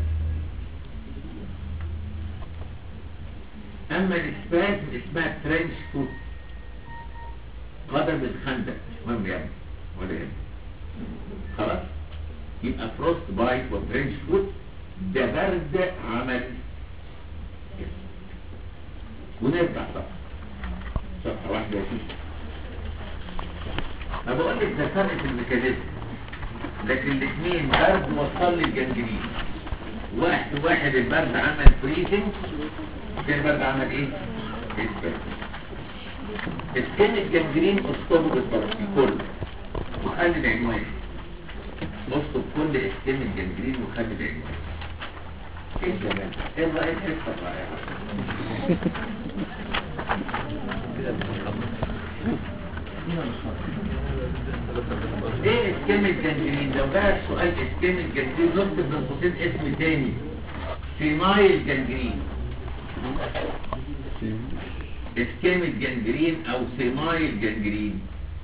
اما الاسفاجم اسمها ترنش فوت قدم الخندق مش مهم يعني ولا يهم خلاص يبقى فروست بايت وترنش فوت ده برد عمل ونرجع صفحة صفحة واحدة يا سيدي ما بقول لك ده فرق في الميكانيزم لكن الاثنين برد وصل لي الجنجرين واحد واحد البرد عمل فريزنج كان البرد عمل ايه؟ اسبان اسكان الجنجرين اسطبه بالطرفي كله وخلي العنوان نصب كل اسكان الجنجرين وخلي العنوان ايه الجمال ايه الرأي حصة رائعة ايه اسكان الجنجرين لو بقى السؤال اسكان الجنجرين نكتب بين قوسين اسم تاني فينايل جنجرين اسكيميك جنجرين او سيمايل جنجرين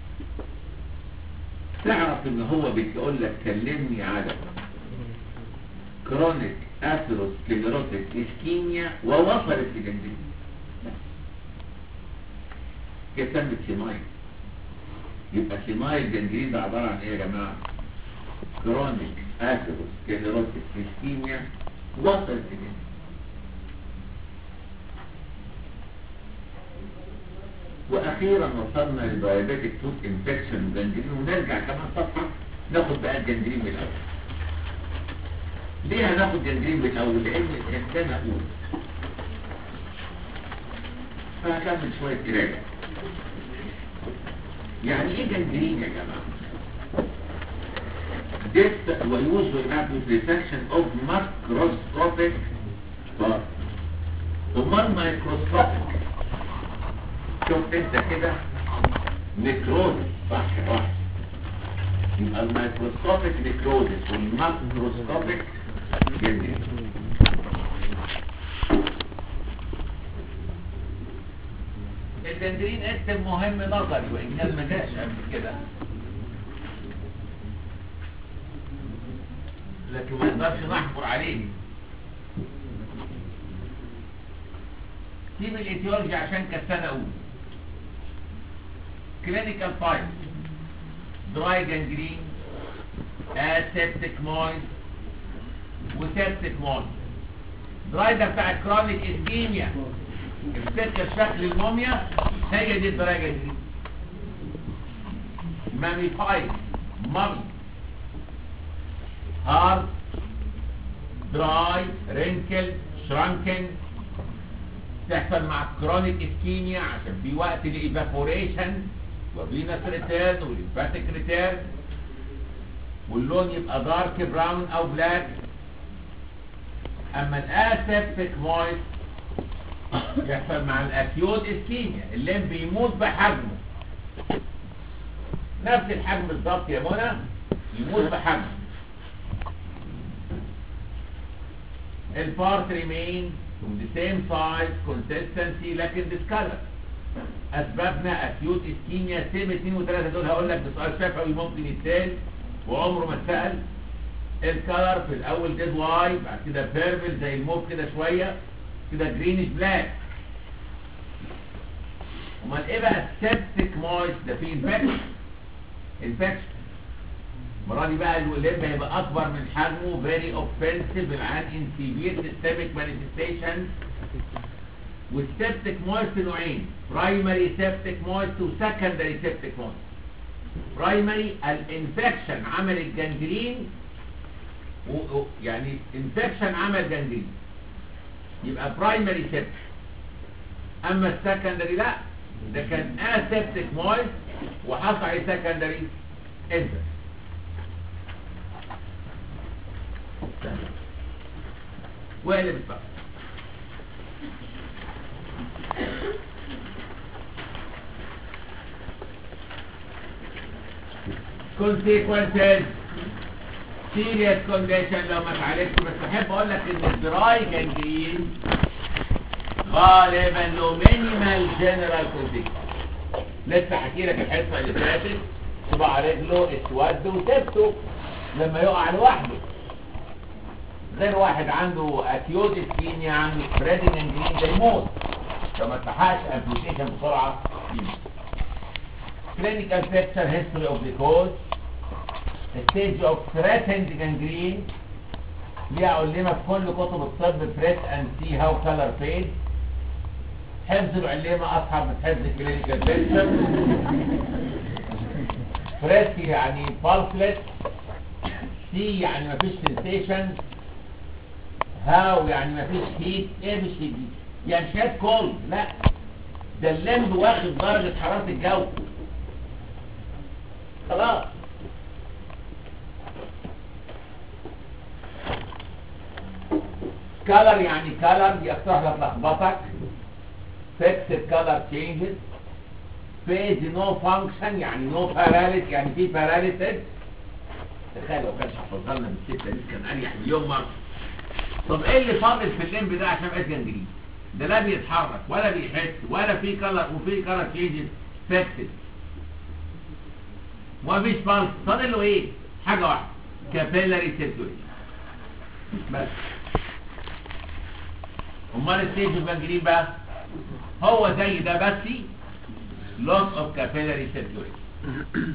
تعرف ان هو بيقول لك كلمني على كرونيك اثيروسكليروتيك اسكيميا ووصلت لجنجرين كده سمت سيمايل يبقى سيمايل جنجرين ده عباره عن ايه يا جماعه كرونيك اثيروسكليروتيك اسكيميا وصلت لجنجرين واخيرا وصلنا لدايابيتك فود انفكشن وجنجرين ونرجع كمان صفحه ناخد بقى الجنجرين من الاول ليه هناخد جنجرين من الاول لان الانسان اقول فهكمل شويه قرايه يعني ايه جنجرين يا جماعه This ويوز with resection of macroscopic part امال مايكروسكوبيك شوف انت كده نكروزس صح صح يبقى الميكروسكوبيك نكروزس والماكروسكوبيك جنين الجندرين اسم مهم نظري وان كان ما جاش قبل كده لكن ما نقدرش نحفر عليه سيب الايتيولوجي عشان كالسنة اقول clinical signs dry gangrene aseptic moist وسeptic moist dry ده بتاع chronic ischemia افتكر شكل الموميا هي دي الدراي جانجرين mummified mummy hard dry wrinkled shrunken تحصل مع الكرونيك اسكيميا عشان في وقت الايفابوريشن وفينس ريتيرن والليمفاتيك ريتيرن واللون يبقى دارك براون او بلاك اما الاسبتيك مويست يحصل مع الاكيوت اسكيميا الليم بيموت بحجمه نفس الحجم بالظبط يا منى يموت بحجمه البارت ريمين from the same size consistency لكن discolor اسبابنا acute ischemia سيم 2 و3 دول هقول لك بسؤال شفوي ممكن يتسال وعمره ما اتسال الكلر في الاول ديد واي بعد كده بيربل زي الموف كده شويه كده جرينش بلاك امال ايه بقى السبتيك مويست ده فيه انفكشن انفكشن المره دي بقى الليمب هيبقى اكبر من حجمه فيري اوفنسيف العيان ان سيفير سيستميك مانيفستيشن والسبتيك مويست نوعين برايمري سبتيك مويست وسكندري سبتيك مويست برايمري الانفكشن عمل الجنجرين و... و- يعني انفكشن عمل جنجرين يبقى برايمري سبتيك اما السكندري لا ده كان اسبتيك مويست وحصل عليه سكندري انفكشن واقلب الصف consequences serious condition لو ما اتعالجتش بس بحب اقول لك ان الدراي جانجرين غالبا له مينيمال جنرال consequences لسه حكي لك الحصه اللي فاتت صباع رجله اسود وسبته لما يقع لوحده غير واحد عنده اكيوت اسكيميا عنده سبريدنج انجرين ده يموت لو ما اتلحقش امبيوتيشن بسرعه يموت clinical picture history of the cause stage of threatened gangrene ليها علمة في كل كتب الطب بريت اند سي هاو كلر فيد حفظ العلمة اصعب من حفظ clinical picture بريت يعني pulseless سي يعني مفيش sensation هاو يعني مفيش هيت ايه مش هيت دي يعني مش هيت كولد لا ده اللمب واخد درجة حرارة الجو خلاص كالر يعني كالر دي اكتر لخبطك فيكسد كالر تشينجز فيز نو فانكشن يعني نو باراليس يعني في باراليسيس تخيل لو كانش حفظها لنا بالستة دي كان اريح مليون مرة طب ايه اللي فاضل في الليمب ده عشان بقيت جنجرين ده لا بيتحرك ولا بيحس ولا في كلر وفي كلر تشينجز فاكتد ومفيش بالس فاضل له ايه حاجه واحده كابيلاري سيركيوليشن بس امال الستيج الجنجرين بقى هو زي ده بس loss of capillary circulation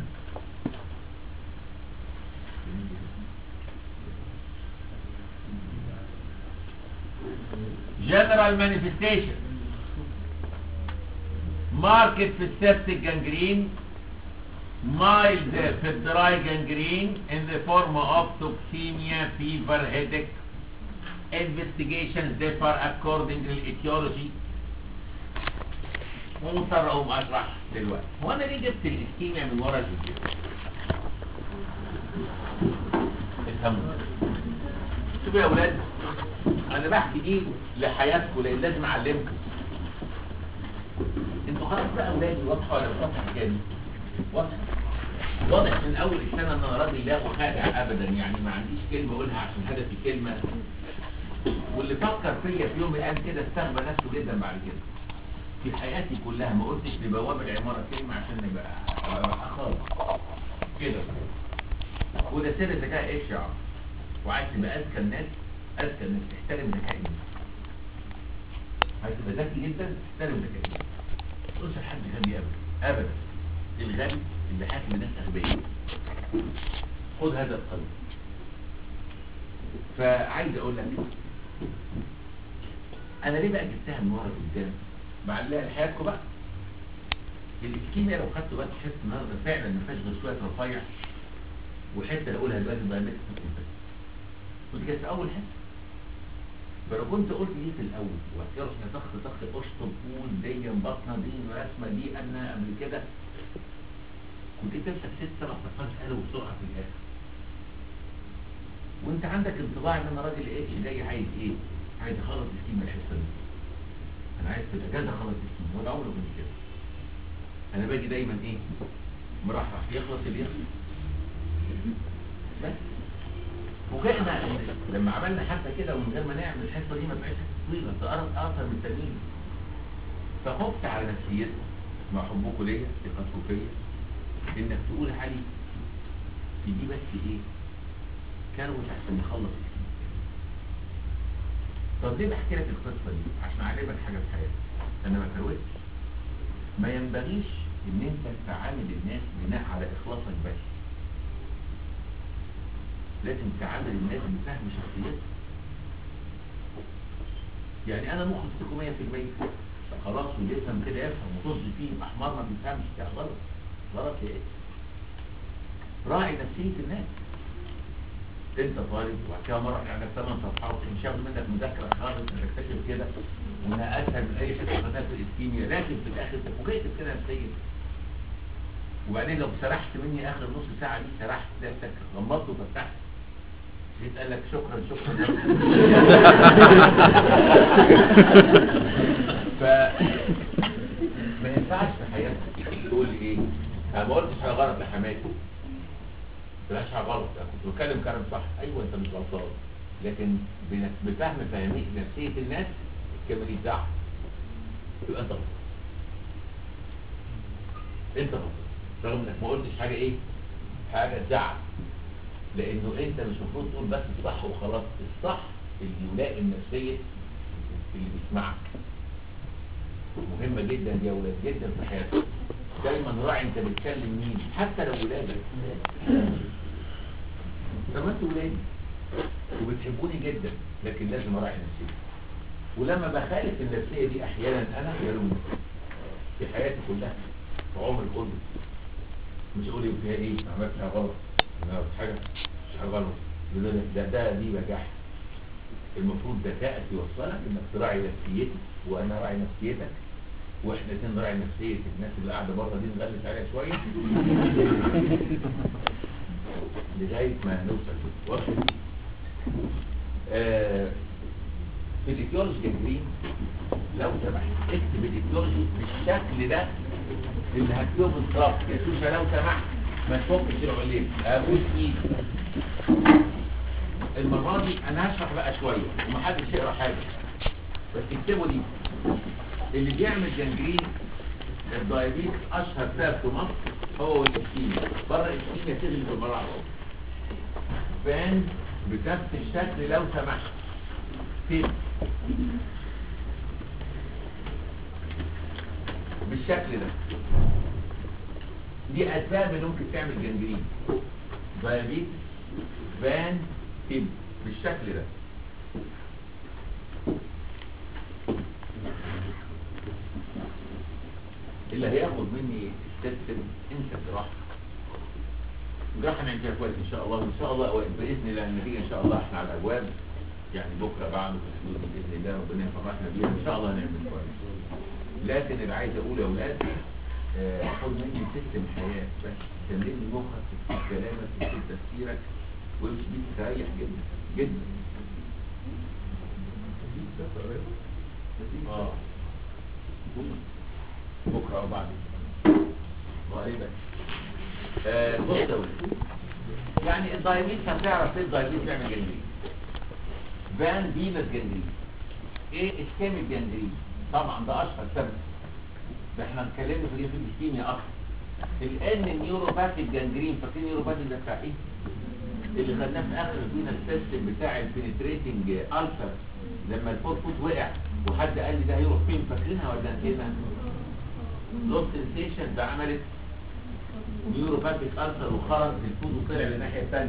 general manifestation marked في السبتيك gangrene mild في الدراي gangrene in the form of toxemia fever headache investigations differ according to etiology ومضطر اقوم اشرح دلوقتي هو انا ليه جبت الاسكيميا من ورا الفيديو افهموا شوفوا يا اولاد انا بحكي دي لحياتكم لان لازم اعلمكم انتوا خلاص بقى اولادي واضحه ولا مش واضحه الحكايه دي واضحه واضح من اول السنه ان انا راجل لا اخادع ابدا يعني ما عنديش كلمه اقولها عشان هدفي كلمه واللي فكر فيا في يوم من الايام كده استغبى نفسه جدا بعد كده في حياتي كلها ما قلتش لبواب العماره كلمه عشان نبقى أبقى خالص كده وده سر ذكاء ايش يا عم وعايز تبقى اذكى الناس اذكى الناس تحترم ذكاء الناس عايز تبقى ذكي جدا تحترم ذكاء الناس ما تقولش لحد غبي ابدا ابدا الغبي اللي حاكم الناس اغبياء خد هذا القانون فعايز اقول لك انا ليه بقى جبتها من ورا قدام معلقه لحياتكم بقى الاسكيميا لو خدتوا بالك تحس النهارده فعلا ما فيهاش غير شويه رفيع وحته اقولها دلوقتي ضيمت ودي كانت في اول حته فلو كنت قلت دي في الاول وهتعرف ان طخ طخ اشطب قول دي بطنه دي رسمه دي انا قبل كده كنت انت تمسك ست سبع صفحات قالوا بسرعه في الاخر وانت عندك انطباع ان انا راجل اتش جاي عايز ايه؟ عايز اخلص السكيمه الحصه دي انا عايز في الاجازه اخلص السكيمه وانا عمري ما كنت كده انا باجي دايما ايه؟ مرحرح يخلص اللي يخلص بس فوجئنا إن لما عملنا حتى كده ومن غير ما نعمل الحصه دي ما بقتش طويله تقرب اكتر من التانيين فخفت على نفسيتنا مع حبكم ليا ثقتكم فيا انك تقول علي في دي بس ايه كروت عشان يخلص السنين طب ليه بحكي لك القصه دي عشان اعلمك حاجه في حياتك انا ما كروتش ما ينبغيش ان انت تعامل الناس بناء على اخلاصك بس لازم تعامل الناس بفهم شخصيتك يعني انا مخلص لكم 100% خلاص واللي يفهم كده يفهم وطز فيه احمر ما بيفهمش ده غلط غلط ايه راعي نفسيه الناس انت طالب وبعد كده مره عندك ثمان صفحات مش هياخد منك مذاكره خالص انك تكتشف كده وانها اسهل من اي حته خدناها في الاسكيميا لكن في الاخر انت فوجئت بكده نفسيا وبعدين لو سرحت مني اخر نص ساعه دي سرحت نفسك غمضت وفتحت جيت قال لك شكرا شكرا ف ما ينفعش في حياتك تقول لي ايه انا ما قلتش حاجه غلط لحماتي بلاش حاجه غلط انا كنت بتكلم كلام صح ايوه انت مش غلطان لكن بن- بفهم فهمي نفسيه الناس الكلمه دي تزعل يبقى انت غلط انت غلط رغم انك ما قلتش حاجه ايه حاجه تزعل لانه انت مش المفروض تقول بس الصح وخلاص الصح اللي يلائم نفسيه اللي بيسمعك مهمه جدا يا ولاد جدا في حياتك دايما راعي انت بتكلم مين حتى لو ولادك طب ما انتوا ولادي وبتحبوني جدا لكن لازم اراعي نفسيتي ولما بخالف النفسيه دي احيانا انا يلومني في حياتي كلها في عمري كله مش اقول فيها ايه ما عملتش حاجه غلط ما عملتش حاجه مش حاجه غلط يقول لك ده ده دي بجاح المفروض ذكائك يوصلك انك تراعي نفسيتي وانا راعي نفسيتك واحنا الاثنين نراعي نفسيه الناس اللي قاعده بره دي نغلس عليها شويه لغايه ما نوصل واضح دي آه في الايديولوجي جنبين لو سمحت اكتب الايديولوجي بالشكل ده اللي هكتبه بالظبط يا سوسه لو سمحت ما تفكش العليم ابوس ايدي المره دي انا هشرح بقى شويه ومحدش يقرا حاجه بس اكتبوا دي اللي بيعمل جنجرين الدايابيت اشهر سبب في مصر هو الاسكيميا بره الاسكيميا تغلب المراحل فان بنفس الشكل لو سمحت فين بالشكل ده دي اسباب اللي ممكن تعمل جنجرين دايابيت فان تيب بالشكل ده اللي هياخد مني السيستم انت جراحه جراحه نعملها كويس ان شاء الله وان شاء الله أوائل باذن الله النتيجه ان شاء الله احنا على الابواب يعني بكره بعده في الحدود باذن الله ربنا يفرحنا بيها ان شاء الله هنعمل كويس لكن اللي عايز اقول يا اولاد آه، خد مني سيستم حياه بس كلمني مخك تكتب كلامك تكتب تفكيرك وامشي بيك تريح جدا جدا اه بكره او بعد غالبا آه، بص يا ولد يعني الدايبيت هتعرف ايه الدايبيت بيعمل جنجرين فان فينس جنجرين ايه اسكيميك جنجرين طبعا ده اشهر سبب ده احنا اتكلمنا في دي في الاسكيميا اكتر الان النيوروباثيك جنجرين فاكرين النيوروباثيك ده بتاع ايه اللي خدناه في اخر فينا السيستم بتاع البنتريتنج السر لما الفوت فوت وقع وحد قال لي ده هيروح فين فاكرينها ولا نسينا لوس سنسيشن ده عملت نيوروباثيك ألسر وخرج في الفود وطلع للناحية الثانية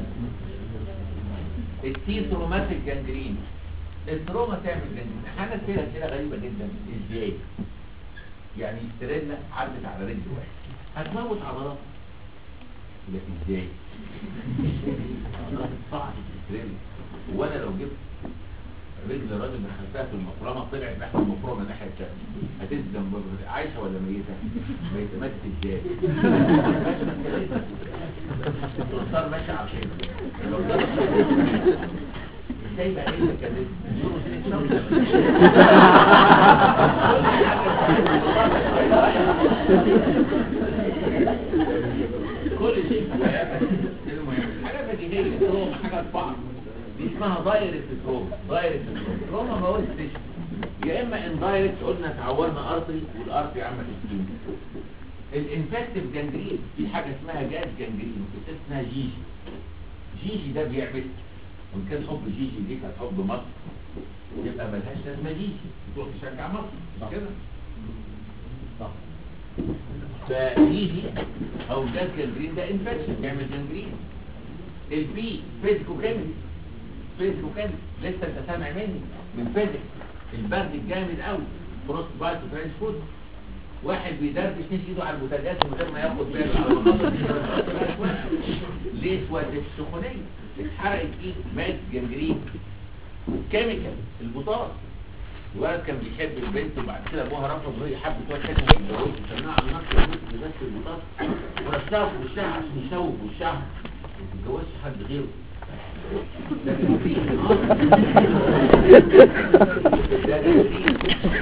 التي تروماتيك جانجرين التروما تعمل جانجرين احيانا كده كده غريبة جدا ازاي يعني ستريلا عدت على رجل واحد هتموت عضلات لكن ازاي عضلات صعب ستريلا وانا لو جبت رجل راجل دخلتها في المفرمه طلعت ناحيه المفرمه الناحيه الثانيه هتندم برضه. عايشه ولا ميته؟ ميته ماتت ازاي؟ ماشي ما انت الدكتور ماشي على خير لو ده ازاي بقى ايه اللي كان كل شيء في حياتك المهم حاجه بديهيه تروما حاجه تبعض دي اسمها دايركت تروما دايركت تروما تروما ما قلتش يا اما ان دايركت قلنا تعورنا ارتري والارتري عمل سكين الانفكتيف جانجرين في حاجه اسمها جاز جانجرين وفي اسمها جيجي جيجي ده بيعمل وان كان حب جيجي دي كانت حب مصر يبقى ملهاش لازمه جيجي تروح تشجع مصر مش كده صح فيجي او جاز جانجرين ده انفكشن بيعمل جانجرين البي فيزيكو كيميكال فيزيكو كيميكال لسه انت سامع مني من فيزيكس البرد الجامد قوي فروست بايت وفرنش فود واحد بيدردش مش ايده على البوتاجاز من غير ما ياخد باله على المناطق ليه اسود السخونيه اتحرقت ايد مات جنجرين كيميكال البطاط الولد كان بيحب البنت وبعد كده ابوها رفض وهي حبت واد تاني واتجوزت سماها على نفس البنت اللي بس البطاط ورشها في وشها عشان يشوف وشها ما تتجوزش حد غيره ده جنجرين ده جنجرين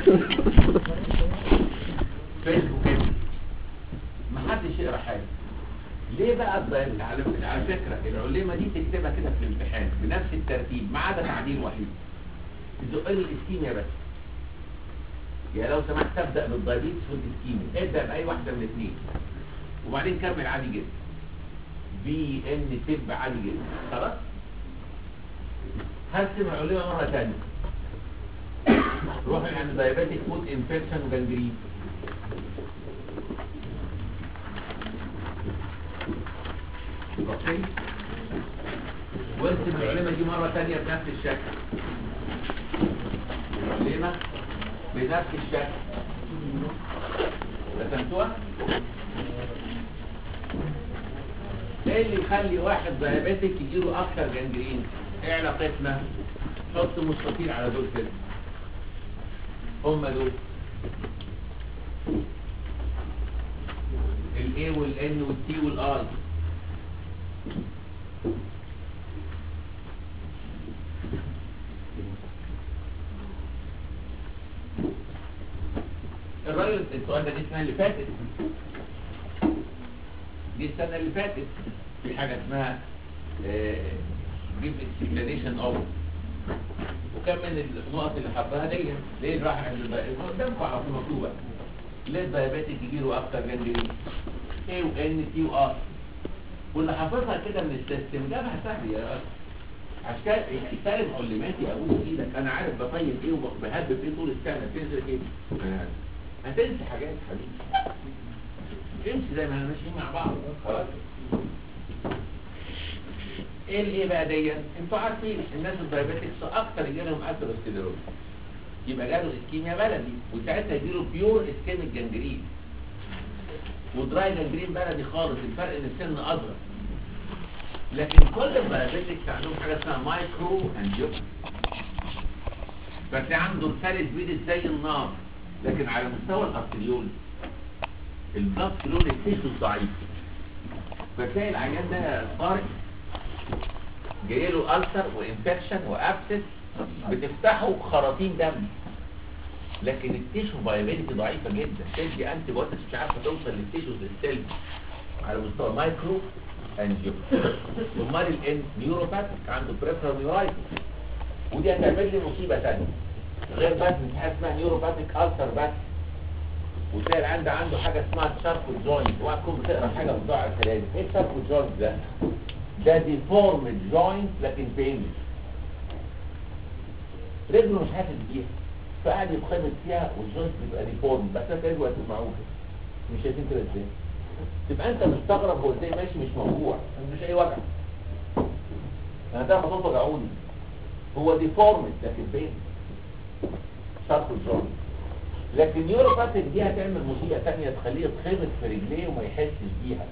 فيسبوك كده محدش يقرا حاجه ليه بقى الضيق على على فكره العلمه دي تكتبها كده في الامتحان بنفس الترتيب ما عدا تعديل وحيد تزق لي الاسكيميا بس يا لو سمحت تبدا بالدايبيتس والاسكيميا ابدا باي واحده من الاثنين وبعدين كمل عادي جدا بي ان تب عادي جدا خلاص هرسم العلمه مره ثانيه روح عند دايابيتك فود انفكشن وجنجرين اوكي وارسم العلمة دي مرة تانية بنفس الشكل العلمة بنفس الشكل رسمتوها ايه اللي يخلي واحد دايابيتك يجيله اكتر جنجرين ايه علاقتنا حط مستطيل على دول كده هم دول الاي والان والتي والاي الراجل السؤال ده دي السنه اللي فاتت دي السنه اللي فاتت في حاجه اسمها جيب اكسبلانيشن اوف وكم من النقط اللي حطها دي ليه راح عند الدايبيتك قدامكم على طول مكتوبه ليه الدايبيتك يجيله اكتر جنجرين اي وان تي وار واللي حافظها كده من السيستم جابها سهل يا راجل عشان كده سالم علماتي ابوس ايدك انا عارف بطيب ايه وبهبب ايه طول السنه تنزل ايه أنا عارف. هتنسى حاجات حبيبي امشي زي ما احنا ماشيين مع بعض خلاص ايه الايه بقى دي انتوا عارفين الناس الدايابيتكس اكتر يجي لهم اثيروسكليروز يبقى جاله اسكيميا بلدي وساعتها يجيله بيور اسكيميك جنجرين ودراي جنجرين بلدي خالص الفرق ان السن اصغر لكن كل الدايابيتكس عندهم حاجه اسمها مايكرو انجيوباسي فتلاقي عنده الثالث بيد زي النار لكن على مستوى الارتريول البلاد فلو التيشو ضعيف فتلاقي العيان ده طارق جاي له ألسر وإنفكشن وأبسس بتفتحه خراطيم دم لكن التيشو بايبيليتي ضعيفة جدا تدي أنتي بوتس مش عارفة توصل للتيشوز السيل على مستوى مايكرو انجيو امال الان نيوروباثيك عنده بريفرال نيورايتس ودي هتعمل لي مصيبة ثانيه غير بس مش حاجه اسمها نيوروباثيك ألسر بس وتلاقي العيان ده عنده حاجة اسمها شاركو جوينت اوعى تكون بتقرا حاجة في ضاع الكلام ايه شاركو جوينت ده؟ ده ديفورمد جوينت لكن بين رجله مش حاسس بيها فقاعد يتخبط فيها والجوينت بيبقى ديفورم بس انت رجله هتسمعوه مش شايفين كده ازاي تبقى انت مستغرب هو ازاي ماشي مش موجوع مش اي وجع انا ده صوت وجعوني هو ديفورمد لكن بين شرط الجوينت لكن نيوروباثيك دي هتعمل مصيبه ثانيه تخليه يتخبط في رجليه وما يحسش بيها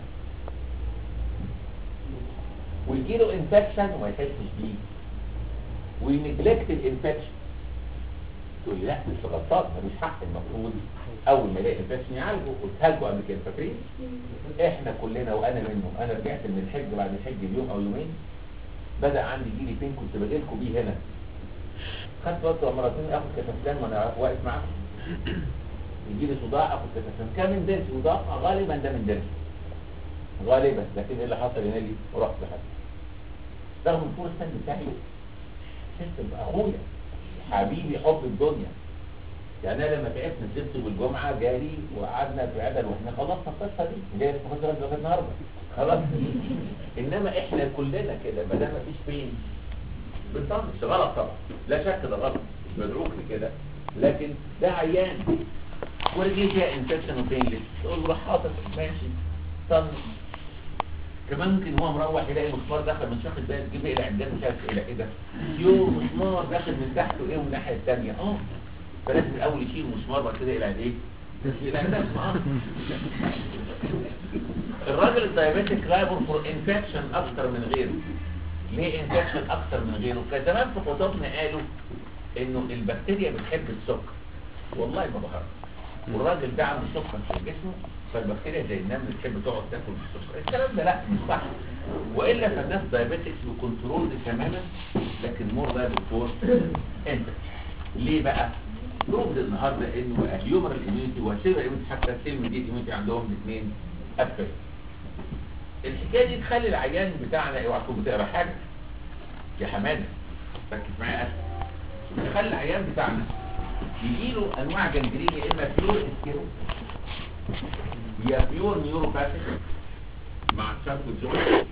ويجيله انفكشن وما يحسش بيه وينجلكت الانفكشن تقول لي لا مش غلطان ملوش حق المفروض اول ما يلاقي انفكشن يعالجه قلتها لكم قبل كده فاكرين احنا كلنا وانا منهم انا رجعت من الحج بعد الحج بيوم او يومين بدا عندي يجي لي بين كنت باجي لكم بيه هنا خدت وقت مرتين اخد كتافلان وانا واقف معاكم يجي لي صداع اخد كتافلان كان من درس صداع غالبا ده من درس غالبا لكن ايه اللي حصل هنا لي ورحت لحد رغم الفول ستاند بتاعي سيستم اخويا حبيبي حب الدنيا يعني انا لما تعبت نزلت بالجمعه جاري وقعدنا في عدل واحنا خلصنا القصه دي جاي في مخدرات لغايه النهارده خلاص انما احنا كلنا كده ما دام مفيش بين بنطنش غلط طبعا لا شك ده غلط مش مدعوك لكده لكن ده عيان ورجلي فيها انفكشن وبين تقول له حاضر ماشي طنش كمان ممكن هو مروح يلاقي مسمار داخل من شاخص ده تجيب الى عندنا مش عارف الى ايه ده يو مسمار داخل من تحت وايه من الناحيه الثانيه اه فلازم الاول يشيل مسمار بعد كده الى ايه الى عندنا اه الراجل الدايابيتيك لايبل فور انفكشن اكتر من غيره ليه انفكشن اكتر من غيره كان زمان في كتبنا قالوا انه البكتيريا بتحب السكر والله ما بهرب والراجل ده عنده سكر في جسمه فالبكتيريا زي النمل بتحب تقعد تاكل السكر الكلام ده لا مش صح والا فالناس دايابيتكس بكنترول تماما لكن مور ده دكتور انت ليه بقى نقول النهارده انه الهيومر الاميونيتي والسيلر الاميونيتي حتى السيلم دي الاميونيتي عندهم الاثنين قفل الحكايه دي تخلي العيان بتاعنا اوعى تكون بتقرا حاجه يا حماده ركز معايا اسف تخلي العيان بتاعنا يجي له انواع جنجرين يا اما بيور اسكيرو يا بيور نيوروباثيك مع الشرط الجوي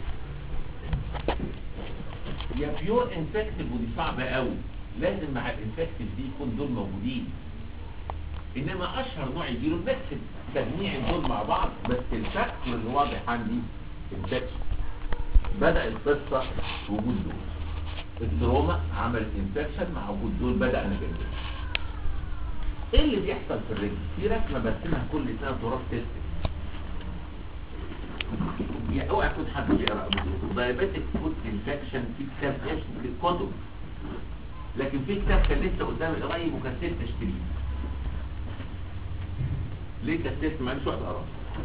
يا بيور انفكتيف ودي صعبه قوي لازم مع الانفكتيف دي يكون دول موجودين انما اشهر نوع يجيله المكسب تجميع دول مع بعض بس الشكل اللي واضح عندي انفكشن بدا القصه وجود دول الدروما عملت انفكشن مع وجود دول بدا انا جنبي ايه اللي بيحصل في الرجل في رسمه برسمها كل سنه تراث تيست يا اوعى يكون حد بيقرا دايابيتك فود انفكشن في كتاب اسمه في الكتب لكن في كتاب كان لسه قدامي قريب وكسلت اشتريه ليه كسلت ما عنديش وقت اقراه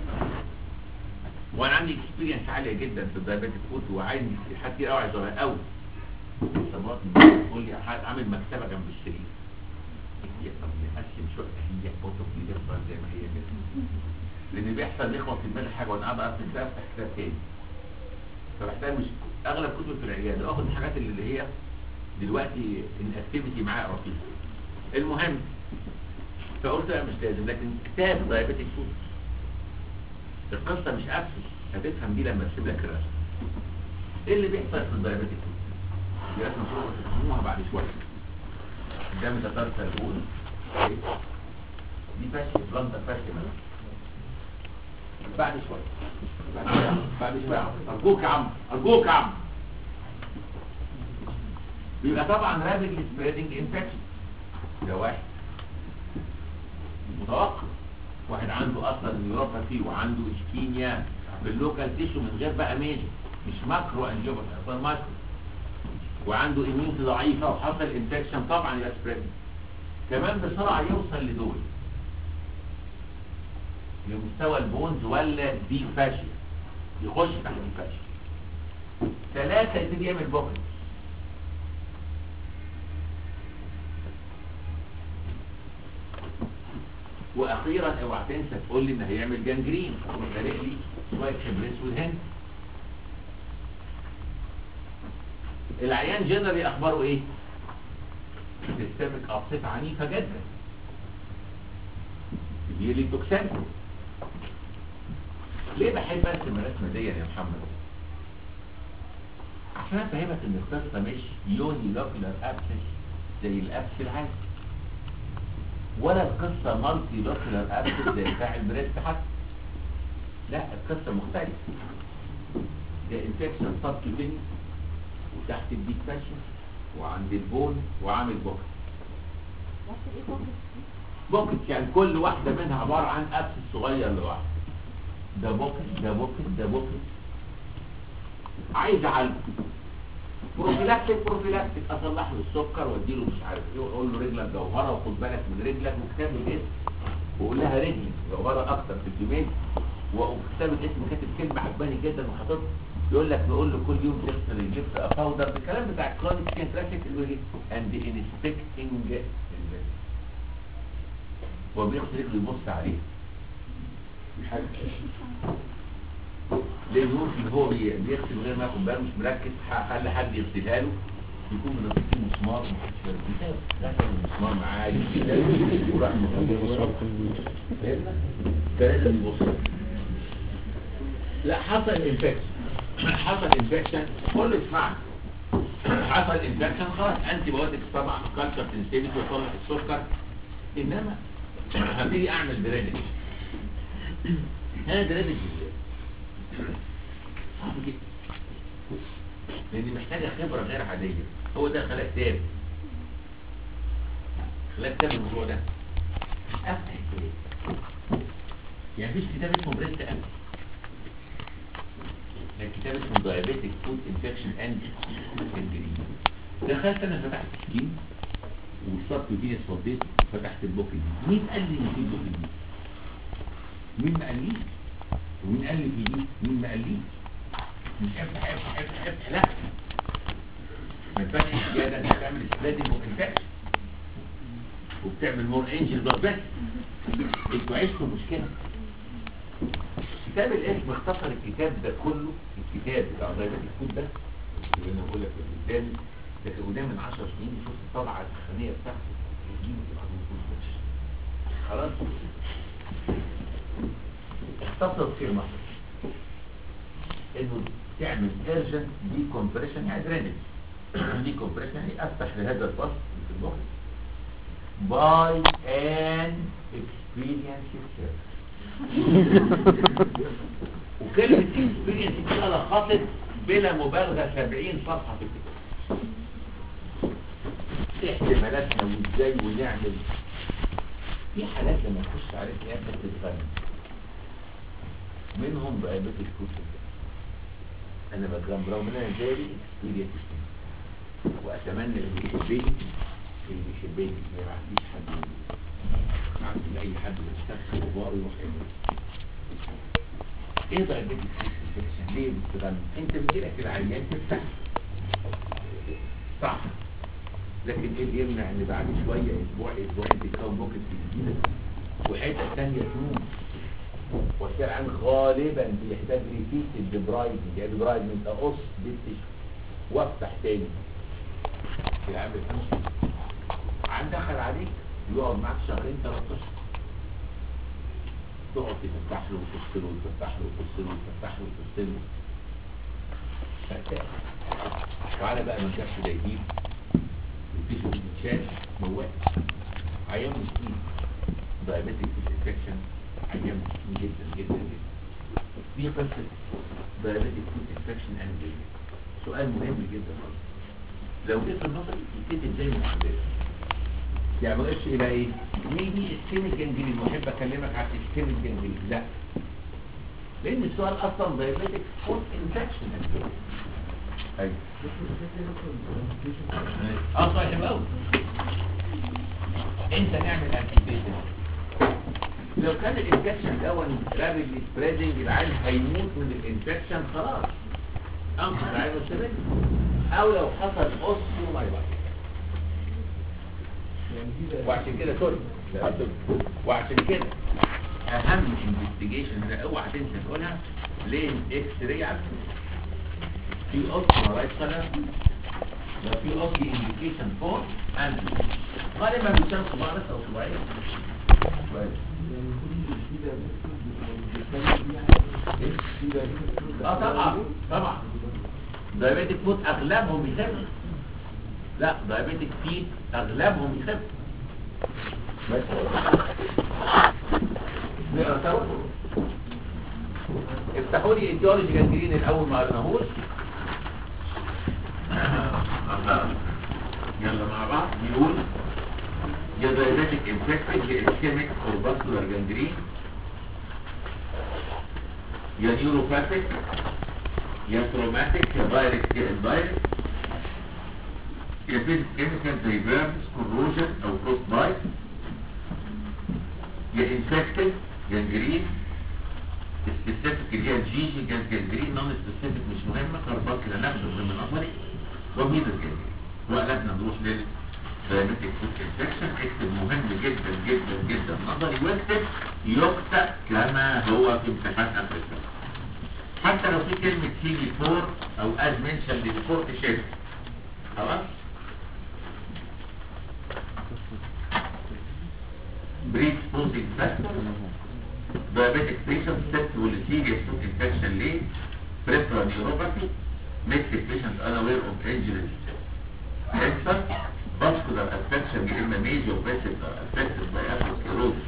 وانا عندي اكسبيرينس عاليه جدا في الدايابيتك فود وعايز حد كتير قوي عايز اقراه قوي طب تقول لي عامل مكتبه جنب الشريط هي طب نقسم شويه هي كتب دي تفضل زي ما هي كده لان بيحصل يخبط في دماغي حاجه وانا قاعد اقرا في كتاب افتح كتاب تاني فبحتاج مش اغلب كتب في العياده اخد الحاجات اللي هي دلوقتي الاكتيفيتي معاه رخيص المهم فقلت لا مش لازم لكن كتاب دايابيتك فود القصه مش ابسط هتفهم دي لما ارسم لك الرسم ايه اللي بيحصل في الدايابيتك فود دي رسمه صوره تفهموها بعد شويه ده متترسل الاولى دي فاشل بلانتا فاشل بعد شويه بعد شويه بعد شويه ارجوك يا عم ارجوك يا عم بيبقى طبعا رابيدلي سبريدنج انفكشن ده واحد متوقع واحد عنده اصلا نيوروباثي وعنده اشكيميا باللوكال تيشو من غير بقى ميجر مش ماكرو انجيوباثي اصلا ماكرو وعنده اميونتي ضعيفه وحصل انفكشن طبعا يبقى سبريدنج كمان بسرعه يوصل لدول لمستوى البونز ولا دي فاشل يخش تحت دي فاشل ثلاثة يبتدي يعمل بوكت واخيرا اوعى تنسى تقول لي ان هيعمل جانجرين تروح دارق لي شويه خبريس والهند العيان جنرالي اخباره ايه سيستمك ابسط عنيفه جدا يجي لي توكسين ليه بحب ارسم الرسمه دي يا محمد عشان افهمك ان القصه مش يوني لوكيولار ابسس زي الابس العادي ولا القصه مالتي لوكيولار ابسس زي بتاع البريست حتى لا القصه مختلفه ده انفكشن سب كيوتينيوس وتحت الديك فاشن وعند البون وعامل بوكت بوكت يعني كل واحده منها عباره عن ابس صغير لوحده ده بوكت ده بوكت ده بوكت عايز اعالجه بروفيلاكتيك بروفيلاكتيك اصلح له السكر واديله مش عارف ايه واقول له رجلك جوهره وخد بالك من رجلك وكتاب الاسم واقول لها رجلي جوهره اكتر في الجيميل وكتاب الاسم كاتب كلمه عجباني جدا وحاططها يقول لك نقول له كل يوم تغسل رجليك في باودر الكلام بتاع الكرونيك سكين تراكيك اللي هو ايه اند انسبكتنج هو بيغسل رجله يبص عليه مش حاجه لان ممكن هو بي- بيغسل من غير ما ياخد باله مش مركز ح- خلي حد يغسلها له يكون منظفين مسمار محدش يعرف غسل المسمار معاه يغسلها وراح مغسل فاهمنا؟ فلازم يبص لا حصل انفكشن حصل انفكشن كله اسمعني حصل انفكشن خلاص انتي بايوتكس طبعا كالتشر سنسيتيفيتي وصلح السكر انما هبتدي اعمل درينج هنا درينج ازاي؟ صعب جدا لان محتاجه خبره غير عاديه هو ده خلاك تاب خلاك تاب الموضوع ده افتح الكتاب يعني مفيش كتاب اسمه بريست امس الكتاب اسمه دايابيتك فود انفكشن اند انجري دخلت انا فتحت سكين وصبت فيه صديت فتحت البوك دي مين قال لي ان في البوك دي مين ما قاليش ومين قال لي في دي مين ما قاليش مش افتح افتح افتح افتح لا ما ينفعش زياده انت تعمل سبلادنج وانفكشن وبتعمل مور انجل بلاد بس انتوا عشتوا مشكله كتاب الاسم اختصر الكتاب ده كله الكتاب بتاع ضيبات الكود ده اللي انا بقول لك اللي قدامي ده كان قدامي من 10 سنين شفت الطبعه التخنيه بتاعته يجيب الواحد يكون بس. خلاص اختصر في مصر انه تعمل ايرجنت دي كومبريشن يعني درينج دي كومبريشن يعني افتح لهذا الفصل في المخ باي ان اكسبيرينس yourself وكلمة اكسبيرينس دي لخصت بلا مبالغة 70 صفحة في الكتاب ايه احتمالاتنا وازاي ونعمل في حالات لما تخش عليك يا ابنك تتغنى منهم ضعيبات الكتب انا بجرام رغم ان انا جالي اكسبيرينس واتمنى اللي يحبني اللي يحبني ما يبعتليش حد عندي لاي حد يستخدم كبار يروح يعمل ايه ضعيبات الكتب ليه بتغنى انت بتجيلك العيان تفتح صح لكن ايه اللي يمنع ان بعد شويه اسبوع اسبوعين تتكون بوكت جديده وحته ثانيه تموت والشرعان غالبا بيحتاج ريبيت الدبرايدنج يعني دبرايدنج اقص بالتشو وافتح تاني العيان بيفهمش عن دخل عليك يقعد معاك شهرين ثلاث اشهر تقعد تفتح له وتفصل له وتفتح له وتفصل له وتفتح له وتفصل له فتاة. وعلى بقى ما كانش ده يجيب الفيشو بتتشال موال عيان مسكين diabetic foot infection عيان مسكين جدا جدا جدا دي قصة diabetic foot infection and bleeding سؤال مهم جدا برضه لو جيت في النظر يتكتب زي المحاضرات يعني ما قلتش يبقى ايه يجي اسكيميك جنجرين واحب اكلمك عن اسكيميك جنجرين لا لان السؤال اصلا diabetic foot infection and bleeding ايوه اه صحيح قوي انت نعمل انتيبيشن لو كان الانفكشن دون رابيدلي سبريدنج العيل هيموت من الانفكشن خلاص انقذ العيل والسبب او لو حصل اوستيو مايلايتس وعشان كده سوري وعشان كده اهم انفستيجيشن ده اوعى تنسى تقولها لين اكس راي عارف في اوستيو رايت كلر في اوستيو انديكيشن فور اند غالبا بيسمى صباع بس او صباعين اه طبعا طبعا دايابيتك فوت اغلبهم يخف لا دايابيتك فيت اغلبهم يخف بس نقرا سوا افتحوا لي ايديولوجي جنجرين الاول ما قرناهوش يلا مع بعض بيقول يا diabetic infected يا ischemic or vascular gangrene يا neuropathic يا traumatic يا direct يا indirect يا physical chemical زي burns corrosion او frostbite يا infected gangrene specific اللي هي الجي جي gangrene non specific مش مهمة كاربات كده ناخده مهم نظري وميزة gangrene وقلبنا نروح لل diabetic foot infection اكتب مهم جدا جدا جدا نظري واكتب يكتب كما هو في امتحان اخر السنه حتى لو في كلمة سي بي 4 او از منشن بيفور تشيل خلاص بريد سبوزنج فاكتور diabetic patient susceptible to serious foot infection ليه peripheral neuropathy makes the patient unaware of injuries cancer vascular affection يا اما major vessels are affected by atherosclerosis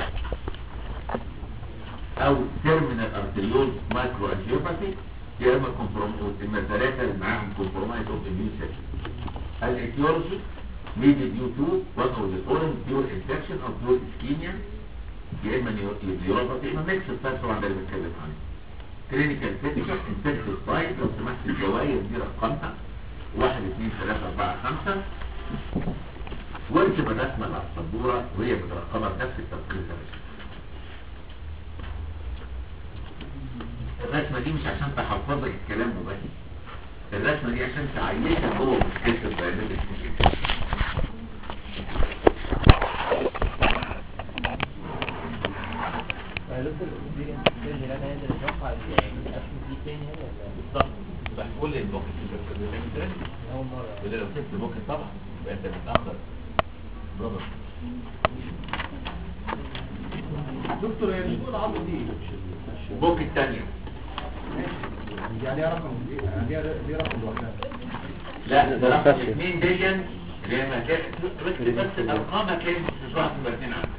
او terminal arteriole microangiopathy يا اما compromise اما ثلاثه اللي معاهم compromise of immune system الايتيولوجي may be due to one of the following pure infection or pure ischemia يا اما neuropathy يا اما mixed factor عند اللي بتكلم عنه clinical picture infected site لو سمحت الجواير دي رقمها واحد اثنين ثلاثة أربعة خمسة وانت بالرسمة على السبورة وهي مترقمة بنفس التفكير ده الرسمة دي مش عشان تحفظ لك الكلام وبس الرسمة دي عشان تعيشك جوه مشكلة البيانات بالظبط بس كل البوكت وده لو سبت البوكت طبعا يبقى انت بتأخر برافو دكتور هي الاسبوع العظم دي البوكت الثانية يعني ايه رقم يعني ايه ليه رقم لوحدها لا ده رقم اثنين ديا اللي هي مكان بس بس الارقام هتلاقي مش واحد نمرة اتنين عندك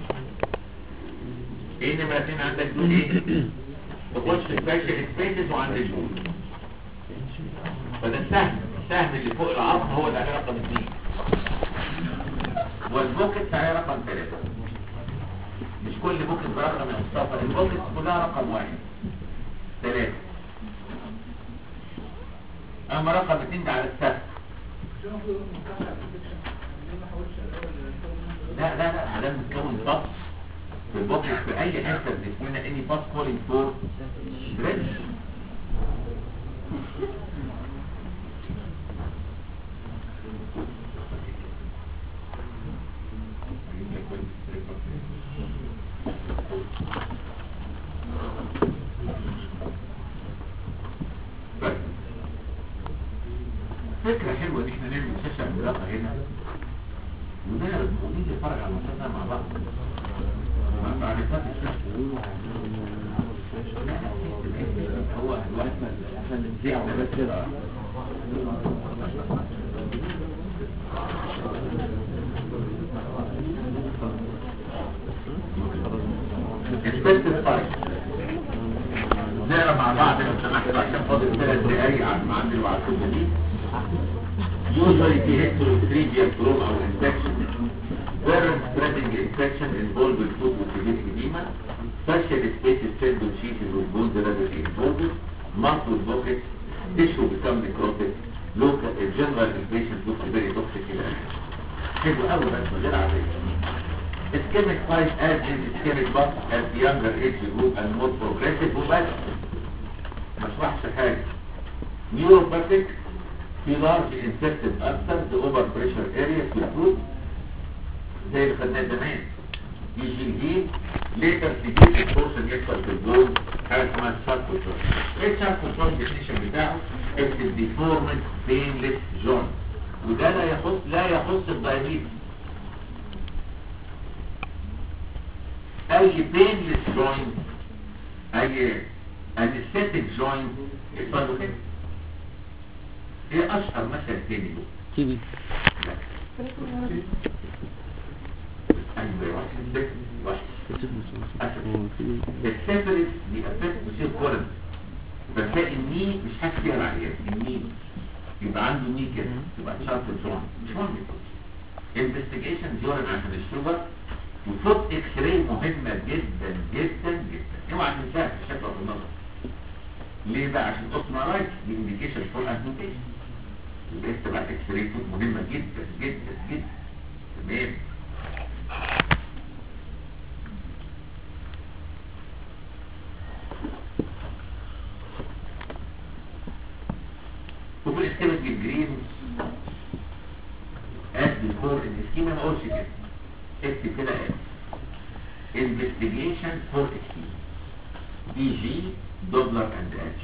ايه نمرة اتنين عندك دول ايه؟ تخش في الفاشل سبيسز وعند الجول فده السهم السهم اللي فوق العظم هو اللي عليه رقم اثنين والبوكت عليه رقم ثلاثة مش كل بوكت برقم يا مصطفى البوكت كلها رقم واحد ثلاثة اما رقم اثنين ده على السهم لا لا لا ده متكون فصل في البوكت في اي حته من اسمنا اني باس كولينج فور بريدج فكرة حلوة ان احنا نعمل شاشه عملاقه هنا وده ونيجي نتفرج على الماتشات ده مع بعض ما عرفناش الشاشه لا لا هو الواحد عشان نزيع بس كده expensive price نقرا مع بعض لو سمحت عشان فاضل ثلاث دقايق على المعامل وعلى دي usually في history of trivial trauma or infection Parent spreading infection involved with food with severe edema Facial spaces filled with cheeses with bones rapidly involved Mouth with pockets Tissue become necrotic Local in general the patient looks very toxic إلى آخره حلو قوي بس من غير عادية ischemic size as in ischemic bus at the younger age group and more progressive وبس ما اشرحش حاجة neuropathic في large infected ulcers the over pressure area في الفود زي اللي خدناه زمان يجي الهيل later تجيب الفورسن يحصل في البون حاجة اسمها الشارك جوينت ايه الشارك جوينت definition بتاعه اكتب deformed painless joint وده لا يخص لا يخص الدايابيتس اي painless joint اي anesthetic joint يحصل له كده ايه اشهر مثل تاني له تي بي لا. ايوه وحش وحش السيفلس دي افكت بتصير كولن بتلاقي الني مش حاسس فيها العيان الني يبقى عنده ني كده يبقى شرط الجوان مش مهم انفستيجيشن جورن عشان الشوجر وفوت اكس راي مهمه جدا جدا جدا اوعى تنساها في الشكل وفي النظر ليه بقى عشان اوسمارايت دي انديكيشن فور انفيتيشن يبقى تبقى اكس راي فوت مهمه جدا جدا جدا تمام وفي الاسكيمة الجرين as before الاسكيمة ما اقولش كده اكتب كده as investigation for ischemia EG Doppler and Edge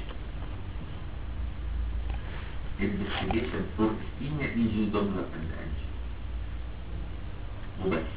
investigation for ischemia EG Doppler and Edge وبس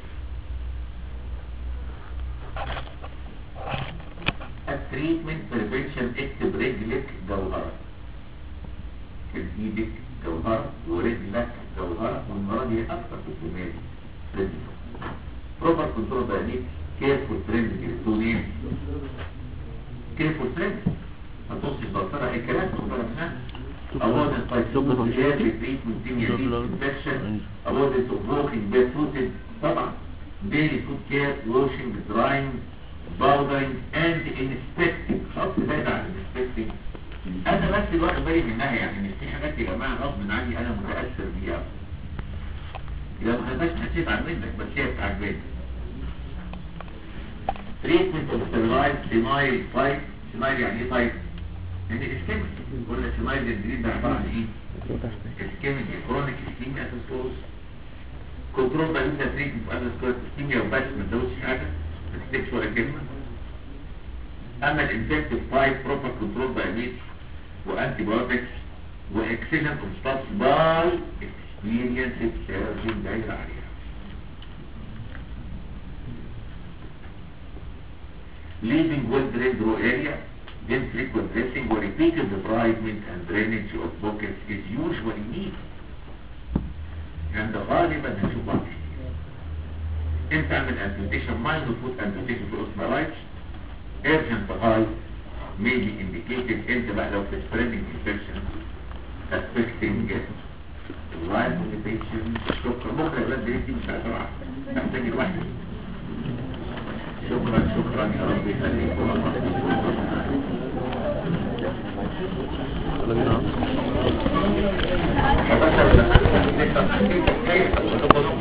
التريتمنت prevention اكتب رجلك جوهرة كان ايدك جوهرة ورجلك جوهرة والمرة دي اكتر في الكمية رجلك proper control diabetes careful training التونين careful training ما توصي الدكتورة اي كلام تقول لها avoid الفايتوم treatment dimia infection avoid of walking barefooted طبعا daily food care washing drying powdering and inspecting خلاص زايد عن inspecting انا بس الواحد بالي منها يعني ان في حاجات يا جماعه غصب عني انا متاثر بيها اذا ما خدناش حسيت عن منك بس هي بتعجبني تريتمنت اوف ستيرويد سينايل تايب سينايل يعني ايه تايب؟ يعني اسكيميك قلنا سينايل الجديد ده عباره عن ايه؟ اسكيميك كرونيك اسكيميا اسوسوس كنترول بقى انت تريتمنت في اندر اسكيميا وبس ما تزودش حاجه ما تكتبش ولا كلمه اما الانفكتيف تايب بروبر كنترول دايابيتس وانتي بايوتكس واكسجن اوف ستابس باي اكسبيرينس سيرجن دايره عليها leaving well drained raw area then frequent dressing or repeated debridement and drainage of pockets is usually needed عند غالبا هنشوف بعض امتى اعمل amputation minor foot amputation في osteoarthritis urgent high may be indicated امتى بقى لو في spreading infection affecting life of the patient شكرا بكره يا ولاد دي مش هتبع محتاج الواحد شكرا شكرا يا رب يخليك يلا بينا والله